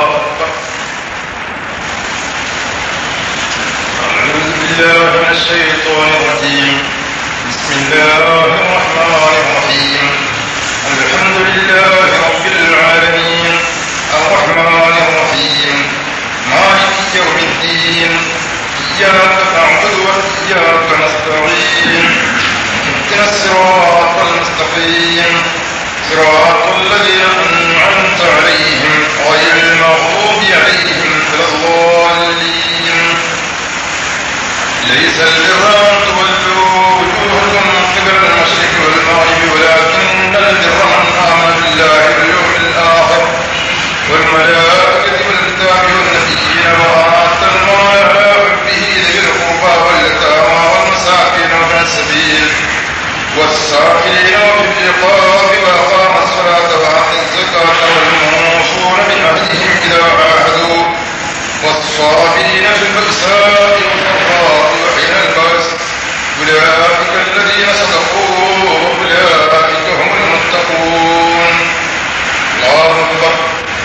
أعوذ بالله من الشيطان الرجيم بسم الله الرحمن الرحيم الحمد لله رب العالمين الرحمن الرحيم مالك يوم الدين إياك نعبد وإياك نستعين اهدنا الصراط المستقيم صراط الذين أنعمت عليهم غير المغضوب عليهم ولا الضالين ليس البر أن تولوا وجوهكم قبل المشرق والمغرب ولكن البر من آمن بالله واليوم الآخر والملائكة والكتاب والنبيين وآتى المال على حبه ذوي القربى واليتامى والمساكين وابن السبيل والساكنين وفي الرقاب وأقام الصلاة وآتى الزكاة والموصون بعهدهم إذا عاهدوا والصابرين في البأساء والضراء وحين البأس أولئك الذين صدقوا وأولئك هم المتقون الله أكبر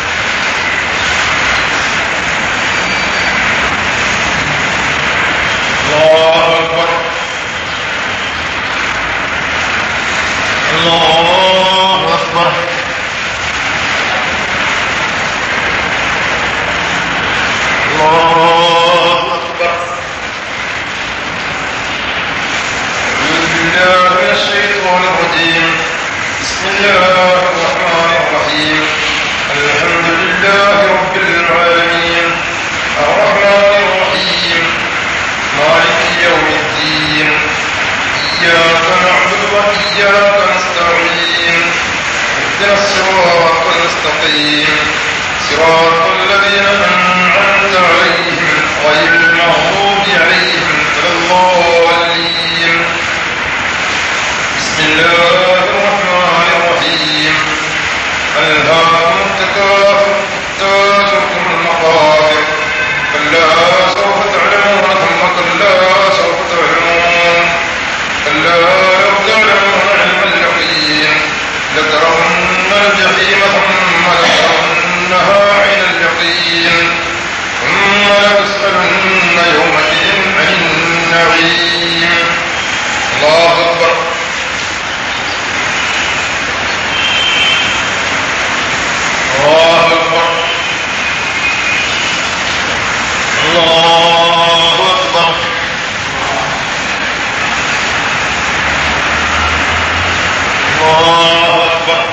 الله أكبر الله أكبر الله أكبر أعوذ بالله من الشيطان الرجيم بسم الله الرحمن الرحيم الحمد لله رب العالمين الرحمن الرحيم مالك يوم الدين إياك نعبد وإياك نستعين اهدنا الصراط المستقيم صراط الذين أنعمت عليهم غير المغضوب عليهم ولا الضالين بسم الله الرحمن الرحيم ألهاكم التكاثر حتى زرتم المقابر كلا سوف تعلمون ثم كلا سوف تعلمون كلا لو تعلمون علم اليقين لترون الجحيم ثم لترونها عين اليقين ثم لتسألن يومئذ عن النعيم الله أكبر الله أكبر الله أكبر الله أكبر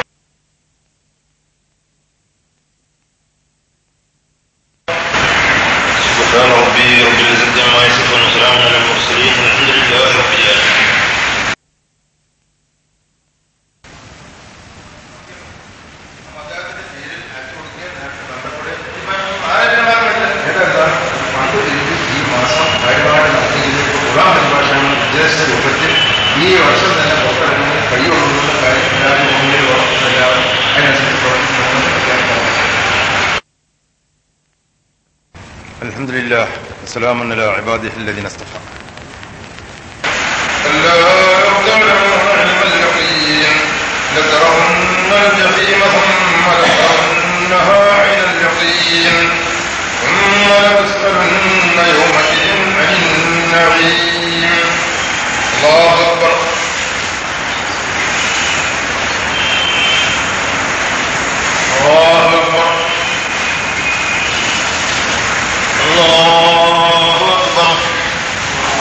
سبحان ربي رب العزة عما يصفون وسلام على المرسلين والحمد لله رب العالمين ഈ മാസം വഴിപാട് നടത്തിയതിലേക്ക് ഖുറാൻ പരിഭാഷണം ഉദ്ദേശിച്ച രൂപത്തിൽ ഈ വർഷം തന്നെ പുറത്തിറങ്ങുന്ന കഴിയുള്ളൂ കാര്യം എല്ലാവരും മുന്നിൽ എല്ലാവരും അതിനനുസരിച്ച് പ്രവർത്തിക്കണമെന്ന് പ്രഖ്യാപിക്കണം الحمد لله وسلام على عباده الذين اصطفى كلا لو تعلمون علم اليقين لترون الجحيم ثم لترونها عين اليقين ثم لتسألن يومئذ عن النعيم الله أكبر الله أكبر الله أكبر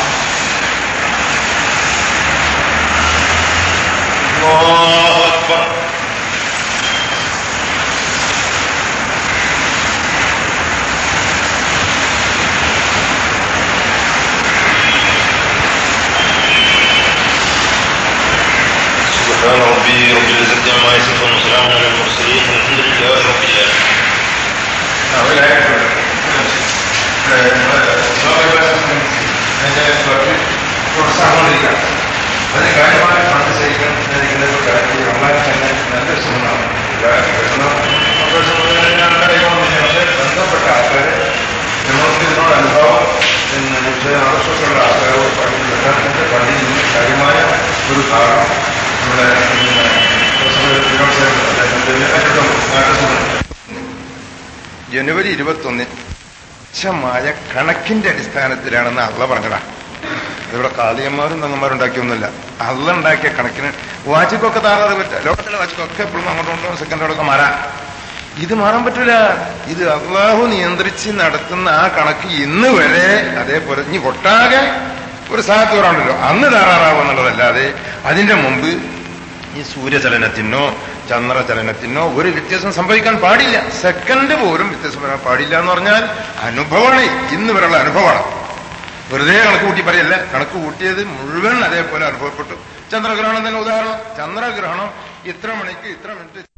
وسلام على المرسلين والحمد لله رب العالمين അതിന് കാര്യമായ ഫണ്ട് സഹിക്കുന്നതിന്റെ കാര്യത്തിൽ നമ്മളെ തന്നെ നല്ല ശ്രമമാണ് പക്ഷേ ബന്ധപ്പെട്ട ആൾക്കാരെ നമുക്ക് ഇതിനോട് അനുഭവം പിന്നെ വിഷയം ആവശ്യമുള്ള ആൾക്കാരോട് പഠിക്കുന്ന പള്ളിയിൽ നിന്ന് കാര്യമായ ഒരു ഭാഗം നമ്മുടെ ജനുവരി ഇരുപത്തൊന്നിന് തുച്ഛമായ കണക്കിന്റെ അടിസ്ഥാനത്തിലാണെന്ന് അള്ള പറഞ്ഞതാ ഇവിടെ കാളിയന്മാരും തങ്ങന്മാരും ഉണ്ടാക്കിയൊന്നുമില്ല അള്ള ഉണ്ടാക്കിയ കണക്കിന് വാച്ചിക്കൊക്കെ താറാതെ പറ്റുക ലോകത്തിലെ വാച്ചിക്കൊക്കെ എപ്പോഴും അങ്ങോട്ടും ഇങ്ങോട്ടും സെക്കൻഡോടൊക്കെ മാറാം ഇത് മാറാൻ പറ്റൂല ഇത് അള്ളാഹു നിയന്ത്രിച്ച് നടത്തുന്ന ആ കണക്ക് ഇന്ന് വരെ അതേപോലെ ഇനി ഒട്ടാകെ ഒരു സാഹത്ത് വരാണ്ടല്ലോ അന്ന് താറാറാവും എന്നുള്ളതല്ലാതെ അതിന്റെ മുമ്പ് ഈ സൂര്യചലനത്തിനോ ചന്ദ്രചലനത്തിനോ ഒരു വ്യത്യാസം സംഭവിക്കാൻ പാടില്ല സെക്കൻഡ് പോലും വ്യത്യാസം വരാൻ പാടില്ല എന്ന് പറഞ്ഞാൽ അനുഭവമാണ് ഇന്ന് വരെയുള്ള അനുഭവമാണ് വെറുതെ കണക്ക് കൂട്ടി പറയല്ല കണക്ക് കൂട്ടിയത് മുഴുവൻ അതേപോലെ അനുഭവപ്പെട്ടു ചന്ദ്രഗ്രഹണം തന്നെ ഉദാഹരണം ചന്ദ്രഗ്രഹണം ഇത്ര മണിക്ക് ഇത്ര മിനിറ്റ്